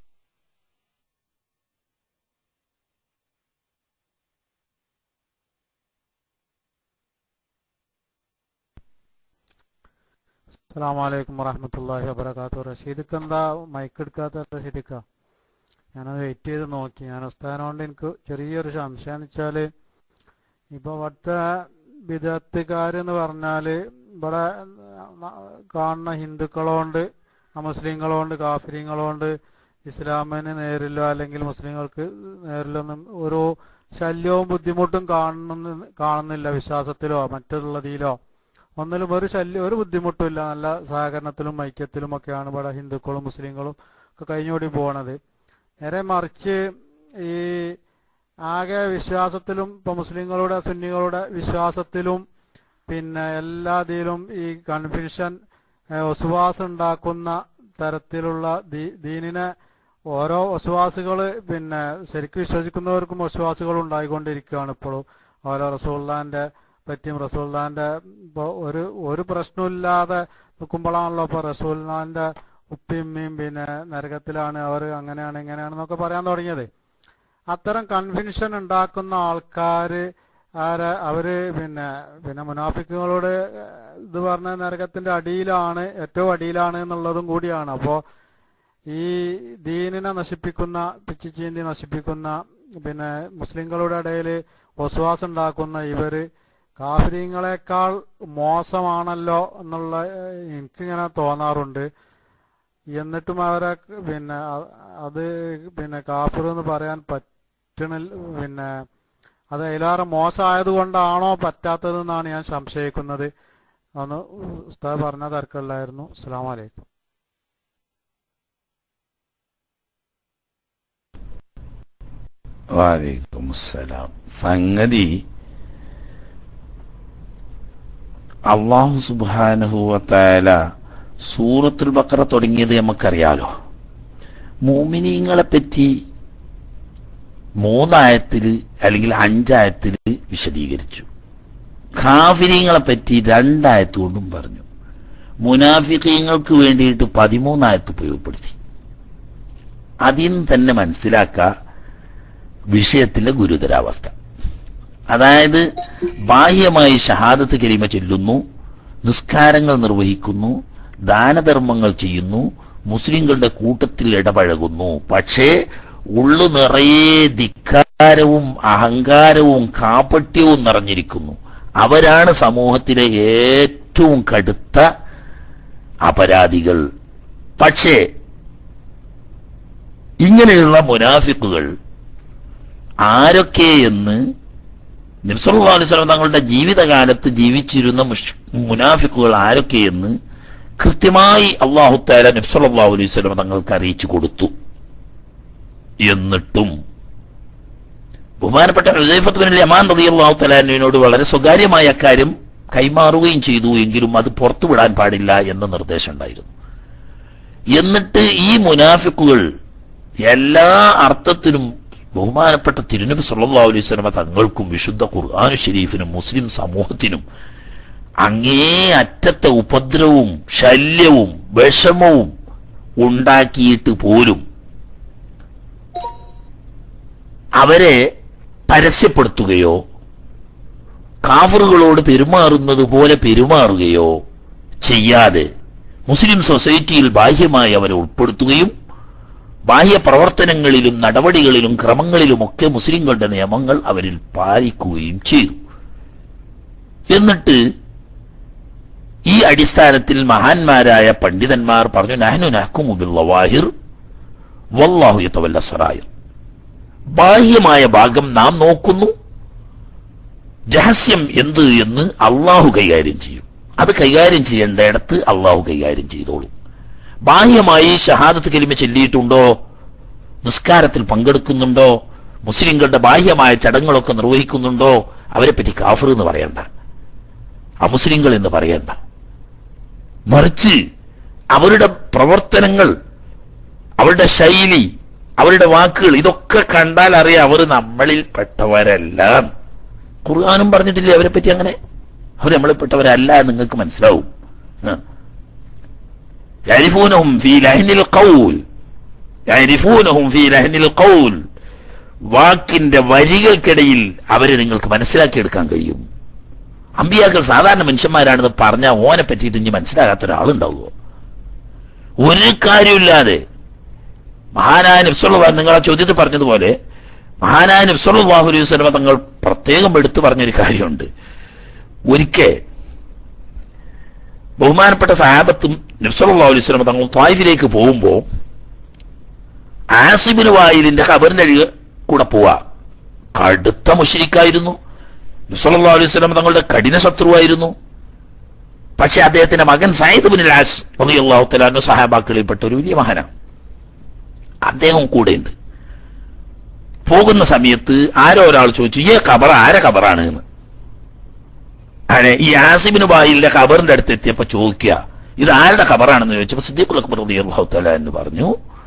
അസ്സാമലൈക്കും വറഹമത്തല്ലാഹി വബർക്കാത്തു റഷീദിക്ക് എന്താ മൈക്ക് എടുക്കാത്ത റഷീദിക്ക ഞാനത് വെയിറ്റ് ചെയ്ത് നോക്കി ഞാൻ ഉസ്താനോണ്ട് എനിക്ക് ചെറിയൊരു സംശയം എന്ന് വെച്ചാല് ഇപ്പൊ ഇവിടുത്തെ വിദഗ്ധക്കാരെന്ന് പറഞ്ഞാല് ഇവിടെ കാണുന്ന ഹിന്ദുക്കളോണ്ട് മുസ്ലിങ്ങളോണ്ട് കാഫര്യങ്ങളോണ്ട് ഇസ്ലാമിന് നേരിലോ അല്ലെങ്കിൽ മുസ്ലിങ്ങൾക്ക് നേരിലൊന്നും ഒരു ശല്യവും ബുദ്ധിമുട്ടും കാണുന്ന കാണുന്നില്ല വിശ്വാസത്തിലോ മറ്റുള്ളതിലോ ഒന്നിലും ഒരു ശല്യം ഒരു ബുദ്ധിമുട്ടുമില്ല നല്ല സഹകരണത്തിലും ഐക്യത്തിലും ഒക്കെയാണ് ഇവിടെ ഹിന്ദുക്കളും മുസ്ലിങ്ങളും ഒക്കെ കഴിഞ്ഞുകൂടി പോണത് നേരെ മറിച്ച് ഈ ആകെ വിശ്വാസത്തിലും ഇപ്പൊ മുസ്ലിങ്ങളുടെ സുന്നികളുടെ വിശ്വാസത്തിലും പിന്നെ എല്ലാതിലും ഈ കൺഫ്യൂഷൻ ഒസുവാസ് ഉണ്ടാക്കുന്ന തരത്തിലുള്ള ദീ- ദീനിനെ ഓരോ ഒസുവാസുകൾ പിന്നെ ശരിക്കും വിശ്വസിക്കുന്നവർക്കും ഒസുവാസുകൾ ഉണ്ടായിക്കൊണ്ടിരിക്കുകയാണ് ഇപ്പോഴും ഓരോ റസൂള്ളാന്റെ പറ്റിയും റസൂൽദാന്റെ ഇപ്പൊ ഒരു ഒരു പ്രശ്നമില്ലാതെ നിൽക്കുമ്പോഴാണല്ലോ ഇപ്പൊ റസൂൽദാന്റെ ഉപ്പിയമ്മയും പിന്നെ നരകത്തിലാണ് അവർ അങ്ങനെയാണ് ഇങ്ങനെയാണെന്നൊക്കെ പറയാൻ തുടങ്ങിയത് അത്തരം കൺഫ്യൂഷൻ ഉണ്ടാക്കുന്ന ആൾക്കാര് ആരെ അവര് പിന്നെ പിന്നെ മുനാഫിക്കുകളോട് ഇത് പറഞ്ഞ നരകത്തിന്റെ അടിയിലാണ് ഏറ്റവും അടിയിലാണ് എന്നുള്ളതും കൂടിയാണ് അപ്പോ ഈ ദീനിനെ നശിപ്പിക്കുന്ന പിച്ചിച്ചീന്തി നശിപ്പിക്കുന്ന പിന്നെ മുസ്ലിങ്ങളുടെ ഇടയിൽ ഒസ്വാസം ഉണ്ടാക്കുന്ന ഇവര് കാഫര്യങ്ങളെക്കാൾ മോശമാണല്ലോ എന്നുള്ള ഏഹ്, എനിക്കിങ്ങനെ തോന്നാറുണ്ട് എന്നിട്ടും അവരെ പിന്നെ അ- അത് പിന്നെ കാഫിർ എന്ന് പറയാൻ പറ്റണില്ല പിന്നെ അത് അതിലേറെ മോശമായത് കൊണ്ടാണോ പറ്റാത്തതെന്നാണ് ഞാൻ സംശയിക്കുന്നത് ഒന്ന് ഉസ്താദ് പറഞ്ഞ തിരക്കുള്ളായിരുന്നു അസ്സാം വലൈക്കും വാലേക്കും അസ്സലാം സംഗതി അള്ളാഹു സുബാനഹുവത്തായ സൂറത്തുൽ ബക്കറ തുടങ്ങിയത് നമുക്കറിയാലോ മോമിനീങ്ങളെ പറ്റി മൂന്നായത്തില് അല്ലെങ്കിൽ അഞ്ചായത്തില് വിശദീകരിച്ചു ഖാഫിരീങ്ങളെ പറ്റി രണ്ടായത്ത് കൊണ്ടും പറഞ്ഞു മുനാഫിക്കീങ്ങൾക്ക് വേണ്ടിയിട്ട് പതിമൂന്നായത്ത് ഉപയോഗപ്പെടുത്തി അതിൽ നിന്ന് തന്നെ മനസ്സിലാക്കുക വിഷയത്തിന്റെ ഗുരുതരാവസ്ഥ അതായത് ബാഹ്യമായി ഷഹാദത്ത് കരീമ ചൊല്ലുന്നു നിസ്കാരങ്ങൾ നിർവഹിക്കുന്നു ദാനധർമ്മങ്ങൾ ചെയ്യുന്നു മുസ്ലിങ്ങളുടെ കൂട്ടത്തിൽ ഇടപഴകുന്നു പക്ഷേ ഉള്ളു നിറയെ ധിക്കാരവും അഹങ്കാരവും കാപട്യവും നിറഞ്ഞിരിക്കുന്നു അവരാണ് സമൂഹത്തിലെ ഏറ്റവും കടുത്ത അപരാധികൾ പക്ഷേ ഇങ്ങനെയുള്ള മുനാഫിക്കുകൾ ആരൊക്കെയെന്ന് നിർസല്ലാ അലിസ്ലാം തങ്ങളുടെ ജീവിതകാലത്ത് ജീവിച്ചിരുന്ന മുഷ്- മുനാഫിക്കുകൾ ആരൊക്കെയെന്ന് കൃത്യമായി അള്ളാഹു താല നബ്സല്ലാ അലൈഹി സ്വലം തങ്ങൾക്ക് അറിയിച്ചു കൊടുത്തു എന്നിട്ടും ബഹുമാനപ്പെട്ട ഹുസൈഫത്ത് ബിൻ യമാൻ റതി അള്ളാഹു തലാനുവിനോട് വളരെ സ്വകാര്യമായ അക്കാര്യം കൈമാറുകയും ചെയ്തു എങ്കിലും അത് പുറത്തുവിടാൻ പാടില്ല എന്ന നിർദ്ദേശം ഉണ്ടായിരുന്നു എന്നിട്ട് ഈ മുനാഫിക്കുകൾ എല്ലാ അർത്ഥത്തിലും ബഹുമാനപ്പെട്ട തിരുനബി സല്ലല്ലാഹു അലൈഹി വസല്ലമ തങ്ങൾക്കും വിശുദ്ധ ഖുർആൻ ഷരീഫിനും മുസ്ലിം സമൂഹത്തിനും അങ്ങേ അറ്റത്തെ ഉപദ്രവവും ശല്യവും വിഷമവും ഉണ്ടാക്കിയിട്ട് പോലും അവരെ പരസ്യപ്പെടുത്തുകയോ കാഫറുകളോട് പെരുമാറുന്നത് പോലെ പെരുമാറുകയോ ചെയ്യാതെ മുസ്ലിം സൊസൈറ്റിയിൽ ബാഹ്യമായി അവരെ ഉൾപ്പെടുത്തുകയും ബാഹ്യ പ്രവർത്തനങ്ങളിലും നടപടികളിലും ക്രമങ്ങളിലുമൊക്കെ മുസ്ലിങ്ങളുടെ നിയമങ്ങൾ അവരിൽ പാലിക്കുകയും ചെയ്തു എന്നിട്ട് ഈ അടിസ്ഥാനത്തിൽ മഹാന്മാരായ പണ്ഡിതന്മാർ പറഞ്ഞു നഹ്നു നഹ്കുമു ബില്ലവാഹിർ വല്ലാഹു യതവല്ല സറായിർ ബാഹ്യമായ ഭാഗം നാം നോക്കുന്നു രഹസ്യം എന്ത് എന്ന് അള്ളാഹു കൈകാര്യം ചെയ്യും അത് കൈകാര്യം ചെയ്യേണ്ടയിടത്ത് അള്ളാഹു കൈകാര്യം ചെയ്തോളും ബാഹ്യമായി ഷഹാദത്ത് കലിമ ചൊല്ലിയിട്ടുണ്ടോ നിസ്കാരത്തിൽ പങ്കെടുക്കുന്നുണ്ടോ മുസ്ലിങ്ങളുടെ ബാഹ്യമായ ചടങ്ങുകളൊക്കെ നിർവഹിക്കുന്നുണ്ടോ അവരെ പറ്റി കാഫർ എന്ന് പറയണ്ട അമുസ്ലിങ്ങൾ എന്ന് പറയണ്ട മറിച്ച് അവരുടെ പ്രവർത്തനങ്ങൾ അവരുടെ ശൈലി അവരുടെ വാക്കുകൾ ഇതൊക്കെ കണ്ടാൽ അറിയാം അവർ നമ്മളിൽ പെട്ടവരല്ല ഖുർആാനും പറഞ്ഞിട്ടില്ലേ അവരെ പറ്റി അങ്ങനെ അവർ നമ്മളിൽ പെട്ടവരല്ല എന്ന് നിങ്ങൾക്ക് മനസ്സിലാവും ആ. يعرفونهم في لحن القول يعرفونهم في لحن القول വാക്കിന്റെ വരികൾക്കിടയിൽ അവരെ നിങ്ങൾക്ക് മനസ്സിലാക്കിയെടുക്കാൻ കഴിയും അമ്പിയാക്കൾ സാധാരണ മനുഷ്യന്മാരാണെന്ന് പറഞ്ഞ ഓനെ പറ്റിയിട്ട് ഇനി മനസ്സിലാകാത്ത ഒരാളുണ്ടാവുമോ ഒരു കാര്യമില്ലാതെ മഹാനായ നബ്സുള്ള നിങ്ങളെ ചോദ്യത്തിൽ പറഞ്ഞതുപോലെ മഹാനായ നബ്സുല്ലാഹു അലൈഹി വസല്ലമ തങ്ങൾ പ്രത്യേകം എടുത്തു പറഞ്ഞൊരു കാര്യമുണ്ട് ഒരിക്കൽ ബഹുമാനപ്പെട്ട സഹാബത്തും നബ്സല്ലാ അലൈഹി സ്വലമ തങ്ങൾ ത്വായിഫിലേക്ക് പോകുമ്പോൾ ആസിബിന് വായിലിന്റെ ഖബറിന്റെ അഴിക കൂടെ പോവാ കടുത്ത മുഷരിക്കായിരുന്നു നബ്സല്ലാ അലൈഹി സ്വലമ തങ്ങളുടെ കഠിന ശത്രുവായിരുന്നു പക്ഷെ അദ്ദേഹത്തിന്റെ മകൻ സയ്യിദ് ബിൻ ആസ് റളിയല്ലാഹു തആല സഹാബാക്കളിൽപ്പെട്ട ഒരു വലിയ മഹാനാണ് അദ്ദേഹം കൂടെയുണ്ട് പോകുന്ന സമയത്ത് ആരോ ഒരാൾ ചോദിച്ചു ഈ ഖബർ ആരെ ഖബറാണ് എന്ന് അങ്ങനെ ഈ ആസിബിന് ബായിലിന്റെ ഖബറിന്റെ അടുത്ത് എത്തിയപ്പോ ചോദിക്കുക ഇത് ആരുടെ ഖബറാണെന്ന് ചോദിച്ചപ്പോ സിദ്ദീഖുൽ അക്ബർ റളിയല്ലാഹു തആല എന്ന് പറഞ്ഞു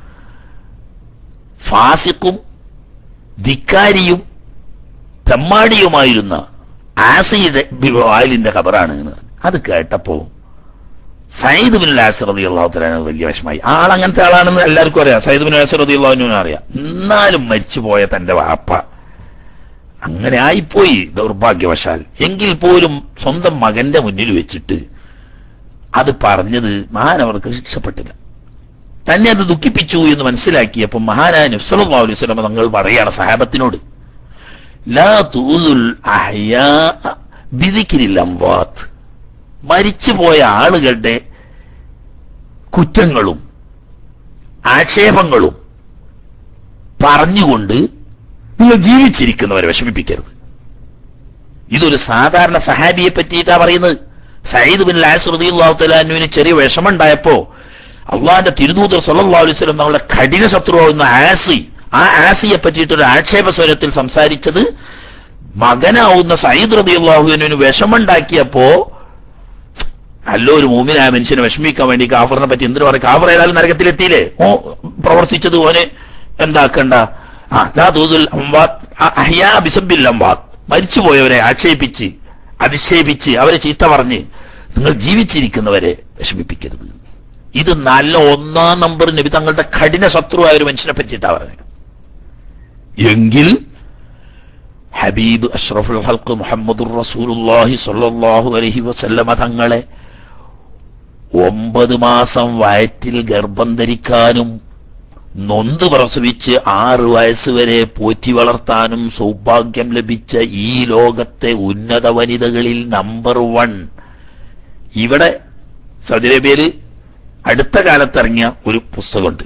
ഫാസിഖും ധിക്കാരിയും തെമ്മാടിയുമായിരുന്ന ആസിയുടെ വായിലിന്റെ ഖബറാണ് എന്ന് അത് കേട്ടപ്പോ സയ്യിദ് ബിൻ ആസിർ റളിയല്ലാഹു തആല വലിയ വിഷമായി ആൾ അങ്ങനത്തെ ആളാണെന്ന് എല്ലാവർക്കും അറിയാം സയ്യിദ് ബിൻ ആസിർ റളിയല്ലാഹുവിനും അറിയാം എന്നാലും മരിച്ചുപോയ തന്റെ വാപ്പ അങ്ങനെ ആയിപ്പോയി ദൗർഭാഗ്യവശാൽ എങ്കിൽ പോലും സ്വന്തം മകന്റെ മുന്നിൽ വെച്ചിട്ട് അത് പറഞ്ഞത് മഹാനവർക്ക് ശിക്ഷപ്പെട്ടില്ല തന്നെ അത് ദുഃഖിപ്പിച്ചു എന്ന് മനസ്സിലാക്കിയപ്പോൾ മഹാനായ നബ്സല്ലാ അലൈഹി സ്വലമ തങ്ങൾ പറയാണ് സഹാബത്തിനോട് ലാ തൂതുൽ അഹ്യാ ബിദിക്രിൽ അംവാത്ത് മരിച്ചുപോയ ആളുകളുടെ കുറ്റങ്ങളും ആക്ഷേപങ്ങളും പറഞ്ഞുകൊണ്ട് നിങ്ങൾ ജീവിച്ചിരിക്കുന്നവരെ വിഷമിപ്പിക്കരുത് ഇതൊരു സാധാരണ സഹാബിയെ പറ്റിയിട്ടാ പറയുന്നത് സയ്യിദ് ബിൻ ലാസുദ്ദീൻലാഹുത്തലാനുവിന് ചെറിയ വിഷമുണ്ടായപ്പോ അള്ളാന്റെ തിരുദൂതർ സല്ലല്ലാഹു അലൈഹി വസല്ലം നമ്മളുടെ കഠിന ശത്രുവാകുന്ന ആസി ആ ആസിയെ പറ്റിയിട്ട് ഒരു ആക്ഷേപ സ്വരത്തിൽ സംസാരിച്ചത് മകനാവുന്ന സയ്യിദ് റബിയുള്ളാഹുവിന് വിഷമുണ്ടാക്കിയപ്പോ നല്ലൊരു മൂമിനായ മനുഷ്യനെ വിഷമിക്കാൻ വേണ്ടി കാഫറിനെ പറ്റി എന്തിനു പറയും കാഫർ ഏതായാലും നരകത്തിലെത്തിയില്ലേ ഓ പ്രവർത്തിച്ചത് ഓനെ എന്താക്കണ്ട ആ ലാ തൂതുൽ അംവാത്ത് അ- അഹ്യാ ബിസബ്ബിൽ അംവാത്ത് മരിച്ചുപോയവരെ ആക്ഷേപിച്ച് അധിക്ഷേപിച്ച് അവരെ ചീത്ത പറഞ്ഞ് നിങ്ങൾ ജീവിച്ചിരിക്കുന്നവരെ വിഷമിപ്പിക്കരുത് ഇത് നല്ല ഒന്നാം നമ്പർ നബി തങ്ങളുടെ കഠിന ശത്രുവായ ഒരു മനുഷ്യനെ പറ്റിയിട്ടാ പറഞ്ഞത് എങ്കിൽ ഹബീബ് അഷ്റഫുൽ ഹൽക്ക് മുഹമ്മദുർ റസൂലുള്ളാഹി സ്വല്ലല്ലാഹു അലൈഹി വസല്ലമ തങ്ങളെ ഒമ്പത് മാസം വയറ്റിൽ ഗർഭം ധരിക്കാനും നൊന്ത് പ്രസവിച്ച് ആറ് വയസ്സ് വരെ പോറ്റി വളർത്താനും സൗഭാഗ്യം ലഭിച്ച ഈ ലോകത്തെ ഉന്നത വനിതകളിൽ നമ്പർ വൺ ഇവിടെ സൗദി അറേബ്യയിൽ അടുത്ത കാലത്ത് ഇറങ്ങിയ ഒരു പുസ്തകമുണ്ട്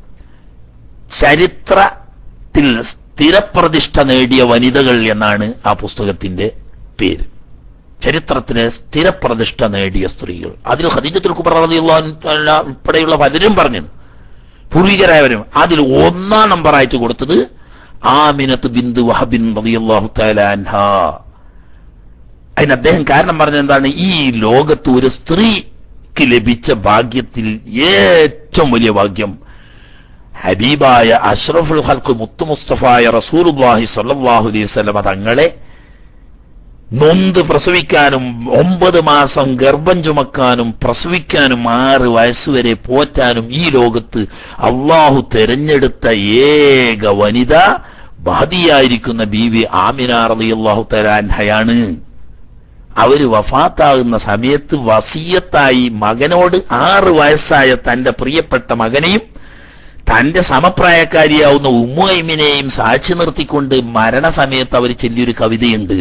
ചരിത്രത്തിൽ സ്ഥിരപ്രതിഷ്ഠ നേടിയ വനിതകൾ എന്നാണ് ആ പുസ്തകത്തിന്റെ പേര് ചരിത്രത്തിലെ സ്ഥിരപ്രതിഷ്ഠ നേടിയ സ്ത്രീകൾ അതിൽ ഖദീജത്തുൽ കുബ്ര റളിയല്ലാഹു അൻഹ ഉൾപ്പെടെയുള്ള പലരും പറഞ്ഞു പൂർവികരായവരും അതിൽ ഒന്നാം നമ്പറായിട്ട് കൊടുത്തത് ആമിനത്ത് ബിന്ദു വഹബിൻ റളിയല്ലാഹു തആല അൻഹ അതിന് അദ്ദേഹം കാരണം പറഞ്ഞത് എന്താണ് ഈ ലോകത്ത് ഒരു സ്ത്രീക്ക് ലഭിച്ച ഭാഗ്യത്തിൽ ഏറ്റവും വലിയ ഭാഗ്യം ഹബീബായ അഷ്റഫുൽ ഹൽക്ക് മുത്തു മുസ്തഫായ റസൂലുല്ലാഹി സല്ലല്ലാഹു അലൈഹി വസല്ലമ തങ്ങളെ നൊന്ത് പ്രസവിക്കാനും ഒമ്പത് മാസം ഗർഭം ചുമക്കാനും പ്രസവിക്കാനും ആറ് വയസ്സുവരെ പോറ്റാനും ഈ ലോകത്ത് അള്ളാഹു തെരഞ്ഞെടുത്ത ഏക വനിത ബാദിയായിരിക്കുന്ന ബീവി ആമിന റളിയല്ലാഹു തലാൻഹയാണ് അവര് വഫാത്താകുന്ന സമയത്ത് വസീയത്തായി മകനോട് ആറ് വയസ്സായ തന്റെ പ്രിയപ്പെട്ട മകനെയും തന്റെ സമപ്രായക്കാരിയാവുന്ന ഉമ്മുഐമിനെയും സാക്ഷി നിർത്തിക്കൊണ്ട് മരണസമയത്ത് അവർ ചൊല്ലിയൊരു കവിതയുണ്ട്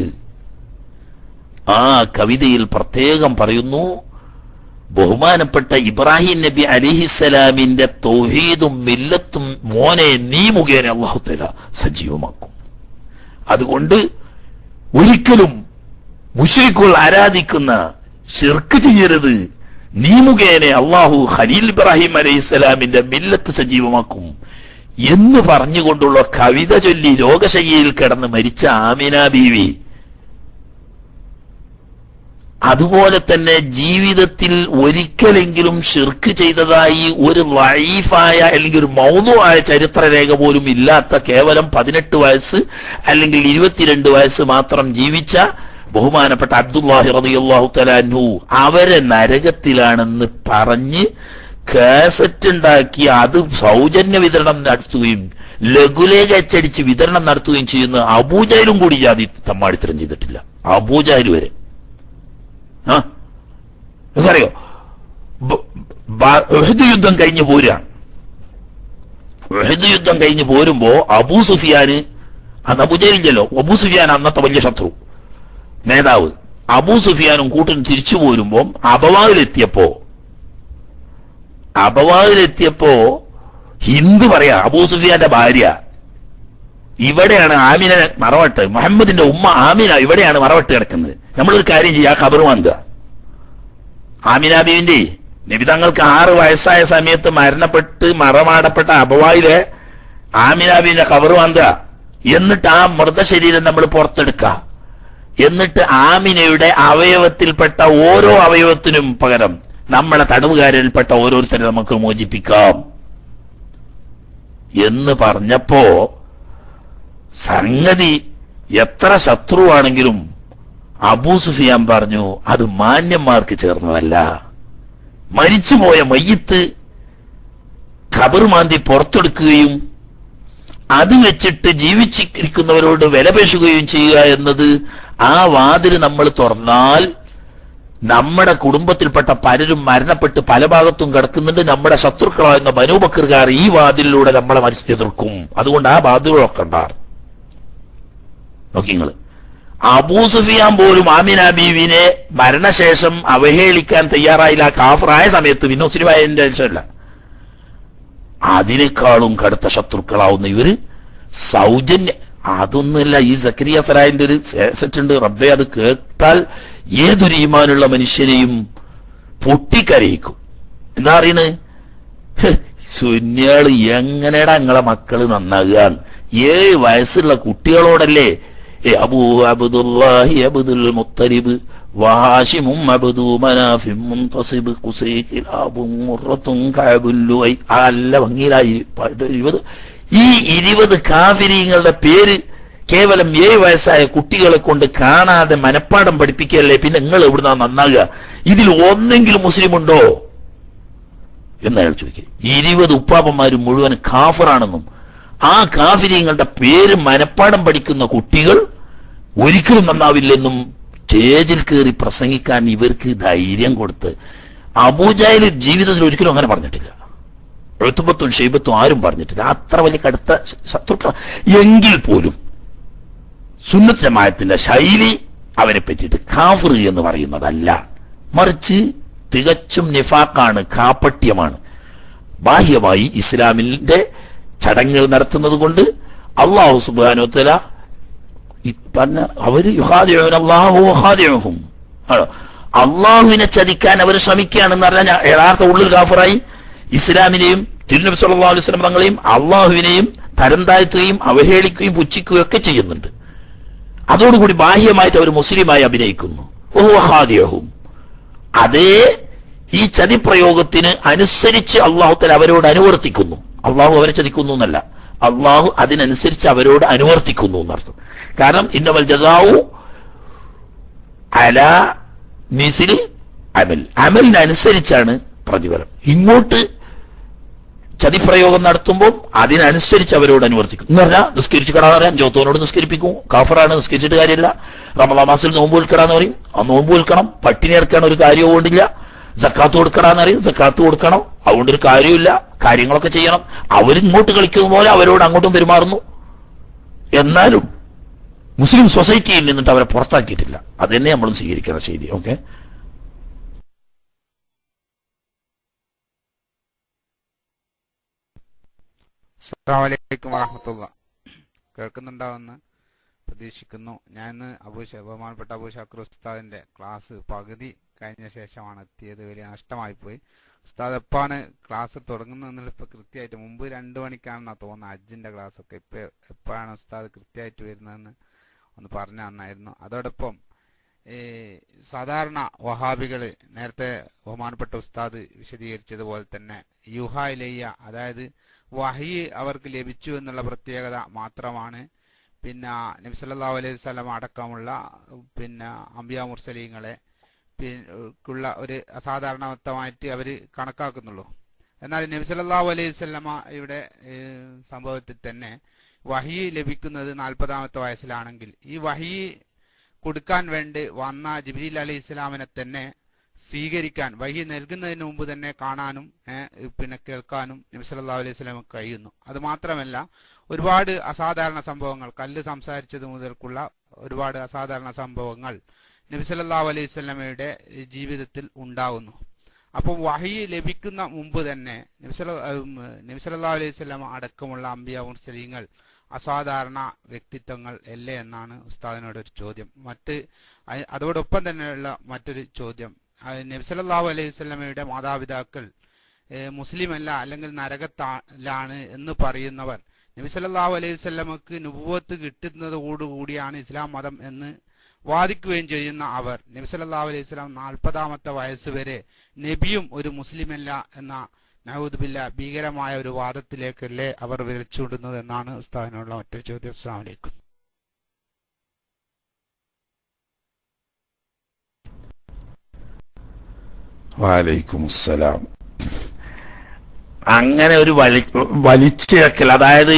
ആ കവിതയിൽ പ്രത്യേകം പറയുന്നു ബഹുമാനപ്പെട്ട ഇബ്രാഹിം നബി അലിഹിസലാമിന്റെ തൗഹീദും മില്ലത്തും മോനെ നീ മുഖേന അള്ളാഹുത്തല സജീവമാക്കും അതുകൊണ്ട് ഒരിക്കലും മുഷ്രിഖുകൾ ആരാധിക്കുന്ന ഷിർക്ക് ചെയ്യരുത് നീ മുഖേന അള്ളാഹു ഖലീൽ ഇബ്രാഹിം അലൈഹിസ്സലാമിന്റെ മില്ലത്ത് സജീവമാക്കും എന്ന് പറഞ്ഞുകൊണ്ടുള്ള കവിത ചൊല്ലി രോഗശയ്യയിൽ കിടന്ന് മരിച്ച ആമിന ബീവി അതുപോലെ തന്നെ ജീവിതത്തിൽ ഒരിക്കലെങ്കിലും ഷിർക്ക് ചെയ്തതായി ഒരു ലൈഫായ അല്ലെങ്കിൽ ഒരു മൗനമായ ചരിത്രരേഖ പോലും ഇല്ലാത്ത കേവലം പതിനെട്ട് വയസ്സ് അല്ലെങ്കിൽ ഇരുപത്തിരണ്ട് വയസ്സ് മാത്രം ജീവിച്ച ബഹുമാനപ്പെട്ട അബ്ദുല്ലാഹി റളിയല്ലാഹു തലാൻഹു അവരെ നരകത്തിലാണെന്ന് പറഞ്ഞ് കാസറ്റ് ഉണ്ടാക്കി അത് സൗജന്യ വിതരണം നടത്തുകയും ലഘുലേഖ അച്ചടിച്ച് വിതരണം നടത്തുകയും ചെയ്യുന്ന അബൂജാലും കൂടി ജാതി തമ്മാടിത്തരം ചെയ്തിട്ടില്ല അബൂജാൽ വരെ ആ നിങ്ങൾക്കറിയോ ബ- ബ- ഉഹദ് യുദ്ധം കഴിഞ്ഞ് പോരാണ് ഉഹദ് യുദ്ധം കഴിഞ്ഞ് പോരുമ്പോ അബൂ സുഫിയാന് അന്ന് അബുജയില്ലല്ലോ അബൂ സുഫിയാൻ അന്നത്തെ വലിയ ശത്രു നേതാവ് അബൂ സുഫിയാനും കൂട്ടിനും തിരിച്ചു പോരുമ്പോ അബവാവിലെത്തിയപ്പോ അബവാവിലെത്തിയപ്പോ ഹിന്ദു പറയാ അബൂ സുഫിയാന്റെ ഭാര്യ ഇവിടെയാണ് ആമിന മറവട്ട് മുഹമ്മദിന്റെ ഉമ്മ ആമിന ഇവിടെയാണ് മറവട്ട് കിടക്കുന്നത് നമ്മളൊരു കാര്യം ചെയ്യുക ഖബർ വാങ്ങുക ആമിന ബീവിന്റെ നബി തങ്ങൾക്ക് ആറ് വയസ്സായ സമയത്ത് മരണപ്പെട്ട് മറമാടപ്പെട്ട അബവായിലെ ആമിന ബീവിന്റെ ഖബർ വാങ്ങുക എന്നിട്ട് ആ മൃതശരീരം നമ്മൾ പുറത്തെടുക്കുക എന്നിട്ട് ആമിനയുടെ അവയവത്തിൽപ്പെട്ട ഓരോ അവയവത്തിനും പകരം നമ്മളെ തടവുകാരിൽപ്പെട്ട ഓരോരുത്തരെ നമുക്ക് മോചിപ്പിക്കാം എന്ന് പറഞ്ഞപ്പോ സംഗതി എത്ര ശത്രുവാണെങ്കിലും അബൂ സുഫിയാൻ പറഞ്ഞു അത് മാന്യന്മാർക്ക് ചേർന്നതല്ല മരിച്ചുപോയ മയ്യത്ത് ഖബർ മാന്തി പുറത്തെടുക്കുകയും അത് വെച്ചിട്ട് ജീവിച്ചിരിക്കുന്നവരോട് വിലപേശുകയും ചെയ്യുക എന്നത് ആ വാതിൽ നമ്മൾ തുറന്നാൽ നമ്മുടെ കുടുംബത്തിൽപ്പെട്ട പലരും മരണപ്പെട്ട് പല ഭാഗത്തും കിടക്കുന്നുണ്ട് നമ്മുടെ ശത്രുക്കളാകുന്ന ബനൂബക്കർകാർ ഈ വാതിലിലൂടെ നമ്മളെ മരിച്ചു എതിർക്കും അതുകൊണ്ട് ആ വാതിലുകളൊക്കെ ഉണ്ടാറ് നോക്കിങ്ങള് അബൂ സുഫിയാൻ പോലും ആമിന ബീവിനെ മരണശേഷം അവഹേളിക്കാൻ തയ്യാറായില്ല ആ കാഫറായ സമയത്ത് പിന്നെ മുസ്ലിമായതിന്റെ ആവശ്യമല്ല അതിനേക്കാളും കടുത്ത ശത്രുക്കളാവുന്ന ഇവര് സൗജന്യ അതൊന്നുമല്ല ഈ സക്രിയ സലായിന്റെ ഒരു സെറ്റ് ഉണ്ട് റബ്ബെ അത് കേട്ടാൽ ഏതൊരു ഈമാനുള്ള മനുഷ്യനെയും പൊട്ടിക്കരയിക്കും എന്താ അറിയണ് ഹ്, സുന്യാള് എങ്ങനെയാടാ നിങ്ങളെ മക്കള് നന്നാകുക ഏഴ് വയസ്സുള്ള കുട്ടികളോടല്ലേ ഏ അബൂ അബ്ദുല്ലാഹി അബ്ദുൽ മുത്തലിബ് വാഷിമും അബ്ദു മനാഫിം മുൻതസിബ് ഖുസൈ കിലാബും മുറത്തും കഅബുൽ ലുഐ ആ നല്ല ഭംഗിയിലായി പാട്ട് ഇരുപത് ഈ ഇരുപത് കാഫിരിങ്ങളുടെ പേര് കേവലം ഏഴ് വയസ്സായ കുട്ടികളെ കൊണ്ട് കാണാതെ മനപ്പാടം പഠിപ്പിക്കല്ലേ പിന്നെ നിങ്ങൾ എവിടുന്നാ നന്നാകുക ഇതിൽ ഒന്നെങ്കിലും മുസ്ലിം ഉണ്ടോ എന്ന് അയാൾ ചോദിക്കുക ഇരുപത് ഉപ്പാപ്പന്മാർ മുഴുവൻ കാഫറാണെന്നും ആ കാഫിര്യങ്ങളുടെ പേര് മനപ്പാടം പഠിക്കുന്ന കുട്ടികൾ ഒരിക്കലും നന്നാവില്ലെന്നും സ്റ്റേജിൽ കയറി പ്രസംഗിക്കാൻ ഇവർക്ക് ധൈര്യം കൊടുത്ത് അബൂജായിൽ ജീവിതത്തിൽ ഒരിക്കലും അങ്ങനെ പറഞ്ഞിട്ടില്ല എഴുത്തുമ്പത്തും ഷെയ്ബത്തും ആരും പറഞ്ഞിട്ടില്ല അത്ര വലിയ കടുത്ത ശത്രുക്കൾ എങ്കിൽ പോലും സുന്നത്ത് ജമാഅത്തിന്റെ ശൈലി അവരെ പറ്റിയിട്ട് കാഫർ എന്ന് പറയുന്നതല്ല മറിച്ച് തികച്ചും നിഫാക്കാണ് കാപ്പട്യമാണ് ബാഹ്യമായി ഇസ്ലാമിന്റെ ചടങ്ങുകൾ നടത്തുന്നത് കൊണ്ട് അള്ളാഹു സുബാനോത്തല പറഞ്ഞ അവര് യുഹാദിയോൻ അള്ളാഹു യുഹാദിയോഹും ആണോ അള്ളാഹുവിനെ ചതിക്കാൻ അവർ ശ്രമിക്കുകയാണെന്ന് പറഞ്ഞാൽ യഥാർത്ഥ ഉള്ളിൽ കാഫറായി ഇസ്ലാമിനെയും തിരുനബി സല്ലല്ലാഹു അലൈഹി വസല്ലം തങ്ങളെയും അള്ളാഹുവിനെയും തരം താഴ്ത്തുകയും അവഹേളിക്കുകയും പുച്ഛിക്കുകയും ഒക്കെ ചെയ്യുന്നുണ്ട് അതോടുകൂടി ബാഹ്യമായിട്ട് അവർ മുസ്ലിമായി അഭിനയിക്കുന്നു വഹുവ ഖാദിയഹും അതേ ഈ ചതിപ്രയോഗത്തിന് അനുസരിച്ച് അള്ളാഹുത്തൽ അവരോട് അനുവർത്തിക്കുന്നു അള്ളാഹു അവരെ ചതിക്കുന്നു എന്നല്ല അള്ളാഹു അതിനനുസരിച്ച് അവരോട് അനുവർത്തിക്കുന്നു എന്നർത്ഥം കാരണം ഇന്നവൽ ജസാവു അല മിസിലി അമൽ അമലിനനുസരിച്ചാണ് പ്രതിഫലം ഇങ്ങോട്ട് ചതിപ്രയോഗം നടത്തുമ്പോൾ അതിനനുസരിച്ച് അവരോട് അനുവർത്തിക്കും എന്ന് പറഞ്ഞാൽ നിസ്കരിച്ച് കിടാന്ന് പറയാം ജോത്തോനോട് നിസ്കരിപ്പിക്കും കാഫറാണ് നിസ്കരിച്ചിട്ട് കാര്യമില്ല റമദാ മാസത്തിൽ നോമ്പ് വിൽക്കടാന്ന് പറയും ആ നോമ്പ് വിൽക്കണം പട്ടിണി ഇറക്കാൻ ഒരു കാര്യവും കൊണ്ടില്ല സക്കാത്ത് കൊടുക്കടാന്ന് പറയും സക്കാത്ത് കൊടുക്കണം അതുകൊണ്ട് ഒരു കാര്യമില്ല കാര്യങ്ങളൊക്കെ ചെയ്യണം അവരിങ്ങോട്ട് കളിക്കുന്ന പോലെ അവരോട് അങ്ങോട്ടും പെരുമാറുന്നു എന്നാലും മുസ്ലിം സൊസൈറ്റിയിൽ നിന്നിട്ട് അവരെ പുറത്താക്കിയിട്ടില്ല അത് തന്നെ നമ്മളും സ്വീകരിക്കണം ശരി ഓക്കെ അസ്സാമലൈക്കും വറഹമത്തുള്ള കേൾക്കുന്നുണ്ടാവുമെന്ന് പ്രതീക്ഷിക്കുന്നു ഞാൻ ഇന്ന് അബൂ ഷ- ബഹുമാനപ്പെട്ട അബൂ ഷാക്കർ ഉസ്താദിന്റെ ക്ലാസ് പകുതി കഴിഞ്ഞ ശേഷമാണ് എത്തിയത് വലിയ നഷ്ടമായി പോയി ഉസ്താദ് എപ്പാണ് ക്ലാസ് തുടങ്ങുന്നതെന്നുള്ള ഇപ്പൊ കൃത്യമായിട്ട് മുമ്പ് രണ്ടു മണിക്കാണെന്നാ തോന്നുന്നത് അജ്ജിന്റെ ക്ലാസ് ഒക്കെ ഇപ്പൊ എപ്പോഴാണ് ഉസ്താദ് കൃത്യമായിട്ട് വരുന്നതെന്ന് ഒന്ന് പറഞ്ഞു തന്നായിരുന്നു അതോടൊപ്പം ഈ സാധാരണ വഹാബികള് നേരത്തെ ബഹുമാനപ്പെട്ട ഉസ്താദ് വിശദീകരിച്ചതുപോലെ തന്നെ യുഹായിലയ്യ അതായത് വഹി അവർക്ക് ലഭിച്ചു എന്നുള്ള പ്രത്യേകത മാത്രമാണ് പിന്നെ നബി സല്ലല്ലാഹു അലൈഹി വസല്ലം അടക്കമുള്ള പിന്നെ അംബിയ മുർസലീങ്ങളെ ക്കുള്ള ഒരു അസാധാരണത്വമായിട്ട് അവർ കണക്കാക്കുന്നുള്ളൂ എന്നാൽ നബി സല്ലല്ലാഹു അലൈഹി വസല്ലമ ഇവിടെ ഏഹ്, സംഭവത്തിൽ തന്നെ വഹി ലഭിക്കുന്നത് നാൽപ്പതാമത്തെ വയസ്സിലാണെങ്കിൽ ഈ വഹി കൊടുക്കാൻ വേണ്ടി വന്ന ജിബ്രീൽ അലൈഹി ഇസ്ലാമിനെ തന്നെ സ്വീകരിക്കാൻ വഹി നൽകുന്നതിന് മുമ്പ് തന്നെ കാണാനും ഏഹ്, പിന്നെ കേൾക്കാനും നബി സല്ലല്ലാഹു അലൈഹി വസല്ലം കഴിയുന്നു അത് മാത്രമല്ല ഒരുപാട് അസാധാരണ സംഭവങ്ങൾ കല്ല് സംസാരിച്ചത് മുതൽക്കുള്ള ഒരുപാട് അസാധാരണ സംഭവങ്ങൾ നബി സല്ലല്ലാഹു അലൈഹി വസല്ലമയുടെ ജീവിതത്തിൽ ഉണ്ടാവുന്നു അപ്പോൾ വഹി ലഭിക്കുന്ന മുമ്പ് തന്നെ നബി സല്ല- ഉം, നബി സല്ലല്ലാഹു അലൈഹി വസല്ലമ അടക്കമുള്ള അംബിയ മുർസലീങ്ങൾ അസാധാരണ വ്യക്തിത്വങ്ങൾ അല്ലേ എന്നാണ് ഉസ്താദിനോട് ഒരു ചോദ്യം മറ്റ് അ- അതോടൊപ്പം തന്നെയുള്ള മറ്റൊരു ചോദ്യം അത് നബി സല്ലല്ലാഹു അലൈഹി വസല്ലമയുടെ മാതാപിതാക്കൾ ഏഹ്, മുസ്ലിം അല്ല അല്ലെങ്കിൽ നരകത്താണ് എന്ന് പറയുന്നവർ നബി സല്ലല്ലാഹു അലൈഹി വസല്ലമക്ക് നുബുവത്ത് കിട്ടുന്നതോടുകൂടിയാണ് ഇസ്ലാം മതം എന്ന് വാദിക്കുകയും ചെയ്യുന്ന അവർ നബി സല്ലല്ലാഹു അലൈഹി വസല്ലം നാൽപ്പതാമത്തെ വയസ്സ് വരെ നബിയും ഒരു മുസ്ലിമല്ല എന്ന നഹൂദ്ബില്ല ഭീകരമായ ഒരു വാദത്തിലേക്കല്ലേ അവർ വിരച്ചുവിടുന്നത് എന്നാണ് ഉസ്താദിനുള്ള മറ്റൊരു ചോദ്യം അസ്സാം വലൈക്കും വാലൈക്കും അസ്സലാം അങ്ങനെ ഒരു വലി വലിച്ചിഴക്കൽ അതായത്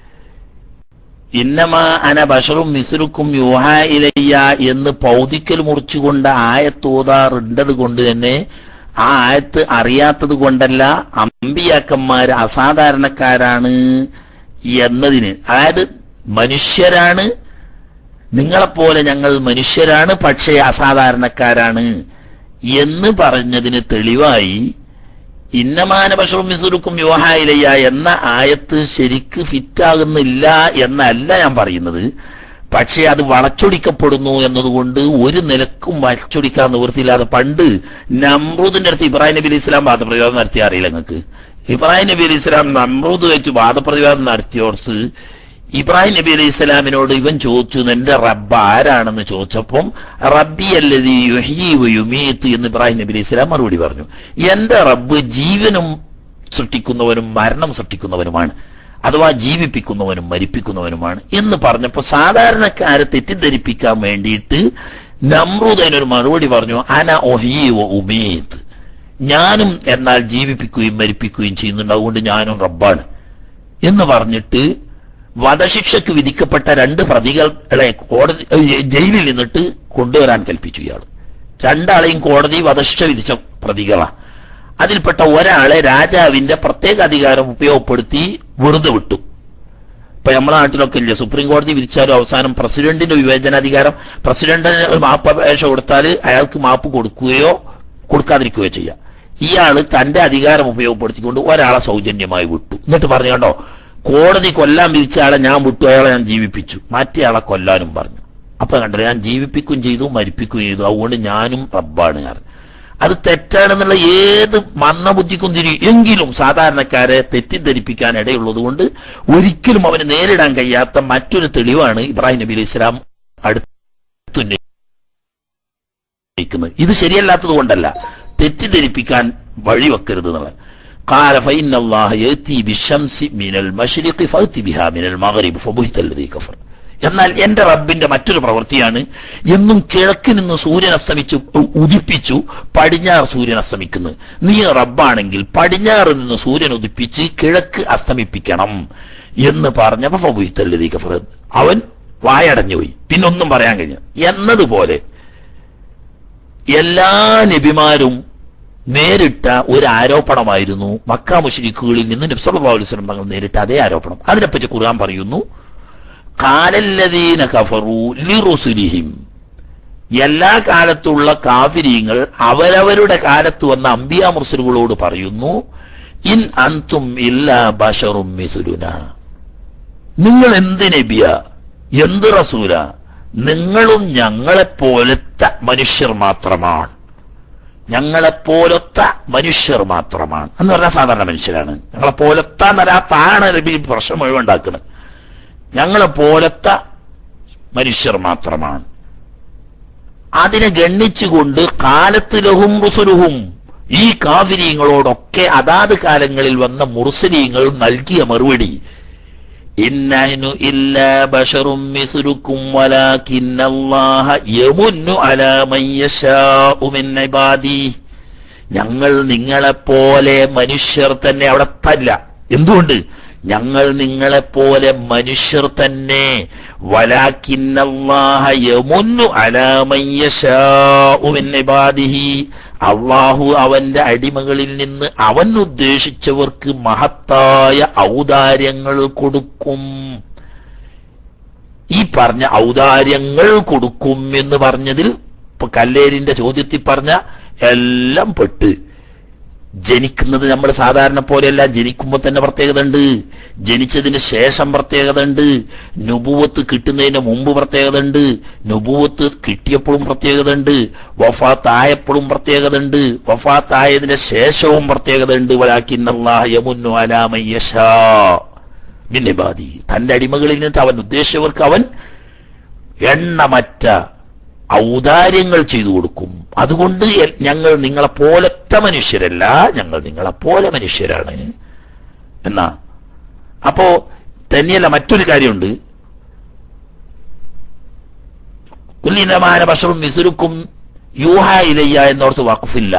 ഇന്നമ അന ബഷറും മിസുരുക്കും യൂഹ ഇലയ്യ എന്ന് പൗതിക്കൽ മുറിച്ചുകൊണ്ട് ആയത്തോതാറുണ്ടത് കൊണ്ട് തന്നെ ആ ആയത്ത് അറിയാത്തത് കൊണ്ടല്ല അമ്പിയാക്കന്മാർ അസാധാരണക്കാരാണ് എന്നതിന് അതായത് മനുഷ്യരാണ് നിങ്ങളെപ്പോലെ ഞങ്ങൾ മനുഷ്യരാണ് പക്ഷേ അസാധാരണക്കാരാണ് എന്ന് പറഞ്ഞതിന് തെളിവായി ഇന്നമാന ബഷറും മിസുരുക്കും യുവഹായിലയ്യ എന്ന ആയത്ത് ശരിക്ക് ഫിറ്റാകുന്നില്ല എന്നല്ല ഞാൻ പറയുന്നത് പക്ഷേ അത് വളച്ചൊടിക്കപ്പെടുന്നു എന്നതുകൊണ്ട് ഒരു നിലക്കും വളച്ചൊടിക്കാൻ നിവൃത്തിയില്ലാതെ പണ്ട് നമ്രൂദിന്റെ അടുത്ത് ഇബ്രാഹിം നബി അലി ഇസ്ലാം വാദപ്രതിവാദം നടത്തിയ അറിയില്ല നിങ്ങൾക്ക് ഇബ്രാഹിം നബി അലി ഇസ്ലാം നമ്രൂദ് വെച്ച് വാദപ്രതിവാദം നടത്തിയോർത്ത് ഇബ്രാഹിം നബി അലൈഹി സ്വലാമിനോട് ഇവൻ ചോദിച്ചു എന്റെ റബ്ബ് ആരാണെന്ന് ചോദിച്ചപ്പം റബ്ബി അല്ലതി യുഹീ വ യുമീത്ത് എന്ന് ഇബ്രാഹിം നബി അലൈഹി സ്വലാം മറുപടി പറഞ്ഞു എന്റെ റബ്ബ് ജീവനും സൃഷ്ടിക്കുന്നവനും മരണം സൃഷ്ടിക്കുന്നവനുമാണ് അഥവാ ജീവിപ്പിക്കുന്നവനും മരിപ്പിക്കുന്നവനുമാണ് എന്ന് പറഞ്ഞപ്പോൾ സാധാരണക്കാരെ തെറ്റിദ്ധരിപ്പിക്കാൻ വേണ്ടിയിട്ട് നമ്രൂദ് അതിനൊരു മറുപടി പറഞ്ഞു അന ഒഹീ വ ഉമീത്ത് ഞാനും എന്നാൽ ജീവിപ്പിക്കുകയും മരിപ്പിക്കുകയും ചെയ്യുന്നുണ്ട് അതുകൊണ്ട് ഞാനും റബ്ബാണ് എന്ന് പറഞ്ഞിട്ട് വധശിക്ഷയ്ക്ക് വിധിക്കപ്പെട്ട രണ്ട് പ്രതികളെ കോടതി ഏ, ജയിലിൽ നിന്നിട്ട് കൊണ്ടുവരാൻ കൽപ്പിച്ചു ഇയാൾ രണ്ടാളെയും കോടതി വധശിക്ഷ വിധിച്ച പ്രതികളാ അതിൽപ്പെട്ട ഒരാളെ രാജാവിന്റെ പ്രത്യേക അധികാരം ഉപയോഗപ്പെടുത്തി വെറുതെ വിട്ടു ഇപ്പൊ നമ്മുടെ നാട്ടിലൊക്കെ ഇല്ല സുപ്രീം കോടതി വിധിച്ചാലും അവസാനം പ്രസിഡന്റിന്റെ വിവേചനാധികാരം പ്രസിഡന്റിന് ഒരു മാപ്പ് അപേക്ഷ കൊടുത്താൽ അയാൾക്ക് മാപ്പ് കൊടുക്കുകയോ കൊടുക്കാതിരിക്കുകയോ ചെയ്യാം ഇയാള് തന്റെ അധികാരം ഉപയോഗപ്പെടുത്തിക്കൊണ്ട് ഒരാളെ സൗജന്യമായി വിട്ടു എന്നിട്ട് പറഞ്ഞു കണ്ടോ കോടതി കൊല്ലാൻ വിധിച്ച ആളെ ഞാൻ വിട്ടു അയാളെ ഞാൻ ജീവിപ്പിച്ചു മറ്റേ ആളെ കൊല്ലാനും പറഞ്ഞു അപ്പൊ കണ്ടോ ഞാൻ ജീവിപ്പിക്കുകയും ചെയ്തു മരിപ്പിക്കുകയും ചെയ്തു അതുകൊണ്ട് ഞാനും റബ്ബാണ് ഞാൻ അത് തെറ്റാണെന്നുള്ള ഏത് മന്ദബുദ്ധിക്കും തിരി എങ്കിലും സാധാരണക്കാരെ തെറ്റിദ്ധരിപ്പിക്കാൻ ഇടയുള്ളത് കൊണ്ട് ഒരിക്കലും അവന് നേരിടാൻ കഴിയാത്ത മറ്റൊരു തെളിവാണ് ഇബ്രാഹിം നബി അലൈഹി ഇസ്ലാം അടുത്തുന്ന അസ്തമിക്കുന്നത് ഇത് ശരിയല്ലാത്തത് കൊണ്ടല്ല തെറ്റിദ്ധരിപ്പിക്കാൻ വഴിവെക്കരുത് എന്നുള്ളത് قال فإن الله يأتي بالشمس من المشرق فأتي بها من المغرب فبهت الذي كفر എന്നാൽ എന്റെ റബ്ബിന്റെ മറ്റൊരു പ്രവൃത്തിയാണ് എന്നും കിഴക്ക് നിന്ന് സൂര്യൻ അസ്തമിച്ചു ഉ- ഉദിപ്പിച്ചു പടിഞ്ഞാറ് സൂര്യൻ അസ്തമിക്കുന്നു നീ റബ്ബാണെങ്കിൽ പടിഞ്ഞാറ് നിന്ന് സൂര്യൻ ഉദിപ്പിച്ച് കിഴക്ക് അസ്തമിപ്പിക്കണം എന്ന് പറഞ്ഞപ്പോ ഫബുഹിത്തല്ലതീ കഫർ അവൻ വായടഞ്ഞുപോയി പിന്നൊന്നും പറയാൻ കഴിഞ്ഞു എന്നതുപോലെ എല്ലാ നബിമാരും നേരിട്ട ഒരു ആരോപണമായിരുന്നു മക്ക മുഷരിക്കുകളിൽ നിന്ന് നബ്സല്ലാസ്ലം തങ്ങൾ നേരിട്ട അതേ ആരോപണം അതിനെപ്പറ്റി ഖുർആൻ പറയുന്നു കാലല്ലദീന കഫറു ലിറുസുലിഹിം എല്ലാ കാലത്തുള്ള കാഫിരീങ്ങൾ അവരവരുടെ കാലത്ത് വന്ന അംബിയ മുർസലുകളോട് പറയുന്നു ഇൻ അന്തും ഇല്ല ബഷറും മിഥുലുന നിങ്ങൾ എന്ത് നബിയ എന്ത് റസൂല നിങ്ങളും ഞങ്ങളെപ്പോലത്തെ മനുഷ്യർ മാത്രമാണ് ഞങ്ങളെപ്പോലത്തെ മനുഷ്യർ മാത്രമാണ് എന്ന് പറഞ്ഞാൽ സാധാരണ മനുഷ്യരാണ് ഞങ്ങളെപ്പോലത്തെ എന്നല്ല താണ് നബി പ്രശ്നം മുഴുവൻ ഉണ്ടാക്കുന്നത് ഞങ്ങളെപ്പോലത്തെ മനുഷ്യർ മാത്രമാണ് അതിനെ ഗണ്ണിച്ചുകൊണ്ട് കാലത്തിലഹും റുസുലുഹും ഈ കാഫിരീങ്ങളോടൊക്കെ അതാത് കാലങ്ങളിൽ വന്ന മുർസലീങ്ങൾ നൽകിയ മറുപടി ഇന്നഹ്നു ഇല്ലാ ബശറും മിസ്ലുക്കും വലാകിന്നല്ലാഹ യമുന്നു അലാ മൻ യശാഉ മിൻ ഇബാദി ഞങ്ങൾ നിങ്ങളെപ്പോലെ മനുഷ്യർ തന്നെ അവിടെ തല്ല എന്തുകൊണ്ട് ഞങ്ങൾ നിങ്ങളെപ്പോലെ മനുഷ്യർ തന്നെ വലാകിന്നല്ലാഹ യമുന്നു അലാ മൻ യശാഉ മിൻ ഇബാദിഹി അള്ളാഹു അവന്റെ അടിമകളിൽ നിന്ന് അവൻ ഉദ്ദേശിച്ചവർക്ക് മഹത്തായ ഔദാര്യങ്ങൾ കൊടുക്കും ഈ പറഞ്ഞ ഔദാര്യങ്ങൾ കൊടുക്കും എന്ന് പറഞ്ഞതിൽ ഇപ്പൊ കല്ലേരിന്റെ ചോദ്യത്തിൽ പറഞ്ഞ എല്ലാം പെട്ട് ജനിക്കുന്നത് നമ്മൾ സാധാരണ പോലെയല്ല ജനിക്കുമ്പോൾ തന്നെ പ്രത്യേകത ഉണ്ട് ജനിച്ചതിന് ശേഷം പ്രത്യേകത ഉണ്ട് നുപൂവത്ത് കിട്ടുന്നതിന് മുമ്പ് പ്രത്യേകത ഉണ്ട് നുപൂവത്ത് കിട്ടിയപ്പോഴും പ്രത്യേകത ഉണ്ട് വഫാത്തായപ്പോഴും പ്രത്യേകത ഉണ്ട് വഫാത്തായതിന് ശേഷവും പ്രത്യേകത ഉണ്ട് വലാക്കിന്നല്ലാഹയമുന്നു അലാമയ്യഷാ മിന്നിബാദി തന്റെ അടിമകളിൽ നിന്ന് അവൻ ഉദ്ദേശിച്ചവർക്ക് അവൻ എണ്ണമറ്റ ഔദാര്യങ്ങൾ ചെയ്തു കൊടുക്കും അതുകൊണ്ട് എ- ഞങ്ങൾ നിങ്ങളെ പോലത്തെ മനുഷ്യരല്ല ഞങ്ങൾ നിങ്ങളെ പോലെ മനുഷ്യരാണ് എന്നാ അപ്പോ തന്നെയല്ല മറ്റൊരു കാര്യമുണ്ട് കുല്ലിനമാന ബഷറും മിസുരുക്കും യൂഹ ഇലയ്യ എന്നോർത്ത് വഖഫില്ല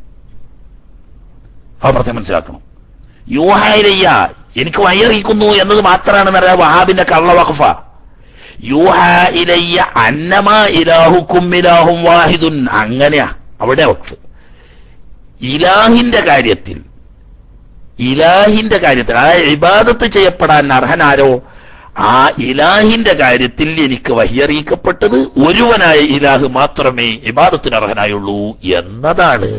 ആ പ്രത്യേകം മനസ്സിലാക്കണം യൂഹ ഇലയ്യ എനിക്ക് വയ്യറിയിക്കുന്നു എന്നത് മാത്രമാണ് പറയാ വഹാബിന്റെ കള്ള വഖഫ യൂഹ ഇലയ്യ അന്നമാ ഇലാഹുക്കും ഇലാഹും വാഹിദുൻ അങ്ങനെയാ അവിടെ വഖഫ് ഇലാഹിന്റെ കാര്യത്തിൽ ഇലാഹിന്റെ കാര്യത്തിൽ അതായത് ഇബാദത്ത് ചെയ്യപ്പെടാൻ അർഹനാരോ ആ ഇലാഹിന്റെ കാര്യത്തിൽ എനിക്ക് വഹിയറിയിക്കപ്പെട്ടത് ഒരുവനായ ഇലാഹ് മാത്രമേ ഇബാദത്തിന് അർഹനായുള്ളൂ എന്നതാണ്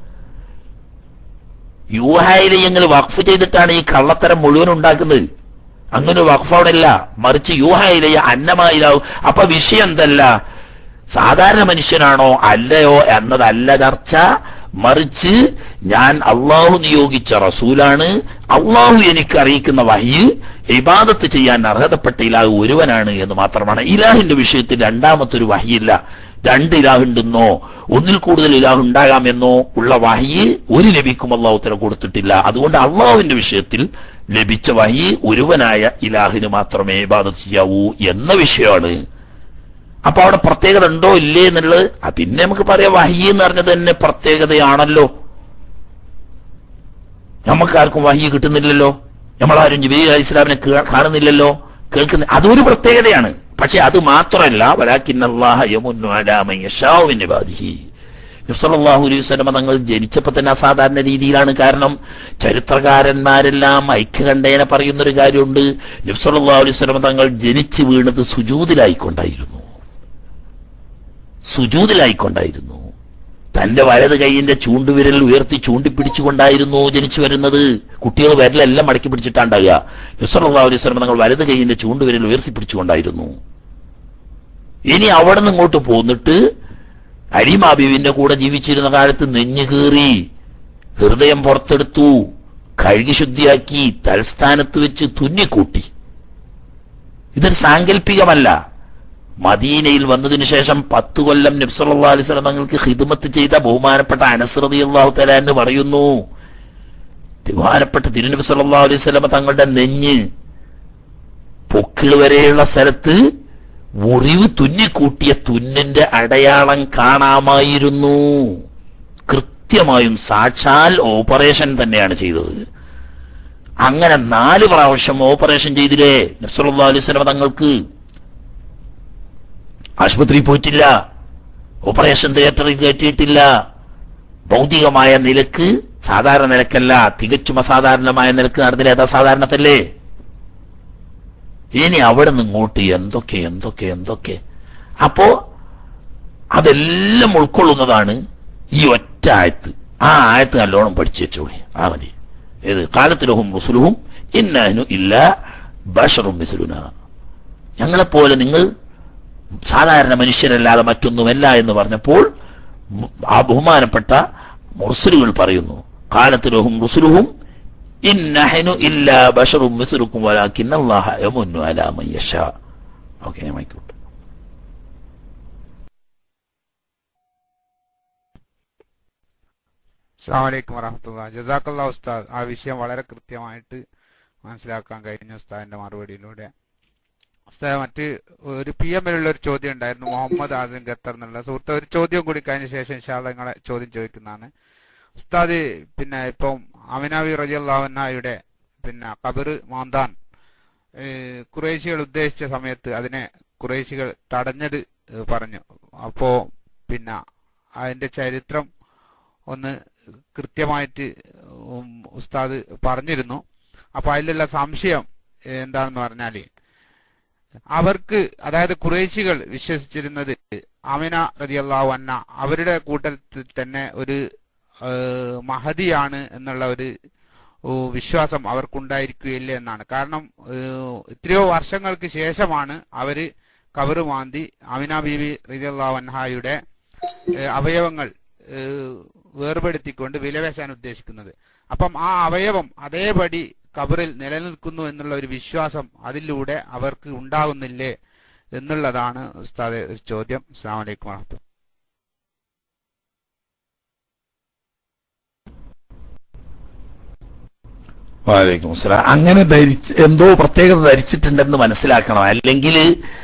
യൂഹായിലെങ്കിൽ വഖഫ് ചെയ്തിട്ടാണ് ഈ കള്ളത്തരം മുഴുവൻ ഉണ്ടാക്കുന്നത് അങ്ങനെ ഒരു വഖഫ് അവിടെ ഇല്ല മറിച്ച് യൂഹായിലെയ അന്നമായിലാവും അപ്പൊ വിഷയം എന്തല്ല സാധാരണ മനുഷ്യനാണോ അല്ലയോ എന്നതല്ല ചർച്ച മറിച്ച് ഞാൻ അള്ളാഹു നിയോഗിച്ച റസൂലാണ് അള്ളാഹു എനിക്ക് അറിയിക്കുന്ന വഹി ഇബാദത്ത് ചെയ്യാൻ അർഹതപ്പെട്ട ഇലാഹ് ഒരുവനാണ് എന്ന് മാത്രമാണ് ഇലാഹിന്റെ വിഷയത്തിൽ രണ്ടാമത്തെ ഒരു വഹിയില്ല രണ്ട് ഇലാഹുണ്ടെന്നോ ഒന്നിൽ കൂടുതൽ ഇലാഹ് ഉണ്ടാകാമെന്നോ ഉള്ള വഹി ഒരു നബിക്കും അള്ളാഹു തല കൊടുത്തിട്ടില്ല അതുകൊണ്ട് അള്ളാഹുവിന്റെ വിഷയത്തിൽ ലഭിച്ച വഹി ഒരുവനായ ഇലാഹിന് മാത്രമേ ഇബാദത്ത് ചെയ്യാവൂ എന്ന വിഷയമാണ് അപ്പൊ അവിടെ പ്രത്യേകത ഉണ്ടോ ഇല്ലേ എന്നുള്ളത് ആ പിന്നെ നമുക്ക് പറയാം വഹി എന്ന് പറഞ്ഞത് തന്നെ പ്രത്യേകതയാണല്ലോ നമുക്കാർക്കും വഹി കിട്ടുന്നില്ലല്ലോ നമ്മളാരും ജിബിലി അലി ഇസ്ലാമിനെ കേ- കാണുന്നില്ലല്ലോ കേൾക്കുന്ന അതൊരു പ്രത്യേകതയാണ് പക്ഷെ അത് മാത്രമല്ല വലാക്കിന്നല്ലാഹ യമുന്നു അലാ മൻ യശാഉ മിൻ ഇബാദിഹി നബ്സല്ലാഹു അലൈഹി വസല്ലമ തങ്ങൾ ജനിച്ചപ്പോ തന്നെ അസാധാരണ രീതിയിലാണ് കാരണം ചരിത്രകാരന്മാരെല്ലാം ഐക്യകണ്ഠേന പറയുന്നൊരു കാര്യമുണ്ട് നബ്സല്ലാഹു അലൈഹി വസല്ലമ തങ്ങൾ ജനിച്ചു വീണത് സുജൂതിലായിക്കൊണ്ടായിരുന്നു സുജൂതിലായിക്കൊണ്ടായിരുന്നു തന്റെ വലത് കൈയിന്റെ ചൂണ്ടുവിരൽ ഉയർത്തി ചൂണ്ടിപ്പിടിച്ചുകൊണ്ടായിരുന്നു ജനിച്ചു വരുന്നത് കുട്ടികൾ വിരലെല്ലാം മടക്കി പിടിച്ചിട്ടാണ്ടാകുക നബ്സല്ലാഹു അലൈഹി വസല്ലമ തങ്ങൾ വലത് കൈയിന്റെ ചൂണ്ടുവിരൽ ഉയർത്തിപ്പിടിച്ചുകൊണ്ടായിരുന്നു ഇനി അവിടെ നിന്ന് ഇങ്ങോട്ട് പോന്നിട്ട് അരിമാബിവിന്റെ കൂടെ ജീവിച്ചിരുന്ന കാലത്ത് നെഞ്ഞു കീറി ഹൃദയം പുറത്തെടുത്തു കഴുകി ശുദ്ധിയാക്കി തൽസ്ഥാനത്ത് വെച്ച് തുന്നിക്കൂട്ടി ഇതൊരു സാങ്കല്പികമല്ല മദീനയിൽ വന്നതിന് ശേഷം പത്ത് കൊല്ലം നബ്സല്ലാ അലൈഹി സ്വലം തങ്ങൾക്ക് ഹിദ്മത്ത് ചെയ്ത ബഹുമാനപ്പെട്ട അനസ്രതി അള്ളാഹു തലാന്ന് പറയുന്നു ബഹുമാനപ്പെട്ട തിരുനബി സല്ലാ അലൈഹി സ്വലമ തങ്ങളുടെ നെഞ്ഞ് പൊക്കിൾ വരെയുള്ള സ്ഥലത്ത് മുറിവ് തുന്നിക്കൂട്ടിയ തുന്നിന്റെ അടയാളം കാണാമായിരുന്നു കൃത്യമായും സാക്ഷാൽ ഓപ്പറേഷൻ തന്നെയാണ് ചെയ്തത് അങ്ങനെ നാല് പ്രാവശ്യം ഓപ്പറേഷൻ ചെയ്തില്ലേ നബ്സല്ലാ അലൈഹി സ്വലമ തങ്ങൾക്ക് ആശുപത്രിയിൽ പോയിട്ടില്ല ഓപ്പറേഷൻ തിയേറ്ററിൽ കയറ്റിയിട്ടില്ല ഭൗതികമായ നിലക്ക് സാധാരണ നിലക്കല്ല തികച്ചും അസാധാരണമായ നിലക്ക് നടന്നില്ല അത് അസാധാരണത്തല്ലേ ഇനി അവിടെ നിന്ന് ഇങ്ങോട്ട് എന്തൊക്കെ എന്തൊക്കെ എന്തൊക്കെ അപ്പോ അതെല്ലാം ഉൾക്കൊള്ളുന്നതാണ് ഈ ഒറ്റ ആയത്ത് ആ ആയത്ത് നല്ലോണം പഠിച്ചു വെച്ചോളി ആ മതി ഏത് കാലത്തിലഹും റുസുലുഹും ഇന്നഹനു ഇല്ല ബഷറും മിസുലുന ഞങ്ങളെപ്പോലെ നിങ്ങൾ സാധാരണ മനുഷ്യരല്ലാതെ മറ്റൊന്നുമല്ല എന്ന് പറഞ്ഞപ്പോൾ മു- ആ ബഹുമാനപ്പെട്ട മുർസലുകൾ പറയുന്നു കാലത്തിലഹും റുസുലുഹും ഇന്നഹനു ഇല്ല ബഷറും മിസുലുക്കും വലാക്കിൻ അല്ലാഹ യമുന്നു അലാ മൻ യശാ ഓക്കെ ഞാൻ മൈക്കോട്ടെ അസ്സാം വലൈക്കും വറഹമത്തുള്ള ജസാഖല്ലാ ഉസ്താദ് ആ വിഷയം വളരെ കൃത്യമായിട്ട് മനസ്സിലാക്കാൻ കഴിഞ്ഞു ഉസ്താദിന്റെ മറുപടിയിലൂടെ ഉസ്താദ് മറ്റ് ഒരു പി എമ്മിലുള്ള ഒരു ചോദ്യം ഉണ്ടായിരുന്നു മുഹമ്മദ് ആസിം ഖത്തർ എന്നുള്ള സുഹൃത്ത് ഒരു ചോദ്യം കൂടി കഴിഞ്ഞ ശേഷം ഇൻഷാല്ല നിങ്ങളെ ചോദ്യം ചോദിക്കുന്നതാണ് ഉസ്താദ് പിന്നെ ഇപ്പം അമിനാവി റജിയല്ലാഹുനായുടെ പിന്നെ കബറ് മാന്താൻ ഏഹ്, കുറേശികൾ ഉദ്ദേശിച്ച സമയത്ത് അതിനെ കുറേശികൾ തടഞ്ഞത് ഏഹ്, പറഞ്ഞു അപ്പോ പിന്നെ അതിന്റെ ചരിത്രം ഒന്ന് കൃത്യമായിട്ട് ഉം ഉസ്താദ് പറഞ്ഞിരുന്നു അപ്പൊ അതിലുള്ള സംശയം എന്താണെന്ന് പറഞ്ഞാല് അവർക്ക് അതായത് കുറേശികൾ വിശ്വസിച്ചിരുന്നത് അമിന റതിയല്ലാഹു അന്ന അവരുടെ കൂട്ടത്തിൽ തന്നെ ഒരു ഏഹ്, മഹതിയാണ് എന്നുള്ള ഒരു ഓ, വിശ്വാസം അവർക്കുണ്ടായിരിക്കുകയില്ല എന്നാണ് കാരണം ഏഹ്, എത്രയോ വർഷങ്ങൾക്ക് ശേഷമാണ് അവര് കബറ് മാന്തി അമിന ബീബി റതിയല്ലാഹു അൻഹായുടെ ഏഹ്, അവയവങ്ങൾ ഏഹ്, വേർപെടുത്തിക്കൊണ്ട് വിലപേശാൻ ഉദ്ദേശിക്കുന്നത് അപ്പം ആ അവയവം അതേപടി കബറിൽ നിലനിൽക്കുന്നു എന്നുള്ള ഒരു വിശ്വാസം അതിലൂടെ അവർക്ക് ഉണ്ടാകുന്നില്ലേ എന്നുള്ളതാണ് ഉസ്താദെ ഒരു ചോദ്യം അസ്സാം വലൈക്കും വാഹത്തു വാലേക്കും അസ്സലാം അങ്ങനെ ധരിച്ച് എന്തോ പ്രത്യേകത ധരിച്ചിട്ടുണ്ടെന്ന് മനസ്സിലാക്കണം അല്ലെങ്കിൽ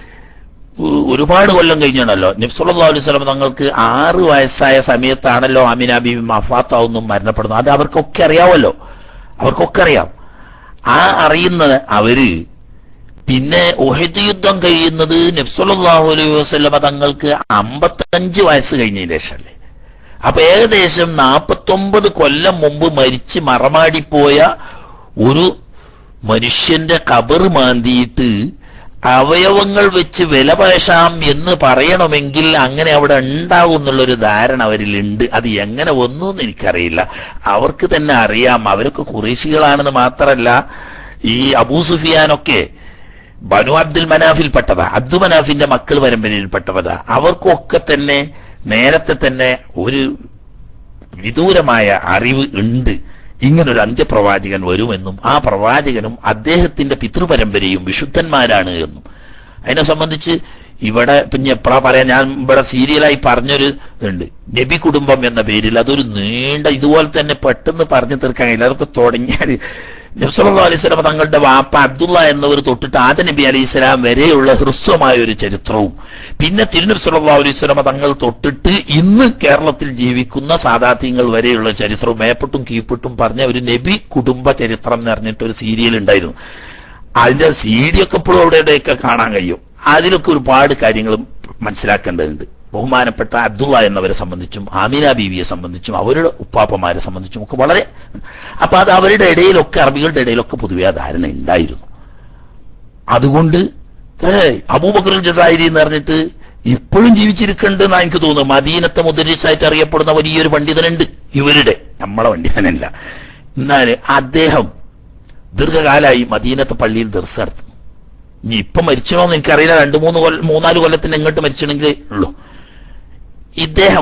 ഒരുപാട് കൊല്ലം കഴിഞ്ഞാണല്ലോ നബ്സുല്ലാ അലൈഹി സ്വലം തങ്ങൾക്ക് ആറ് വയസ്സായ സമയത്താണല്ലോ അമിന ബീബി മഫാത്താവുന്നും മരണപ്പെടുന്നത് അത് അവർക്കൊക്കെ അറിയാമല്ലോ അവർക്കൊക്കെ അറിയാം ആ അറിയുന്ന അവര് പിന്നെ ഒഹദ് യുദ്ധം കഴിയുന്നത് നബ്സുല്ലാഹു അലൈഹി വസ്ലമ തങ്ങൾക്ക് അമ്പത്തഞ്ച് വയസ്സ് കഴിഞ്ഞതിന് ശേഷമല്ലേ അപ്പൊ ഏകദേശം നാപ്പത്തൊമ്പത് കൊല്ലം മുമ്പ് മരിച്ച് മറമാടിപ്പോയ ഒരു മനുഷ്യന്റെ കബറ് മാന്തിയിട്ട് അവയവങ്ങൾ വെച്ച് വിലപേശാം എന്ന് പറയണമെങ്കിൽ അങ്ങനെ അവിടെ ഉണ്ടാവും എന്നുള്ളൊരു ധാരണ അവരിലുണ്ട് അത് എങ്ങനെ വന്നു എന്ന് എനിക്കറിയില്ല അവർക്ക് തന്നെ അറിയാം അവരൊക്കെ കുറേശികളാണെന്ന് മാത്രമല്ല ഈ അബൂ സുഫിയാനൊക്കെ ബനു അബ്ദുൽ മനാഫിൽപ്പെട്ടതാ അബ്ദു മനാഫിന്റെ മക്കൾ പരമ്പരയിൽപ്പെട്ടവരാ അവർക്കൊക്കെ തന്നെ നേരത്തെ തന്നെ ഒരു വിദൂരമായ അറിവ് ഉണ്ട് ഇങ്ങനൊരു അന്ത്യപ്രവാചകൻ വരുമെന്നും ആ പ്രവാചകനും അദ്ദേഹത്തിന്റെ പിതൃപരമ്പരയും വിശുദ്ധന്മാരാണ് എന്നും അതിനെ സംബന്ധിച്ച് ഇവിടെ പിന്നെ എപ്പോഴാ പറയാ ഞാൻ ഇവിടെ സീരിയലായി പറഞ്ഞൊരു ഇതുണ്ട് നബി കുടുംബം എന്ന പേരിൽ അതൊരു നീണ്ട ഇതുപോലെ തന്നെ പെട്ടെന്ന് പറഞ്ഞു തീർക്കാൻ കഴിയില്ല അതൊക്കെ തുടങ്ങിയാൽ നബ്സല്ലാ അലൈഹി സ്വലാം തങ്ങളുടെ വാപ്പ അബ്ദുള്ള എന്നവർ തൊട്ടിട്ട് ആദ നബി അലൈഹി സ്വലാം വരെയുള്ള ഹ്രസ്വമായ ഒരു ചരിത്രവും പിന്നെ തിരുനബി സല്ലാ അലൈഹി സ്വലാമ തങ്ങൾ തൊട്ടിട്ട് ഇന്ന് കേരളത്തിൽ ജീവിക്കുന്ന സാധാത്യങ്ങൾ വരെയുള്ള ചരിത്രവും മേപ്പെട്ടും കീഴ്പ്പെട്ടും പറഞ്ഞ ഒരു നബി കുടുംബ ചരിത്രം എന്ന് പറഞ്ഞിട്ട് ഒരു സീരിയൽ ഉണ്ടായിരുന്നു അതിന്റെ സി ഡി ഒക്കെ ഇപ്പോഴും അവിടെ ഇവിടെയൊക്കെ കാണാൻ കഴിയും അതിലൊക്കെ ഒരുപാട് കാര്യങ്ങൾ മനസ്സിലാക്കേണ്ടതുണ്ട് ബഹുമാനപ്പെട്ട അബ്ദുള്ള എന്നവരെ സംബന്ധിച്ചും ആമീന ബീവിയെ സംബന്ധിച്ചും അവരുടെ ഉപ്പാപ്പമാരെ സംബന്ധിച്ചും ഒക്കെ വളരെ അപ്പൊ അത് അവരുടെ ഇടയിലൊക്കെ അറബികളുടെ ഇടയിലൊക്കെ പൊതുവെ ആ ധാരണ ഉണ്ടായിരുന്നു അതുകൊണ്ട് ഏയ് അബൂബക്കറുൽ ജസാരി എന്ന് പറഞ്ഞിട്ട് ഇപ്പോഴും ജീവിച്ചിരിക്കുന്നുണ്ട് എന്നാ എനിക്ക് തോന്നുന്നു മദീനത്തെ മുദ്രിസായിട്ട് അറിയപ്പെടുന്ന വലിയൊരു പണ്ഡിതനുണ്ട് ഇവരുടെ നമ്മളെ പണ്ഡിതനല്ല എന്നാൽ അദ്ദേഹം ദീർഘകാലമായി മദീനത്തെ പള്ളിയിൽ ദർസ് നടത്തുന്നു ഇനി ഇപ്പൊ മരിച്ചണോന്ന് എനിക്കറിയില്ല രണ്ടു മൂന്ന് കൊല്ലം മൂന്നാല് കൊല്ലത്തിന് എങ്ങോട്ട് മരിച്ചണമെങ്കിൽ ഉള്ളൂ ഇദ്ദേഹം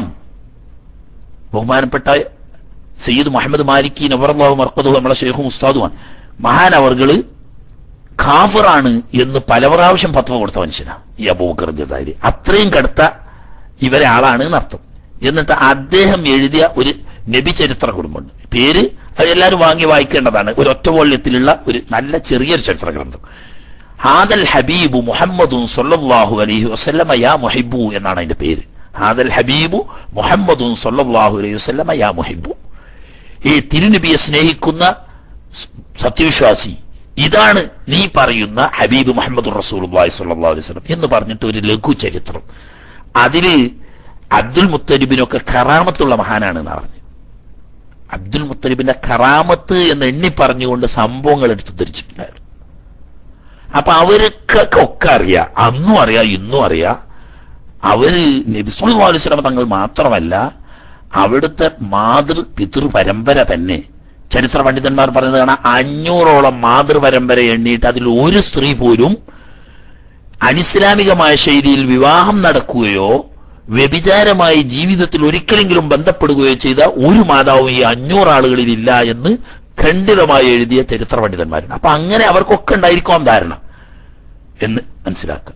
ബഹുമാനപ്പെട്ട സയ്യിദ് മുഹമ്മദ് മാലിക്കി നവറല്ലാഹു മർക്കദു നമ്മളെ ഷെയ്ഖും ഉസ്താദുമാണ് മഹാനവർകള് ഖാഫറാണ് എന്ന് പല പ്രാവശ്യം പത്വ കൊടുത്ത മനുഷ്യനാണ് ഈ അബൂബക്കർ ജസാരി അത്രയും കടുത്ത ഇവരെ ആളാണ് എന്നർത്ഥം എന്നിട്ട് അദ്ദേഹം എഴുതിയ ഒരു നബി ചരിത്ര കുടുംബമുണ്ട് പേര് അത് എല്ലാവരും വാങ്ങി വായിക്കേണ്ടതാണ് ഒരു ഒറ്റ വോള്യത്തിലുള്ള ഒരു നല്ല ചെറിയൊരു ചരിത്ര ഗ്രന്ഥം ഹാദൽ ഹബീബു മുഹമ്മദും സല്ലല്ലാഹു അലൈഹി വസല്ലമ യാ മുഹിബു എന്നാണ് അതിന്റെ പേര് ഹാദൽ ഹബീബു മുഹമ്മദും സല്ലല്ലാഹു അലൈഹി വസല്ലമ യാ മുഹിബു ഈ തിരുനബിയെ സ്നേഹിക്കുന്ന സ് സത്യവിശ്വാസി ഇതാണ് നീ പറയുന്ന ഹബീബ് മുഹമ്മദ് റസൂലുള്ളാഹി സ്വല്ലല്ലാഹു അലൈഹി വസല്ലം എന്ന് പറഞ്ഞിട്ട് ഒരു ലഘു ചരിത്രം അതില് അബ്ദുൽ മുത്തലിബിനൊക്കെ കറാമത്തുള്ള മഹാനാണ് എന്ന് പറഞ്ഞു അബ്ദുൽ മുത്തലിബിന്റെ കറാമത്ത് എന്ന് എണ്ണി പറഞ്ഞുകൊണ്ട് സംഭവങ്ങൾ എടുത്തു ധരിച്ചിട്ടുണ്ടായിരുന്നു അപ്പൊ അവർക്ക് ഒക്കെ അറിയാം അന്നും അറിയാം ഇന്നും അറിയാം അവര് നബി സല്ലല്ലാഹു അലൈഹി വസല്ലം തങ്ങൾ മാത്രമല്ല അവിടുത്തെ മാതൃ പിതൃ പരമ്പര തന്നെ ചരിത്ര പണ്ഡിതന്മാർ പറയുന്നത് കാണാം അഞ്ഞൂറോളം മാതൃ പരമ്പര എണ്ണിയിട്ട് അതിൽ ഒരു സ്ത്രീ പോലും അനിസ്ലാമികമായ ശൈലിയിൽ വിവാഹം നടക്കുകയോ വ്യഭിചാരമായി ജീവിതത്തിൽ ഒരിക്കലെങ്കിലും ബന്ധപ്പെടുകയോ ചെയ്ത ഒരു മാതാവും ഈ അഞ്ഞൂറ് ആളുകളിൽ ഇല്ല എന്ന് ഖണ്ഡിതമായി എഴുതിയ ചരിത്ര പണ്ഡിതന്മാരുണ്ട് അപ്പൊ അങ്ങനെ അവർക്കൊക്കെ ഉണ്ടായിരിക്കാം ധാരണ എന്ന് മനസ്സിലാക്കുക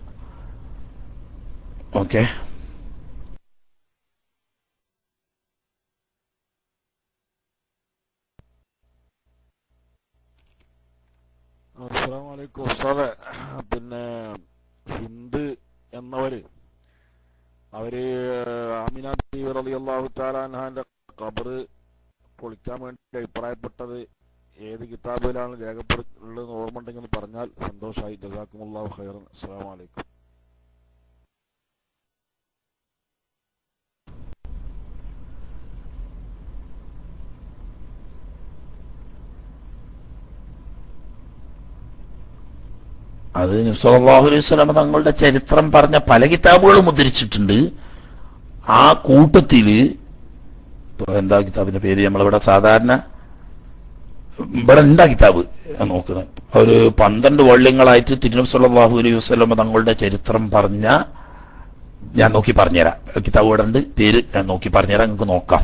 ഓക്കെ അസ്സാം വലൈക്കും ഉസ്താദെ പിന്നെ ഹിന്ദ് എന്നവര് അവര് അമിന ബീവി റളിയല്ലാഹു തആല അൻഹാന്റെ ഖബറ് പൊളിക്കാൻ വേണ്ടി അഭിപ്രായപ്പെട്ടത് ഏത് കിതാബിലാണ് രേഖപ്പെടുത്തുള്ളത് ഓർമ്മ ഉണ്ടെങ്കിൽ ഒന്ന് പറഞ്ഞാൽ സന്തോഷമായി ജസാക്കുമുല്ലാഹു ഖൈറൻ അസ്സലാമു അലൈക്കും അത് സല്ലല്ലാഹു അലൈഹി വസല്ലം തങ്ങളുടെ ചരിത്രം പറഞ്ഞ പല കിതാബുകളും ഉദ്ധരിച്ചിട്ടുണ്ട് ആ കൂട്ടത്തില് ഇപ്പൊ എന്താ കിതാബിന്റെ പേര് നമ്മളിവിടെ സാധാരണ ഇവിടെ ഉണ്ടാ കിതാബ് നോക്കണം ഒരു പന്ത്രണ്ട് വള്ളിങ്ങളായിട്ട് തിരുനബി സല്ലല്ലാഹു അലൈഹി വസല്ലം തങ്ങളുടെ ചരിത്രം പറഞ്ഞ ഞാൻ നോക്കി പറഞ്ഞുതരാം കിതാബ് ഇവിടെ ഉണ്ട് പേര് ഞാൻ നോക്കി പറഞ്ഞുതരാം നിങ്ങൾക്ക് നോക്കാം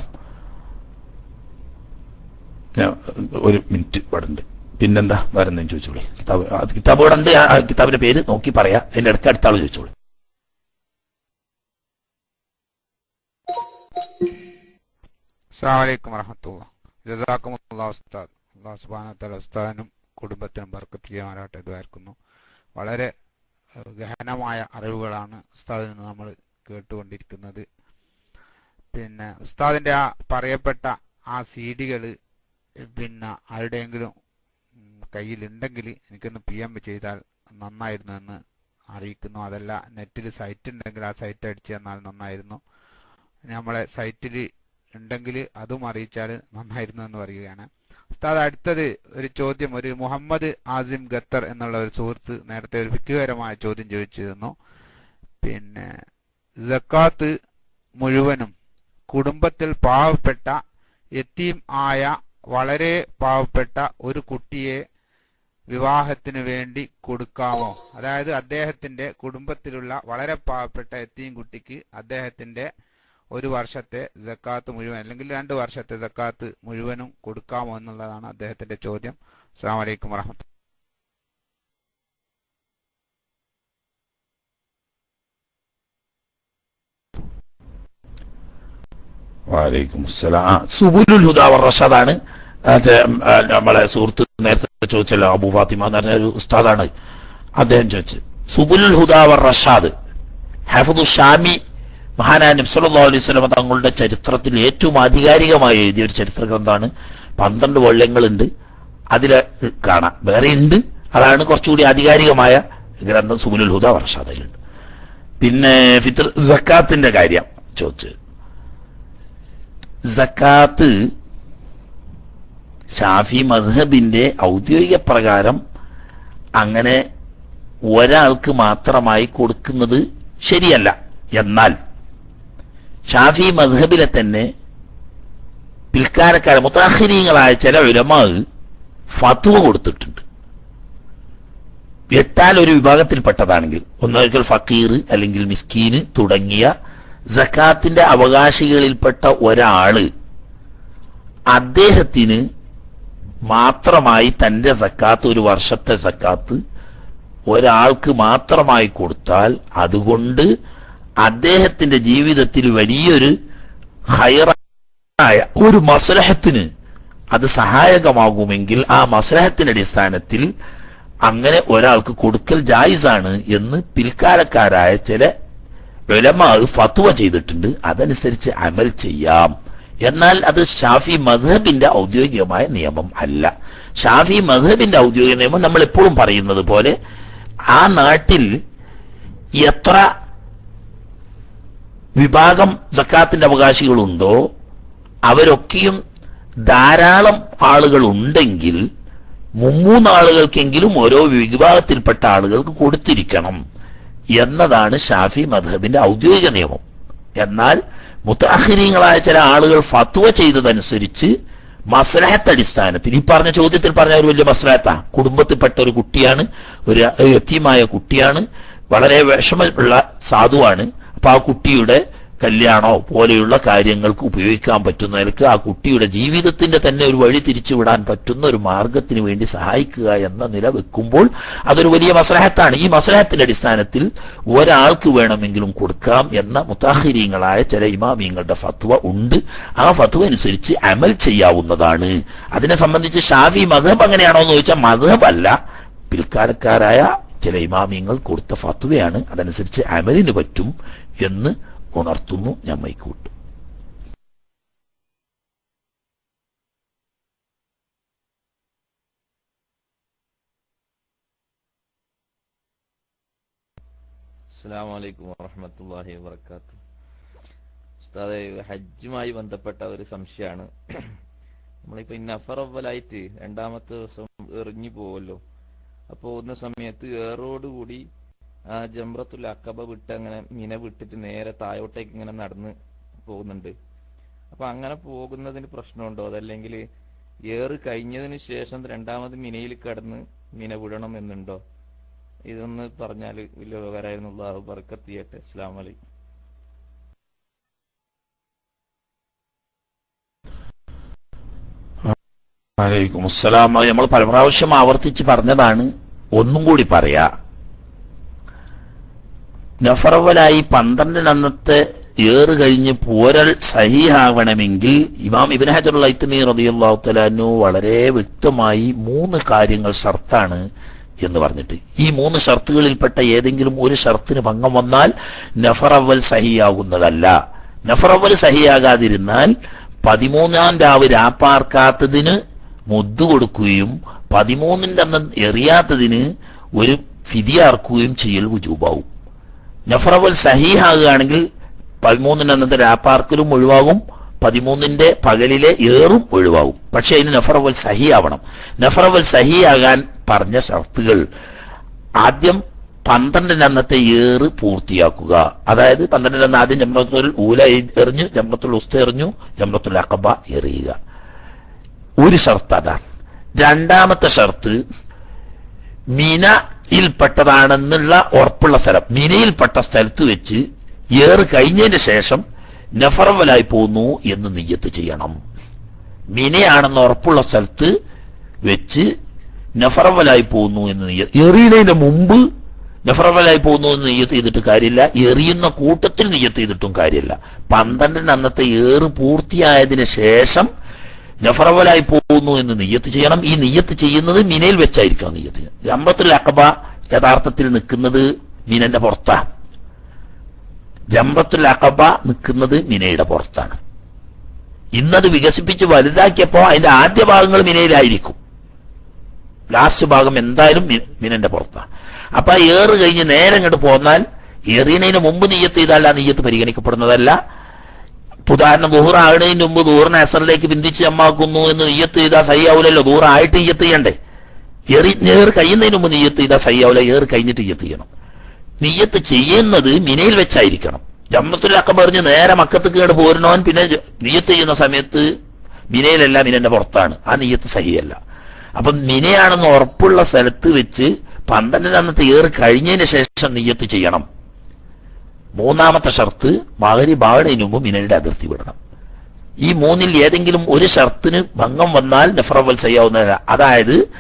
ഞാൻ ഒരു മിനിറ്റ് ഇവിടെ ഉണ്ട് പിന്നെന്താ വേറെ എന്തെങ്കിലും ചോദിച്ചോളി കിതാബ് അത് കിതാബ് ഇവിടെ ഉണ്ട് ആ കിതാബിന്റെ പേര് നോക്കി പറയാ എന്റെ അടുത്ത് അടുത്ത ആള് ചോദിച്ചോളൂ അസ്സാം വലൈക്കും വറഹമത്തുള്ള ജസാക്കുമുള്ള ഉസ്താദ് അള്ളാഹു സുബാനത്തല ഉസ്താദിനും കുടുംബത്തിനും ബർക്കത്ത് ചെയ്യുവാനായിട്ട് ഇതായിരിക്കുന്നു വളരെ ഏഹ്, ഗഹനമായ അറിവുകളാണ് ഉസ്താദിൽ നിന്ന് നമ്മൾ കേട്ടുകൊണ്ടിരിക്കുന്നത് പിന്നെ ഉസ്താദിന്റെ ആ പറയപ്പെട്ട ആ സീഡികൾ പിന്നെ ആരുടെയെങ്കിലും ഉം, കയ്യിലുണ്ടെങ്കിൽ എനിക്കൊന്ന് പി എം ചെയ്താൽ നന്നായിരുന്നു എന്ന് അറിയിക്കുന്നു അതല്ല നെറ്റിൽ സൈറ്റ് ഉണ്ടെങ്കിൽ ആ സൈറ്റ് അടിച്ചു തന്നാൽ നന്നായിരുന്നു നമ്മളെ സൈറ്റിൽ ഉണ്ടെങ്കിൽ അതും അറിയിച്ചാൽ നന്നായിരുന്നു എന്ന് പറയുകയാണ് ഉസ്താദ് അടുത്തത് ഒരു ചോദ്യം ഒരു മുഹമ്മദ് ആസിം ഖത്തർ എന്നുള്ള ഒരു സുഹൃത്ത് നേരത്തെ ഒരു വ്യക്തിപരമായ ചോദ്യം ചോദിച്ചിരുന്നു പിന്നെ ജക്കാത്ത് മുഴുവനും കുടുംബത്തിൽ പാവപ്പെട്ട യത്തീം ആയ വളരെ പാവപ്പെട്ട ഒരു കുട്ടിയെ വിവാഹത്തിന് വേണ്ടി കൊടുക്കാമോ അതായത് അദ്ദേഹത്തിന്റെ കുടുംബത്തിലുള്ള വളരെ പാവപ്പെട്ട എത്തിയും കുട്ടിക്ക് അദ്ദേഹത്തിന്റെ ഒരു വർഷത്തെ ജക്കാത്ത് മുഴുവൻ അല്ലെങ്കിൽ രണ്ട് വർഷത്തെ ജക്കാത്ത് മുഴുവനും കൊടുക്കാമോ എന്നുള്ളതാണ് അദ്ദേഹത്തിന്റെ ചോദ്യം അസ്സാം വലൈക്കും വറഹമത്ത് വാലൈക്കും അസ്സലാം ആ, സുബുലുൽ ഹുദ വർ റഷാദാണ് മറ്റേ ആ, നമ്മളെ സുഹൃത്ത് നേരത്തെ ചോദിച്ചല്ലോ അബു ഫാത്തിമ എന്ന് പറഞ്ഞ ഒരു ഉസ്താദാണ് അദ്ദേഹം ചോദിച്ചത് സുബുലുൽ ഹുദ വർ റഷാദ് ഹഫദു ഷാമി മഹാനായ നബി സല്ലല്ലാഹു അലൈഹി വസല്ലം തങ്ങളുടെ ചരിത്രത്തിൽ ഏറ്റവും ആധികാരികമായി എഴുതിയ ഒരു ചരിത്ര ഗ്രന്ഥമാണ് പന്ത്രണ്ട് വള്യങ്ങളുണ്ട് അതിൽ കാണാം വേറെ ഉണ്ട് അതാണ് കുറച്ചുകൂടി ആധികാരികമായ ഗ്രന്ഥം സുബുലുൽ ഹുദ വർ റഷാദിലുണ്ട് പിന്നെ ഫിത്ർ സക്കാത്തിന്റെ കാര്യം ചോദിച്ചത് സക്കാത്ത് ഷാഫി മദ്ഹബിന്റെ ഔദ്യോഗിക പ്രകാരം അങ്ങനെ ഒരാൾക്ക് മാത്രമായി കൊടുക്കുന്നത് ശരിയല്ല എന്നാൽ ഷാഫി മദ്ഹബിലെ തന്നെ പിൽക്കാലക്കാര മുത്താഹിരീങ്ങളായ ചില ഉലമാ ഫത്വ കൊടുത്തിട്ടുണ്ട് എട്ടാൽ ഒരു വിഭാഗത്തിൽപ്പെട്ടതാണെങ്കിൽ ഒന്നൊരിക്കൽ ഫക്കീർ അല്ലെങ്കിൽ മിസ്കീന് തുടങ്ങിയ സക്കാത്തിന്റെ അവകാശികളിൽപ്പെട്ട ഒരാള് അദ്ദേഹത്തിന് മാത്രമായി തന്റെ സക്കാത്ത് ഒരു വർഷത്തെ സക്കാത്ത് ഒരാൾക്ക് മാത്രമായി കൊടുത്താൽ അതുകൊണ്ട് അദ്ദേഹത്തിന്റെ ജീവിതത്തിൽ വലിയൊരു ഹയറായ ഒരു മസ്ലഹത്തിന് അത് സഹായകമാകുമെങ്കിൽ ആ മസ്ലഹത്തിന്റെ അടിസ്ഥാനത്തിൽ അങ്ങനെ ഒരാൾക്ക് കൊടുക്കൽ ജായിസാണ് എന്ന് പിൽക്കാലക്കാരായ ചില ഉലമാ ഫത്വ ചെയ്തിട്ടുണ്ട് അതനുസരിച്ച് അമൽ ചെയ്യാം എന്നാൽ അത് ഷാഫി മധബിന്റെ ഔദ്യോഗികമായ നിയമം അല്ല ഷാഫി മധബിന്റെ ഔദ്യോഗിക നിയമം നമ്മൾ എപ്പോഴും പറയുന്നത് പോലെ ആ നാട്ടിൽ എത്ര വിഭാഗം സക്കാത്തിന്റെ അവകാശികളുണ്ടോ അവരൊക്കെയും ധാരാളം ആളുകൾ ഉണ്ടെങ്കിൽ മുമ്മൂന്ന് ആളുകൾക്കെങ്കിലും ഓരോ വിഭാഗത്തിൽപ്പെട്ട ആളുകൾക്ക് കൊടുത്തിരിക്കണം എന്നതാണ് ഷാഫി മധബിന്റെ ഔദ്യോഗിക നിയമം എന്നാൽ മുത്താഹിരീങ്ങളായ ചില ആളുകൾ ഫത്വ ചെയ്തതനുസരിച്ച് മസ്ലഹത്ത് അടിസ്ഥാനത്തിൽ ഈ പറഞ്ഞ ചോദ്യത്തിൽ പറഞ്ഞ ഒരു വലിയ മസ്ലഹത്താ കുടുംബത്തിൽപ്പെട്ട ഒരു കുട്ടിയാണ് ഒരു എത്തിയമായ കുട്ടിയാണ് വളരെ വിഷമമുള്ള സാധുവാണ് അപ്പൊ ആ കുട്ടിയുടെ കല്യാണോ പോലെയുള്ള കാര്യങ്ങൾക്ക് ഉപയോഗിക്കാൻ പറ്റുന്ന നിലക്ക് ആ കുട്ടിയുടെ ജീവിതത്തിന്റെ തന്നെ ഒരു വഴി തിരിച്ചുവിടാൻ പറ്റുന്ന ഒരു മാർഗത്തിന് വേണ്ടി സഹായിക്കുക എന്ന നില വെക്കുമ്പോൾ അതൊരു വലിയ മസ്ലഹത്താണ് ഈ മസ്ലഹത്തിന്റെ അടിസ്ഥാനത്തിൽ ഒരാൾക്ക് വേണമെങ്കിലും കൊടുക്കാം എന്ന മുത്താഹിരീങ്ങളായ ചില ഇമാമിയങ്ങളുടെ ഫത്വ ഉണ്ട് ആ ഫത്വ അനുസരിച്ച് അമൽ ചെയ്യാവുന്നതാണ് അതിനെ സംബന്ധിച്ച് ഷാഫി മധബ് അങ്ങനെയാണോ എന്ന് ചോദിച്ചാൽ മധബ് അല്ല പിൽക്കാലക്കാരായ ചില ഇമാമിയങ്ങൾ കൊടുത്ത ഫത്വയാണ് അതനുസരിച്ച് അമലിന് പറ്റും എന്ന് ഉണർത്തുന്നു ഞാൻ മൈക്കൂട്ടു അസ്സാം വലൈക്കും വറഹമത്തല്ലാഹി വാത്തു ഉസ്താദെ ഹജ്ജുമായി ബന്ധപ്പെട്ട ഒരു സംശയമാണ് നമ്മളിപ്പോ ഈ നഫറവലായിട്ട് രണ്ടാമത്തെ ദിവസം എറിഞ്ഞു പോവല്ലോ അപ്പോൾ പോകുന്ന സമയത്ത് ഏറോടുകൂടി ആ ജംറത്തുൽ അക്കബ വിട്ട് അങ്ങനെ മിന വിട്ടിട്ട് നേരെ താഴോട്ടേക്ക് ഇങ്ങനെ നടന്ന് പോകുന്നുണ്ട് അപ്പൊ അങ്ങനെ പോകുന്നതിന് പ്രശ്നമുണ്ടോ അതല്ലെങ്കിൽ ഏറ് കഴിഞ്ഞതിന് ശേഷം രണ്ടാമത് മിനയിൽ കടന്ന് മിന വിടണം എന്നുണ്ടോ ഇതൊന്ന് പറഞ്ഞാൽ വലിയ ഉപകാരമായിരുന്നു അള്ളാഹു ബർക്കത്ത് ചെയ്യട്ടെ അസ്സാം വലൈക്കും വലൈക്കും അസ്സലാം അത് നമ്മൾ പല പ്രാവശ്യം ആവർത്തിച്ച് പറഞ്ഞതാണ് ഒന്നും കൂടി പറയാ നഫറവലായി പന്ത്രണ്ടിനന്നത്തെ ഏറ് കഴിഞ്ഞ് പോരൽ സഹിയാവണമെങ്കിൽ ഇമാം ഇബിൻ ഹജറുൽ ഐത്തമി റളിയല്ലാഹു തലാനു വളരെ വ്യക്തമായി മൂന്ന് കാര്യങ്ങൾ ഷർത്താണ് എന്ന് പറഞ്ഞിട്ട് ഈ മൂന്ന് ഷർത്തുകളിൽപ്പെട്ട ഏതെങ്കിലും ഒരു ഷർത്തിന് ഭംഗം വന്നാൽ നഫറവൽ സഹിയാകുന്നതല്ല നഫറവൽ സഹിയാകാതിരുന്നാൽ പതിമൂന്നാം രാവ് രാപ്പാർക്കാത്തതിന് മുദ്ദു കൊടുക്കുകയും പതിമൂന്നിന്റെ അന്ന് എറിയാത്തതിന് ഒരു ഫിതിയാർക്കുകയും ചെയ്യൽ വുജൂബാവും നഫറവൽ സഹീഹാകുകയാണെങ്കിൽ പതിമൂന്നിന്റെ അന്നത്തെ രാപ്പാർക്കലും ഒഴിവാകും പതിമൂന്നിന്റെ പകലിലെ ഏറും ഒഴിവാകും പക്ഷെ അതിന് നഫറവൽ സഹിയാവണം നഫറവൽ സഹിയാകാൻ പറഞ്ഞ ഷർത്തുകൾ ആദ്യം പന്ത്രണ്ടിന് അന്നത്തെ ഏറ് പൂർത്തിയാക്കുക അതായത് പന്ത്രണ്ടിന് അന്ന് ആദ്യം ജമ്രത്തുൽ ഊല എറിഞ്ഞു ജമ്രത്തുൽ ഉസ്ത എറിഞ്ഞു ജമ്രത്തുൽ അക്കബ എറിയുക ഒരു ഷർത്ത് അതാണ് രണ്ടാമത്തെ ഷർത്ത് മിനയിൽപ്പെട്ടതാണെന്നുള്ള ഉറപ്പുള്ള സ്ഥലം മിനയിൽപ്പെട്ട സ്ഥലത്ത് വെച്ച് ഏറ് കഴിഞ്ഞതിന് ശേഷം നഫറവലായി പോന്നു എന്ന് നിയ്യത്ത് ചെയ്യണം മിനയാണെന്ന് ഉറപ്പുള്ള സ്ഥലത്ത് വെച്ച് നഫറവലായി പോകുന്നു എന്ന് നിയ്യത്ത് എറിയുന്നതിന് മുമ്പ് നഫറവലായി പോകുന്നു എന്ന് നെയ്യത്ത് ചെയ്തിട്ട് കാര്യമില്ല എറിയുന്ന കൂട്ടത്തിൽ നെയ്യത്ത് ചെയ്തിട്ടും കാര്യമില്ല പന്ത്രണ്ടിന് അന്നത്തെ ഏറ് പൂർത്തിയായതിനു ശേഷം നഫറവലായി പോകുന്നു എന്ന് നെയ്യത്ത് ചെയ്യണം ഈ നെയ്യത്ത് ചെയ്യുന്നത് മിനയിൽ വെച്ചായിരിക്കണം നെയ്യത്ത് ജമ്പത്തുൽ അക്കബ യഥാർത്ഥത്തിൽ നിൽക്കുന്നത് മിനന്റെ പുറത്താണ് ജമ്പത്തുൽ അക്കബ നിൽക്കുന്നത് മിനയുടെ പുറത്താണ് ഇന്നത് വികസിപ്പിച്ച് വലുതാക്കിയപ്പോ അതിന്റെ ആദ്യ ഭാഗങ്ങൾ മിനയിലായിരിക്കും ലാസ്റ്റ് ഭാഗം എന്തായാലും മി- മിനന്റെ പുറത്താണ് അപ്പൊ ആ ഏറ് കഴിഞ്ഞ് നേരെ ഇങ്ങോട്ട് പോന്നാൽ എറിയണതിന് മുമ്പ് നീയത്ത് ചെയ്താൽ ആ നീയത്ത് പരിഗണിക്കപ്പെടുന്നതല്ല ഇപ്പൊ ഉദാഹരണം ദൂഹർ ആകുന്നതിന് മുമ്പ് ദൂറിനെ അസറിലേക്ക് ബന്ധിച്ച് അമ്മാക്കുന്നു എന്ന് നീയത്ത് ചെയ്താൽ സയ്യാവൂലല്ലോ ദൂർ ആയിട്ട് നീയത്ത് ചെയ്യണ്ടേ എറി ഏറ് കഴിയുന്നതിന് മുമ്പ് നീയത്ത് ചെയ്താൽ സയ്യാവൂല ഏറ് കഴിഞ്ഞിട്ട് നീയത്ത് ചെയ്യണം നീയത്ത് ചെയ്യുന്നത് മിനയിൽ വെച്ചായിരിക്കണം ജമ്മത്തുൽ അക്കം പറഞ്ഞ് നേരെ മക്കത്ത് കേട് പോരുന്നവൻ പിന്നെ ജ- നീയത്ത് ചെയ്യുന്ന സമയത്ത് മിനയിലല്ല മിനന്റെ പുറത്താണ് ആ നീയത്ത് സഹിയല്ല അപ്പം മിനയാണെന്ന് ഉറപ്പുള്ള സ്ഥലത്ത് വെച്ച് പന്ത്രണ്ടിന് അന്നത്തെ ഏറ് കഴിഞ്ഞതിന് ശേഷം നീയത്ത് ചെയ്യണം മൂന്നാമത്തെ ഷർത്ത് മകരി ബാടതിന് മുമ്പ് മിനയുടെ അതിർത്തി വിടണം ഈ മൂന്നിൽ ഏതെങ്കിലും ഒരു ഷർത്തിന് ഭംഗം വന്നാൽ നെഫ്രവൽ ചെയ്യാവുന്നതല്ല അതായത്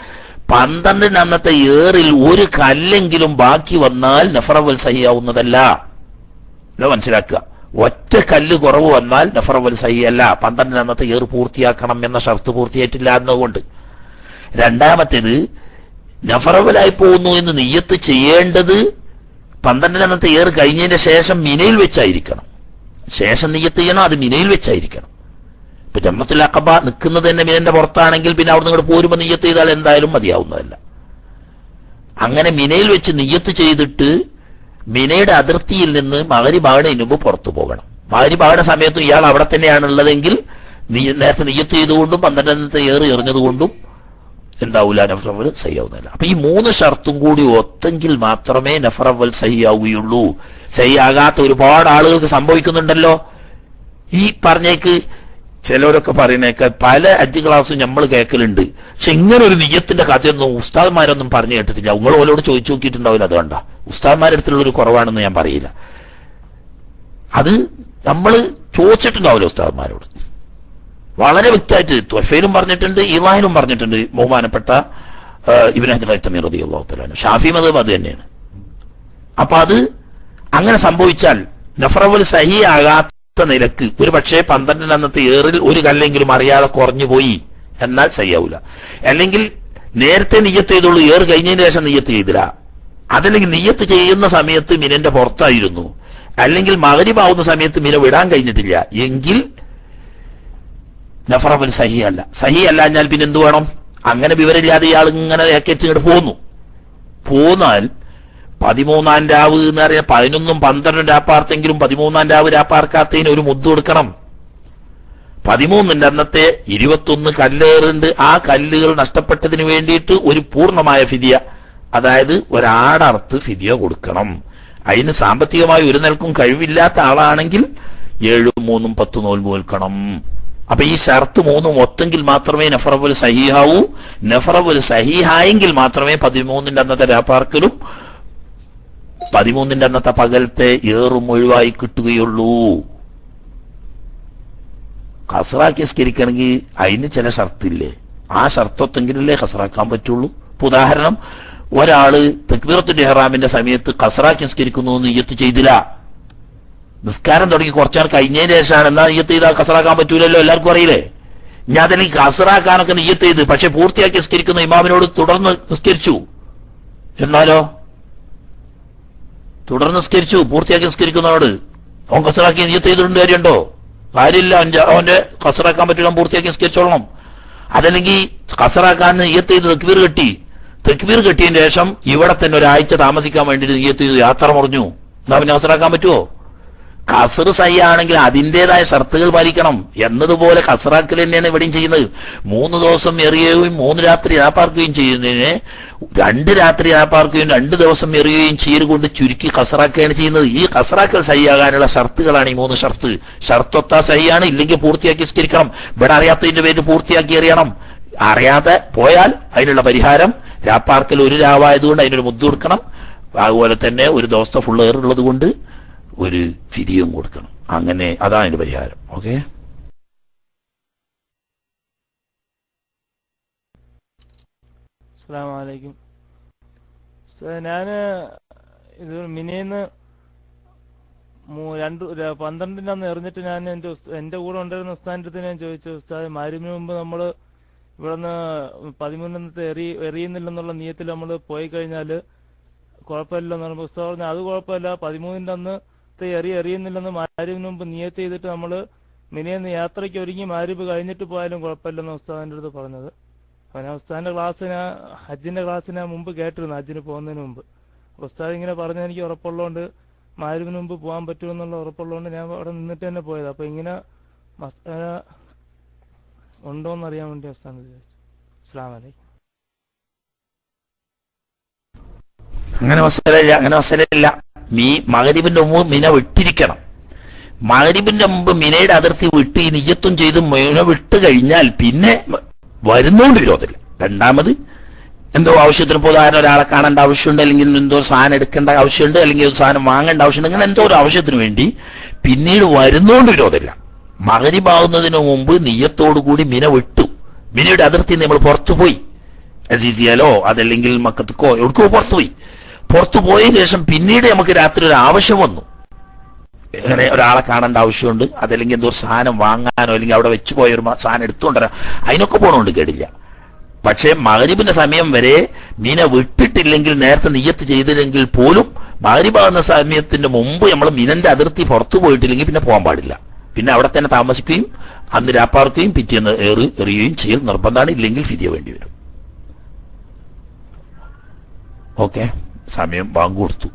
പന്ത്രണ്ടിന് അന്നത്തെ ഏറിൽ ഒരു കല്ലെങ്കിലും ബാക്കി വന്നാൽ നഫറവൽ സഹിയാവുന്നതല്ല ഇത് മനസ്സിലാക്കുക ഒറ്റ കല്ല് കുറവ് വന്നാൽ നഫറവൽ സഹിയല്ല പന്ത്രണ്ടിന് അന്നത്തെ ഏറ് പൂർത്തിയാക്കണം എന്ന ഷർത്ത് പൂർത്തിയായിട്ടില്ല എന്നതുകൊണ്ട് രണ്ടാമത്തേത് നഫറവലായി പോകുന്നു എന്ന് നിയ്യത്ത് ചെയ്യേണ്ടത് പന്ത്രണ്ടിന് അന്നത്തെ ഏറ് കഴിഞ്ഞതിന്റെ ശേഷം മിനയിൽ വെച്ചായിരിക്കണം ശേഷം നിയ്യത്ത് ചെയ്യണം അത് മിനയിൽ വെച്ചായിരിക്കണം ഇപ്പൊ ജമ്മത്തുൽ അക്കബ നിൽക്കുന്നത് തന്നെ മിനന്റെ പുറത്താണെങ്കിൽ പിന്നെ അവിടെ നിന്ന് പോരുമ്പോൾ നിയ്യത്ത് ചെയ്താൽ എന്തായാലും മതിയാവുന്നതല്ല അങ്ങനെ മിനയിൽ വെച്ച് നിയ്യത്ത് ചെയ്തിട്ട് മിനയുടെ അതിർത്തിയിൽ നിന്ന് മകരിബാടിന് മുമ്പ് പുറത്തു പോകണം മകരിബാടെ സമയത്തും ഇയാൾ അവിടെ തന്നെയാണ് ഉള്ളതെങ്കിൽ നീ നേരത്തെ നിയ്യത്ത് ചെയ്തുകൊണ്ടും പന്ത്രണ്ടത്തെ ഏറ് എറിഞ്ഞതുകൊണ്ടും എന്താവൂല നഫറവൽ സഹിയാവുന്നില്ല അപ്പൊ ഈ മൂന്ന് ഷർത്തും കൂടി ഒത്തെങ്കിൽ മാത്രമേ നഫറവൽ സഹിയാവുകയുള്ളൂ സഹിയാകാത്ത ഒരുപാട് ആളുകൾക്ക് സംഭവിക്കുന്നുണ്ടല്ലോ ഈ പറഞ്ഞേക്ക് ചിലവരൊക്കെ പറയുന്നേക്ക പല അഞ്ച് ക്ലാസ്സും നമ്മൾ കേൾക്കലുണ്ട് പക്ഷെ ഇങ്ങനെ ഒരു നിയ്യത്തിന്റെ കഥയൊന്നും ഉസ്താദ്മാരൊന്നും പറഞ്ഞു കേട്ടിട്ടില്ല നിങ്ങൾ ഓലോട് ചോദിച്ചു നോക്കിയിട്ടുണ്ടാവില്ല അതുകൊണ്ട ഉസ്താദ്മാരുടെ അടുത്തുള്ള ഒരു കുറവാണെന്ന് ഞാൻ പറയില്ല അത് നമ്മൾ ചോദിച്ചിട്ടുണ്ടാവില്ല ഉസ്താദ്മാരോട് വളരെ വ്യക്തമായിട്ട് ത്വഫയിലും പറഞ്ഞിട്ടുണ്ട് ഇറാനും പറഞ്ഞിട്ടുണ്ട് ബഹുമാനപ്പെട്ട ഇബിൻ ഹജറൈത്തമീർ റതി അള്ളാഹുത്തലാന് ഷാഫി മതം അത് തന്നെയാണ് അപ്പൊ അത് അങ്ങനെ സംഭവിച്ചാൽ നഫറവൽ സഹി ആകാത്ത നിലക്ക് ഒരു പക്ഷേ പന്ത്രണ്ടിന് അന്നത്തെ ഏറിൽ ഒരു കല്ലെങ്കിലും അറിയാതെ കുറഞ്ഞു പോയി എന്നാൽ സഹിയാവൂല അല്ലെങ്കിൽ നേരത്തെ നിയ്യത്ത് ചെയ്തോളൂ ഏറ് കഴിഞ്ഞതിന് ശേഷം നിയ്യത്ത് ചെയ്തില്ല അതല്ലെങ്കിൽ നിയ്യത്ത് ചെയ്യുന്ന സമയത്ത് മിനന്റെ പുറത്തായിരുന്നു അല്ലെങ്കിൽ മകരിമാവുന്ന സമയത്ത് മിന വിടാൻ കഴിഞ്ഞിട്ടില്ല എങ്കിൽ നഫറബൽ സഹി അല്ല സഹി അല്ല ഞാൻ പിന്നെ എന്ത് വേണം അങ്ങനെ വിവരമില്ലാതെ ഇയാൾ ഇങ്ങനെ ഏക്കറ്റ് ഇങ്ങോട്ട് പോന്നു പോന്നാൽ പതിമൂന്നാം രാവ് എന്ന് പറയാ പതിനൊന്നും പന്ത്രണ്ടും രാപ്പാർത്തെങ്കിലും പതിമൂന്നാം രാവ് രാപ്പാർക്കാത്തതിന് ഒരു മുദ്ദ് കൊടുക്കണം പതിമൂന്നിന്റെ അന്നത്തെ ഇരുപത്തൊന്ന് കല്ലേറുണ്ട് ആ കല്ലുകൾ നഷ്ടപ്പെട്ടതിന് വേണ്ടിയിട്ട് ഒരു പൂർണ്ണമായ ഫിദിയ അതായത് ഒരാടർത്ത് ഫിദിയ കൊടുക്കണം അതിന് സാമ്പത്തികമായി ഒരു നിലക്കും കഴിവില്ലാത്ത ആളാണെങ്കിൽ ഏഴും മൂന്നും പത്ത് നോൽമ്പ് നിൽക്കണം അപ്പൊ ഈ ഷർത്ത് മൂന്നും ഒത്തെങ്കിൽ മാത്രമേ നഫറബുൽ സഹീഹാവൂ നഫറബുൽ സഹീഹായെങ്കിൽ മാത്രമേ പതിമൂന്നിന്റെ അന്നത്തെ രാപ്പാർക്കലും പതിമൂന്നിന്റെ അന്നത്തെ പകലത്തെ ഏറും ഒഴിവായി കിട്ടുകയുള്ളൂ കസറാക്കി സ്കരിക്കണമെങ്കിൽ അതിന് ചില ഷർത്തില്ലേ ആ ഷർത്തൊത്തെങ്കിലല്ലേ കസറാക്കാൻ പറ്റുള്ളൂ ഇപ്പൊ ഉദാഹരണം ഒരാള് തെക്ബീറത്തുൽ ഇഹ്റാമിന്റെ സമയത്ത് കസറാക്കി സ്കരിക്കുന്നു എന്ന് നിയ്യത്ത് ചെയ്തില്ല നിസ്കാരം തുടങ്ങി കുറച്ചാൾ കഴിഞ്ഞതിന് ശേഷമാണ് എന്നാ നിയ്യത്ത് ചെയ്താൽ കസറാക്കാൻ പറ്റൂലല്ലോ എല്ലാവർക്കും അറിയില്ലേ ഞാൻ അതിലേക്ക് കസറാക്കാനൊക്കെ നിയ്യത്ത് ചെയ്ത് പക്ഷെ പൂർത്തിയാക്കി നിസ്കരിക്കുന്ന ഇമാമിനോട് തുടർന്ന് നിസ്കരിച്ചു എന്നാലോ തുടർന്ന് നിസ്കരിച്ചു പൂർത്തിയാക്കി നിസ്കരിക്കുന്നവരോട് അവൻ കസറാക്കി നിയ്യത്ത് ചെയ്തിട്ടുണ്ട് കാര്യമുണ്ടോ കാര്യമില്ല അഞ്ച അവന്റെ കസറാക്കാൻ പറ്റില്ല പൂർത്തിയാക്കി നിസ്കരിച്ചോളണം അതല്ലെങ്കിൽ കസറാക്കാൻ നിയ്യത്ത് ചെയ്ത് തെക്ബീർ കെട്ടി തെക്ബീർ കെട്ടിയതിന് ശേഷം ഇവിടെ തന്നെ ഒരാഴ്ച താമസിക്കാൻ വേണ്ടിയിട്ട് നിയ്യത്ത് ചെയ്ത് യാത്ര മുറിഞ്ഞു എന്നാ പിന്നെ കസറാക്കാൻ പറ്റുമോ കസർ സയ്യാണെങ്കിൽ അതിൻ്റെതായ ഷർത്തുകൾ പാലിക്കണം എന്നതുപോലെ കസറാക്കൽ തന്നെയാണ് ഇവിടെയും ചെയ്യുന്നത് മൂന്ന് ദിവസം എറിയുകയും മൂന്ന് രാത്രി രാപ്പാർക്കുകയും ചെയ്യുന്നതിന് രണ്ട് രാത്രി രാപ്പാർക്കുകയും രണ്ട് ദിവസം എറിയുകയും ചെയ്തുകൊണ്ട് ചുരുക്കി കസറാക്കുകയാണ് ചെയ്യുന്നത് ഈ കസറാക്കൽ സയ്യാകാനുള്ള ഷർത്തുകളാണ് ഈ മൂന്ന് ഷർത്ത് ഷർത്തൊത്താ സയ്യാണ് ഇല്ലെങ്കിൽ പൂർത്തിയാക്കി സ്കരിക്കണം ഇവിടെ അറിയാത്തതിന്റെ പേരിൽ പൂർത്തിയാക്കി എറിയണം അറിയാതെ പോയാൽ അതിനുള്ള പരിഹാരം രാപ്പാർക്കൽ ഒരു രാവായതുകൊണ്ട് അതിനൊരു മുദ്ദ് കൊടുക്കണം അതുപോലെ തന്നെ ഒരു ദിവസത്തെ ഫുൾ എയർ ഉള്ളത് കൊണ്ട് ഒരു ഫിരിയും കൊടുക്കണം അങ്ങനെ അതാണ് അതിന്റെ പരിഹാരം ഓക്കെ അസ്സാം വലൈക്കും ഞാൻ ഇത് മിനിന്ന് രണ്ട് ര- പന്ത്രണ്ടിന്റെ അന്ന് എറിഞ്ഞിട്ട് ഞാൻ എൻ്റെ ഉസ്- എൻ്റെ കൂടെ ഉണ്ടായിരുന്ന ഉസ്താദിൻ്റെ അടുത്ത് ഞാൻ ചോദിച്ചു ഉസ്താദ് മാരിമിന് മുമ്പ് നമ്മൾ ഇവിടുന്ന് പതിമൂന്നത്തെ എറി എറിയുന്നില്ലെന്നുള്ള നിയത്തിൽ നമ്മൾ പോയി കഴിഞ്ഞാൽ കുഴപ്പമില്ലെന്ന് പറയുമ്പോൾ ഉസ്താദ് പറഞ്ഞു അത് കുഴപ്പമില്ല പതിമൂന്നിന്റെ അന്നത്തെ എറി എറിയുന്നില്ലെന്ന് മാരിമിന് മുമ്പ് നിയത്ത് ചെയ്തിട്ട് നമ്മൾ മിനിയെന്ന് യാത്രയ്ക്ക് ഒരുങ്ങി മാരിബ് കഴിഞ്ഞിട്ട് പോയാലും കുഴപ്പമില്ലെന്ന് ഉസ്താദിൻ്റെ അടുത്ത് പറഞ്ഞത് അവൻ ഉസ്താദിന്റെ ക്ലാസ്സിന് ഹജ്ജിന്റെ ക്ലാസ്സിന് മുമ്പ് കേട്ടിരുന്നു ഹജ്ജിന് പോകുന്നതിന് മുമ്പ് ഉസ്താദ് ഇങ്ങനെ പറഞ്ഞ എനിക്ക് ഉറപ്പുള്ളതുകൊണ്ട് മാരുവിന് മുമ്പ് പോകാൻ പറ്റുമെന്നുള്ള ഉറപ്പുള്ളതുകൊണ്ട് ഞാൻ അവിടെ നിന്നിട്ട് തന്നെ പോയത് അപ്പൊ ഇങ്ങനെ മസാല ഉണ്ടോന്ന് അറിയാൻ വേണ്ടി ഉസ്താദ് ചോദിച്ചു അസ്സാം വലൈക്കും അങ്ങനെ മസലയില്ല അങ്ങനെ മസലയില്ല മീ മകരിബിന്റെ മുമ്പ് മിന വിട്ടിരിക്കണം മകരിബിന്റെ മുമ്പ് മിനയുടെ അതിർത്തി വിട്ട് ഈ നിയ്യത്തും ചെയ്ത് മിന വിട്ട് കഴിഞ്ഞാൽ പിന്നെ വരുന്നോണ്ട് വിരോധമില്ല രണ്ടാമത് എന്തോ ആവശ്യത്തിന് ഇപ്പോൾ ഉദാഹരണം ഒരാളെ കാണേണ്ട ആവശ്യമുണ്ട് അല്ലെങ്കിൽ എന്തോ സാധനം എടുക്കേണ്ട ആവശ്യമുണ്ട് അല്ലെങ്കിൽ ഒരു സാധനം വാങ്ങേണ്ട ആവശ്യമുണ്ട് അങ്ങനെ എന്തോ ഒരു ആവശ്യത്തിന് വേണ്ടി പിന്നീട് വരുന്നോണ്ട് വിരോധമില്ല മകരിബാവുന്നതിന് മുമ്പ് നിയ്യത്തോടു കൂടി മിന വിട്ടു മിനയുടെ അതിർത്തി നമ്മൾ പുറത്തു പോയി അസീസിയാലോ അതല്ലെങ്കിൽ മക്കത്തുക്കോ എവിടേക്കോ പുറത്തു പോയി പുറത്തു പോയതിനു ശേഷം പിന്നീട് നമുക്ക് രാത്രി ഒരു ആവശ്യം വന്നു അങ്ങനെ ഒരാളെ കാണേണ്ട ആവശ്യമുണ്ട് അതല്ലെങ്കിൽ എന്തോ ഒരു സാധനം വാങ്ങാനോ അല്ലെങ്കിൽ അവിടെ വെച്ച് പോയ ഒരു മ- സാധനം എടുത്തുകൊണ്ടുവരാൻ അതിനൊക്കെ പോകണമുണ്ട് കേടില്ല പക്ഷേ മകരിബിന്റെ സമയം വരെ മീനെ വിട്ടിട്ടില്ലെങ്കിൽ നേരത്തെ നിയ്യത്ത് ചെയ്തില്ലെങ്കിൽ പോലും മകരിബാകുന്ന സമയത്തിന്റെ മുമ്പ് നമ്മൾ മീനന്റെ അതിർത്തി പുറത്തു പോയിട്ടില്ലെങ്കിൽ പിന്നെ പോകാൻ പാടില്ല പിന്നെ അവിടെ തന്നെ താമസിക്കുകയും അന്ന് രാപ്പാർക്കുകയും പിറ്റേന്ന് ഏറി എറിയുകയും ചെയ്യൽ നിർബന്ധമാണ് ഇല്ലെങ്കിൽ ഫിദിയ വേണ്ടി വരും ഓക്കെ സമയം ബാങ്ക് കൊടുത്തു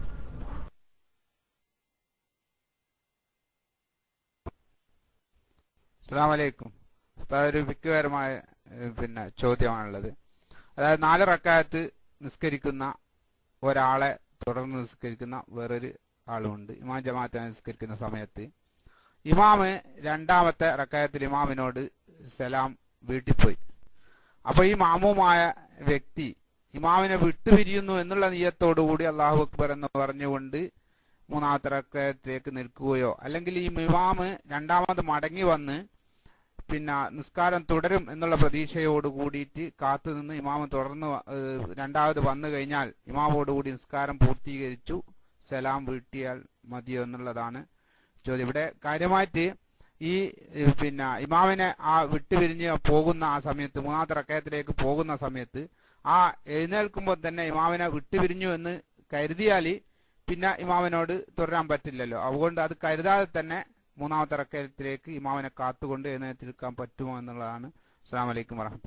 അസ്സാം വലൈക്കും ഉസ്താദ് ഒരു വ്യക്തിപരമായ ഏഹ്, പിന്നെ ചോദ്യമാണുള്ളത് അതായത് നാല് റക്കായത്ത് നിസ്കരിക്കുന്ന ഒരാളെ തുടർന്ന് നിസ്കരിക്കുന്ന വേറൊരു ആളുമുണ്ട് ഇമാം ജമാഅത്തെ നിസ്കരിക്കുന്ന സമയത്ത് ഇമാമ് രണ്ടാമത്തെ റക്കായത്തിൽ ഇമാമിനോട് സലാം വീട്ടിൽ പോയി അപ്പൊ ഈ മാമുമായ വ്യക്തി ഇമാമിനെ വിട്ടുപിരിയുന്നു എന്നുള്ള നീയത്തോടു കൂടി അള്ളാഹു അക്ബർ എന്ന് പറഞ്ഞുകൊണ്ട് മൂന്നാമത്തെ റക്കായത്തിലേക്ക് നിൽക്കുകയോ അല്ലെങ്കിൽ ഈ ഇമാമ് രണ്ടാമത് മടങ്ങി വന്ന് പിന്നെ നിസ്കാരം തുടരും എന്നുള്ള പ്രതീക്ഷയോട് കൂടിയിട്ട് കാത്തു നിന്ന് ഇമാമ് തുടർന്ന് വ- ഏഹ് രണ്ടാമത് വന്നു കഴിഞ്ഞാൽ ഇമാമോടുകൂടി നിസ്കാരം പൂർത്തീകരിച്ചു സലാം വീട്ടിയാൽ മതിയോ എന്നുള്ളതാണ് ചോദ്യം ഇവിടെ കാര്യമായിട്ട് ഈ ഏഹ് പിന്നെ ഇമാമിനെ ആ വിട്ടുപിരിഞ്ഞ് പോകുന്ന ആ സമയത്ത് മൂന്നാമത്തെ റക്കയത്തിലേക്ക് പോകുന്ന സമയത്ത് ആ എഴുന്നേൽക്കുമ്പോൾ തന്നെ ഇമാമിനെ വിട്ടുപിരിഞ്ഞു എന്ന് കരുതിയാൽ പിന്നെ ഇമാമിനോട് തുടരാൻ പറ്റില്ലല്ലോ അതുകൊണ്ട് അത് കരുതാതെ തന്നെ മൂന്നാമത്തെ റക്കയത്തിലേക്ക് ഇമാമിനെ കാത്തുകൊണ്ട് എഴുന്നേറ്റിരിക്കാൻ പറ്റുമോ എന്നുള്ളതാണ് അസ്സാം വലൈക്കും വറഹമത്ത്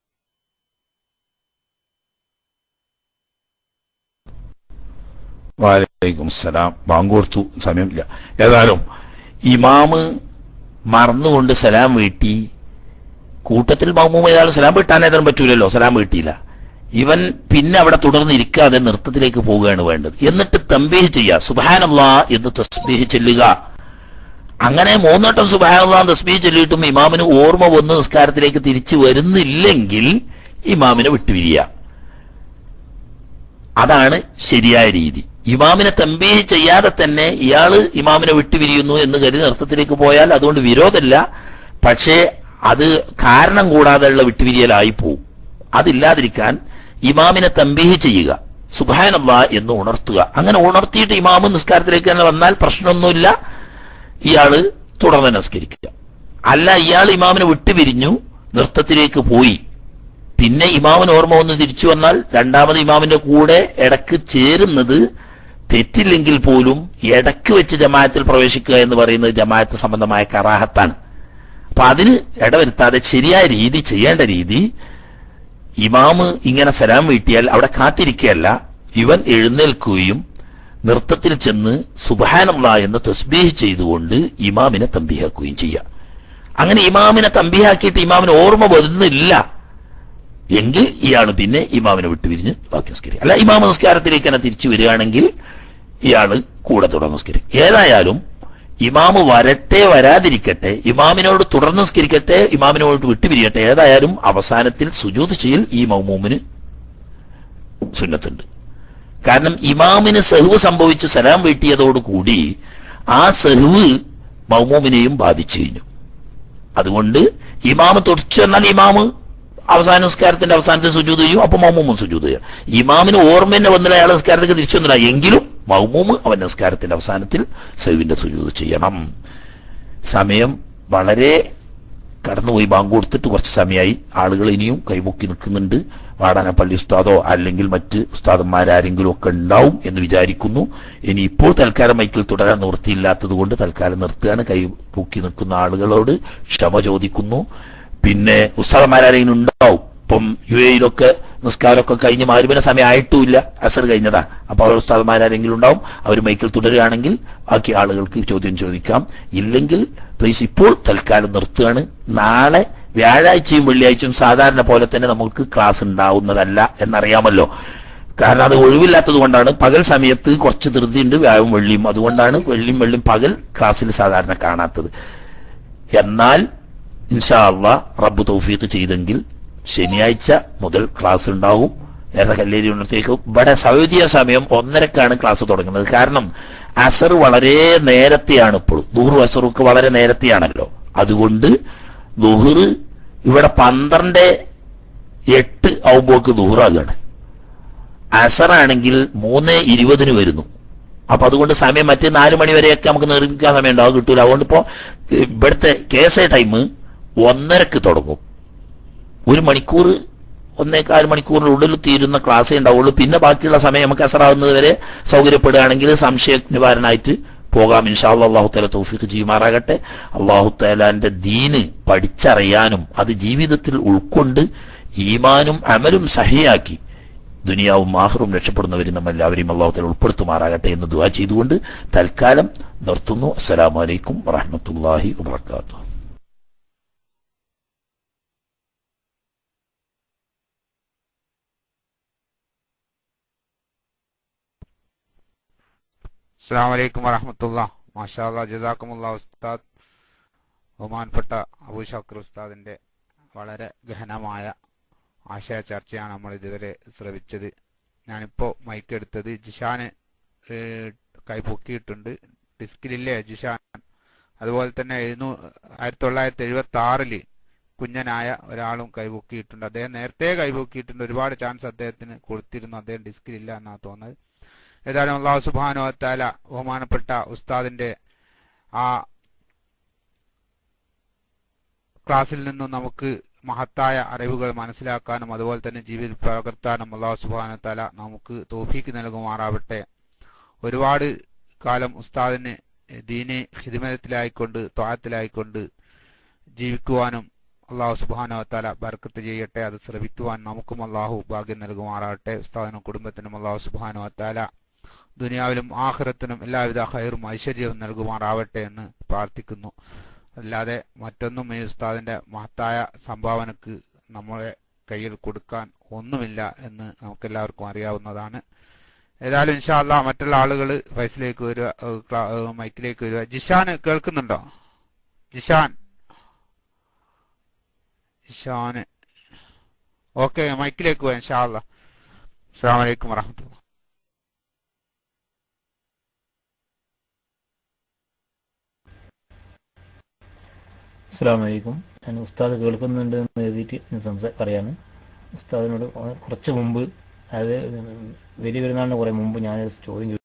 വാലൈക്കും സലാം ബാങ്ക് കൊടുത്തു സമയമില്ല ഏതായാലും ഇമാമ് മറന്നുകൊണ്ട് സലാം വീട്ടി കൂട്ടത്തിൽ മാമൂമ ഏതായാലും സലാം വീട്ടാൻ ഏതായാലും പറ്റൂലല്ലോ സലാം വീട്ടിയില്ല ഇവൻ പിന്നെ അവിടെ തുടർന്ന് ഇരിക്കാതെ നൃത്തത്തിലേക്ക് പോവുകയാണ് വേണ്ടത് എന്നിട്ട് തമ്പീഹ് ചെയ്യുക സുബാനല്ലാ എന്ന് തസ്ബീഹ് ചെല്ലുക അങ്ങനെ മൂന്നോട്ടം സുബാനല്ലാ തസ്ബീഹ് ചൊല്ലിയിട്ടും ഇമാമിന് ഓർമ്മ വന്ന് നിസ്കാരത്തിലേക്ക് തിരിച്ചു വരുന്നില്ലെങ്കിൽ ഇമാമിനെ വിട്ടുപിരിയുക അതാണ് ശരിയായ രീതി ഇമാമിനെ തമ്പീഹ് ചെയ്യാതെ തന്നെ ഇയാള് ഇമാമിനെ വിട്ടുപിരിയുന്നു എന്ന് കരുതി നൃത്തത്തിലേക്ക് പോയാൽ അതുകൊണ്ട് വിരോധമില്ല പക്ഷേ അത് കാരണം കൂടാതെയുള്ള വിട്ടുപിരിയലായി പോവും അതില്ലാതിരിക്കാൻ ഇമാമിനെ തമ്പീഹ് ചെയ്യുക സുബാനല്ല എന്ന് ഉണർത്തുക അങ്ങനെ ഉണർത്തിയിട്ട് ഇമാമ് നിസ്കാരത്തിലേക്ക് തന്നെ വന്നാൽ പ്രശ്നമൊന്നുമില്ല ഇയാള് തുടർന്ന് നമസ്കരിക്കുക അല്ല ഇയാൾ ഇമാമിനെ വിട്ടുപിരിഞ്ഞു നൃത്തത്തിലേക്ക് പോയി പിന്നെ ഇമാമിന് ഓർമ്മ വന്ന് തിരിച്ചു വന്നാൽ രണ്ടാമത് ഇമാമിന്റെ കൂടെ ഇടക്ക് ചേരുന്നത് തെറ്റില്ലെങ്കിൽ പോലും ഇടക്ക് വെച്ച് ജമാഅത്തിൽ പ്രവേശിക്കുക എന്ന് പറയുന്നത് ജമാഅത്ത് സംബന്ധമായ കറാഹത്താണ് അപ്പൊ അതിന് ഇടവരുത്താതെ ശരിയായ രീതി ചെയ്യേണ്ട രീതി ഇമാമ് ഇങ്ങനെ സലാം വീട്ടിയാൽ അവിടെ കാത്തിരിക്കുകയല്ല ഇവൻ എഴുന്നേൽക്കുകയും നൃത്തത്തിൽ ചെന്ന് സുബാനല്ല എന്ന് തസ്ബീഹ് ചെയ്തുകൊണ്ട് ഇമാമിനെ തമ്പിയാക്കുകയും ചെയ്യുക അങ്ങനെ ഇമാമിനെ തമ്പിയാക്കിയിട്ട് ഇമാമിന് ഓർമ്മ വരുന്നില്ല എങ്കിൽ ഇയാൾ പിന്നെ ഇമാമിനെ വിട്ടുപിരിഞ്ഞ് ബാക്കി നിസ്കരിക്കും അല്ല ഇമാമ നിസ്കാരത്തിലേക്ക് തന്നെ തിരിച്ചു വരികയാണെങ്കിൽ ഇയാള് കൂടെ തുടർന്ന് നിസ്കരിക്കും ഏതായാലും ഇമാമ് വരട്ടെ വരാതിരിക്കട്ടെ ഇമാമിനോട് തുടർന്ന് നിസ്കരിക്കട്ടെ ഇമാമിനോട് വിട്ടുപിരിയട്ടെ ഏതായാലും അവസാനത്തിൽ സുജൂത് ചെയ്യൽ ഈ മൗമൂമിന് സുന്നത്തുണ്ട് കാരണം ഇമാമിന് സഹുവ് സംഭവിച്ച് സലാം വീട്ടിയതോടുകൂടി ആ സഹുവ് മൗമൂമിനെയും ബാധിച്ചു കഴിഞ്ഞു അതുകൊണ്ട് ഇമാമ് തുടച്ചു എന്നാൽ ഇമാമ് അവസാന നിസ്കാരത്തിന്റെ അവസാനത്തിൽ സുജൂത് ചെയ്യും അപ്പൊ മൗമൂമും സുജൂത് ചെയ്യും ഇമാമിന് ഓർമ്മ തന്നെ വന്നില്ല അയാൾ നിസ്കാരത്തേക്ക് തിരിച്ചു വന്നില്ല എങ്കിലും മൗമൂമ് അവൻ നിസ്കാരത്തിന്റെ അവസാനത്തിൽ സഹുവിന്റെ സുജൂത് ചെയ്യണം സമയം വളരെ കടന്നുപോയി ബാങ്ക് കൊടുത്തിട്ട് കുറച്ച് സമയമായി ആളുകൾ ഇനിയും കൈമുക്കി നിൽക്കുന്നുണ്ട് വാടാനപ്പള്ളി ഉസ്താദോ അല്ലെങ്കിൽ മറ്റ് ഉസ്താദന്മാരാരെങ്കിലും ഒക്കെ ഉണ്ടാവും എന്ന് വിചാരിക്കുന്നു ഇനി ഇപ്പോൾ തൽക്കാലം മൈക്കിൽ തുടരാൻ നിവൃത്തിയില്ലാത്തത് കൊണ്ട് തൽക്കാലം നിർത്തുകയാണ് കൈ പൂക്കി നിൽക്കുന്ന ആളുകളോട് ക്ഷമ ചോദിക്കുന്നു പിന്നെ ഉസ്താദന്മാരാരെങ്കിലും ഉണ്ടാവും ഇപ്പം യു എയിലൊക്കെ നിസ്കാരമൊക്കെ കഴിഞ്ഞ് മാരുവിന സമയം ആയിട്ടുമില്ല അസർ കഴിഞ്ഞതാ അപ്പൊ അവർ ഉസ്താദന്മാരാരെങ്കിലും ഉണ്ടാവും അവർ മൈക്കിൽ തുടരുകയാണെങ്കിൽ ബാക്കി ആളുകൾക്ക് ചോദ്യം ചോദിക്കാം ഇല്ലെങ്കിൽ പ്ലീസ് ഇപ്പോൾ തൽക്കാലം നിർത്തുകയാണ് നാളെ വ്യാഴാഴ്ചയും വെള്ളിയാഴ്ചയും സാധാരണ പോലെ തന്നെ നമുക്ക് ക്ലാസ് ഉണ്ടാവുന്നതല്ല എന്നറിയാമല്ലോ കാരണം അത് ഒഴിവില്ലാത്തത് കൊണ്ടാണ് പകൽ സമയത്ത് കുറച്ച് ധൃതിയുണ്ട് വ്യാഴവും വെള്ളിയും അതുകൊണ്ടാണ് വെള്ളിയും വെള്ളിയും പകൽ ക്ലാസ്സിൽ സാധാരണ കാണാത്തത് എന്നാൽ ഇൻഷാ അള്ളാ റബ്ബ് തൗഫീഖ് ചെയ്തെങ്കിൽ ശനിയാഴ്ച മുതൽ ക്ലാസ് ഉണ്ടാവും നേരത്തെ കല്ലേരി ഉണർത്തേക്ക് ഇവിടെ സൗദിയ സമയം ഒന്നരക്കാണ് ക്ലാസ് തുടങ്ങുന്നത് കാരണം അസർ വളരെ നേരത്തെയാണ് ഇപ്പോൾ ദൂഹർ അസറൊക്കെ വളരെ നേരത്തെയാണല്ലോ അതുകൊണ്ട് ദുഹർ ഇവിടെ പന്ത്രണ്ട് എട്ട് ആവുമ്പോക്ക് ദൂറാകാണ് അസറാണെങ്കിൽ മൂന്ന് ഇരുപതിന് വരുന്നു അപ്പൊ അതുകൊണ്ട് സമയം മറ്റേ നാല് മണി വരെയൊക്കെ നമുക്ക് നിർമ്മിക്കാൻ സമയം ഉണ്ടാവും കിട്ടൂല അതുകൊണ്ട് ഇപ്പോ ഇവിടുത്തെ കേസ ടൈം ഒന്നരക്ക് തുടങ്ങും ഒരു മണിക്കൂർ ഒന്നേകാൽ മണിക്കൂറിനുള്ളിൽ തീരുന്ന ക്ലാസ്സേ ഉണ്ടാവുള്ളൂ പിന്നെ ബാക്കിയുള്ള സമയം നമുക്ക് അസറാവുന്നത് വരെ സൗകര്യപ്പെടുകയാണെങ്കിൽ സംശയ നിവാരണമായിട്ട് പോകാം ഇൻഷാല്ല അള്ളാഹു താല തൗഫീഖ് ചെയ്യുമാറാകട്ടെ അള്ളാഹു താലാന്റെ ദീന് പഠിച്ചറിയാനും അത് ജീവിതത്തിൽ ഉൾക്കൊണ്ട് ഈമാനും അമലും സഹിയാക്കി ദുനിയാവും ആഹ്റും രക്ഷപ്പെടുന്നവരും നമ്മൾ എല്ലാവരെയും അള്ളാഹു താല ഉൾപ്പെടുത്തുമാറാകട്ടെ എന്ന് ദുആ ചെയ്തുകൊണ്ട് തൽക്കാലം നിർത്തുന്നു അസ്സലാമു അലൈക്കും വറഹ്മത്തുള്ളാഹി വബറകാതുഹു അസ്സാം വലൈക്കും വറഹമത്തുള്ള മാഷാല്ല ജസാക്കുമുള്ള ഉസ്താദ് ബഹുമാനപ്പെട്ട അബൂ ഷാക്കർ ഉസ്താദിന്റെ വളരെ ഗഹനമായ ആശയ ചർച്ചയാണ് നമ്മൾ ഇതുവരെ ശ്രവിച്ചത് ഞാനിപ്പോ മൈക്ക് എടുത്തത് ജിഷാന് ഏഹ്, കൈപൊക്കിയിട്ടുണ്ട് ഡിസ്കിലില്ലേ ജിഷാൻ അതുപോലെ തന്നെ എഴുന്നൂ ആയിരത്തി തൊള്ളായിരത്തി എഴുപത്തി ആറില് കുഞ്ഞനായ ഒരാളും കൈപൊക്കിയിട്ടുണ്ട് അദ്ദേഹം നേരത്തെ കൈപൊക്കിയിട്ടുണ്ട് ഒരുപാട് ചാൻസ് അദ്ദേഹത്തിന് കൊടുത്തിരുന്നു അദ്ദേഹം ഡിസ്കിലില്ല എന്നാണ് തോന്നുന്നത് ഏതായാലും അള്ളാഹു സുബാനു താല ബഹുമാനപ്പെട്ട ഉസ്താദിന്റെ ആ ക്ലാസ്സിൽ നിന്നും നമുക്ക് മഹത്തായ അറിവുകൾ മനസ്സിലാക്കാനും അതുപോലെ തന്നെ ജീവിതത്തിൽ പകർത്താനും അള്ളാഹു സുബാനു താല നമുക്ക് തോഫീക്ക് നൽകുമാറാവട്ടെ ഒരുപാട് കാലം ഉസ്താദിന് ദീനി ഹിദിമതത്തിലായിക്കൊണ്ട് ത്വാഹത്തിലായിക്കൊണ്ട് ജീവിക്കുവാനും അള്ളാഹു സുബാനോ താല ബർക്കത്ത് ചെയ്യട്ടെ അത് ശ്രവിക്കുവാൻ നമുക്കും അള്ളാഹു ഭാഗ്യം നൽകുമാറാകട്ടെ ഉസ്താദിനും കുടുംബത്തിനും അള്ളാഹു സുബാനോ താല ദുനിയാവിലും ആഖിറത്തിനും എല്ലാവിധ ഹൈറും ഐശ്വര്യവും നൽകുമാറാവട്ടെ എന്ന് പ്രാർത്ഥിക്കുന്നു അല്ലാതെ മറ്റൊന്നും ഈ ഉസ്താദിന്റെ മഹത്തായ സംഭാവനക്ക് നമ്മളെ കയ്യിൽ കൊടുക്കാൻ ഒന്നുമില്ല എന്ന് നമുക്കെല്ലാവർക്കും അറിയാവുന്നതാണ് ഏതായാലും ഇൻഷാ അല്ലാ മറ്റുള്ള ആളുകൾ ഫൈസിലേക്ക് വരിക ഏഹ് ക്ലാ- ഏഹ് മൈക്കിലേക്ക് വരിക ജിഷാൻ കേൾക്കുന്നുണ്ടോ ജിഷാൻ ജിഷാന് ഓക്കെ മൈക്കിലേക്ക് പോവാം ഇൻഷാ അല്ലാ അസ്സാം വലൈക്കും വറഹമത്തുള്ള അസ്സാം വലൈക്കും ഞാൻ ഉസ്താദ് കേൾക്കുന്നുണ്ട് എന്ന് എഴുതിയിട്ട് ഞാൻ സംസാ പറയാണ് ഉസ്താദിനോട് കുറച്ച് മുമ്പ് അതായത് വലിയ പെരുന്നാളിന് കുറേ മുമ്പ് ഞാനൊരു ചോദ്യം ചോദിച്ചു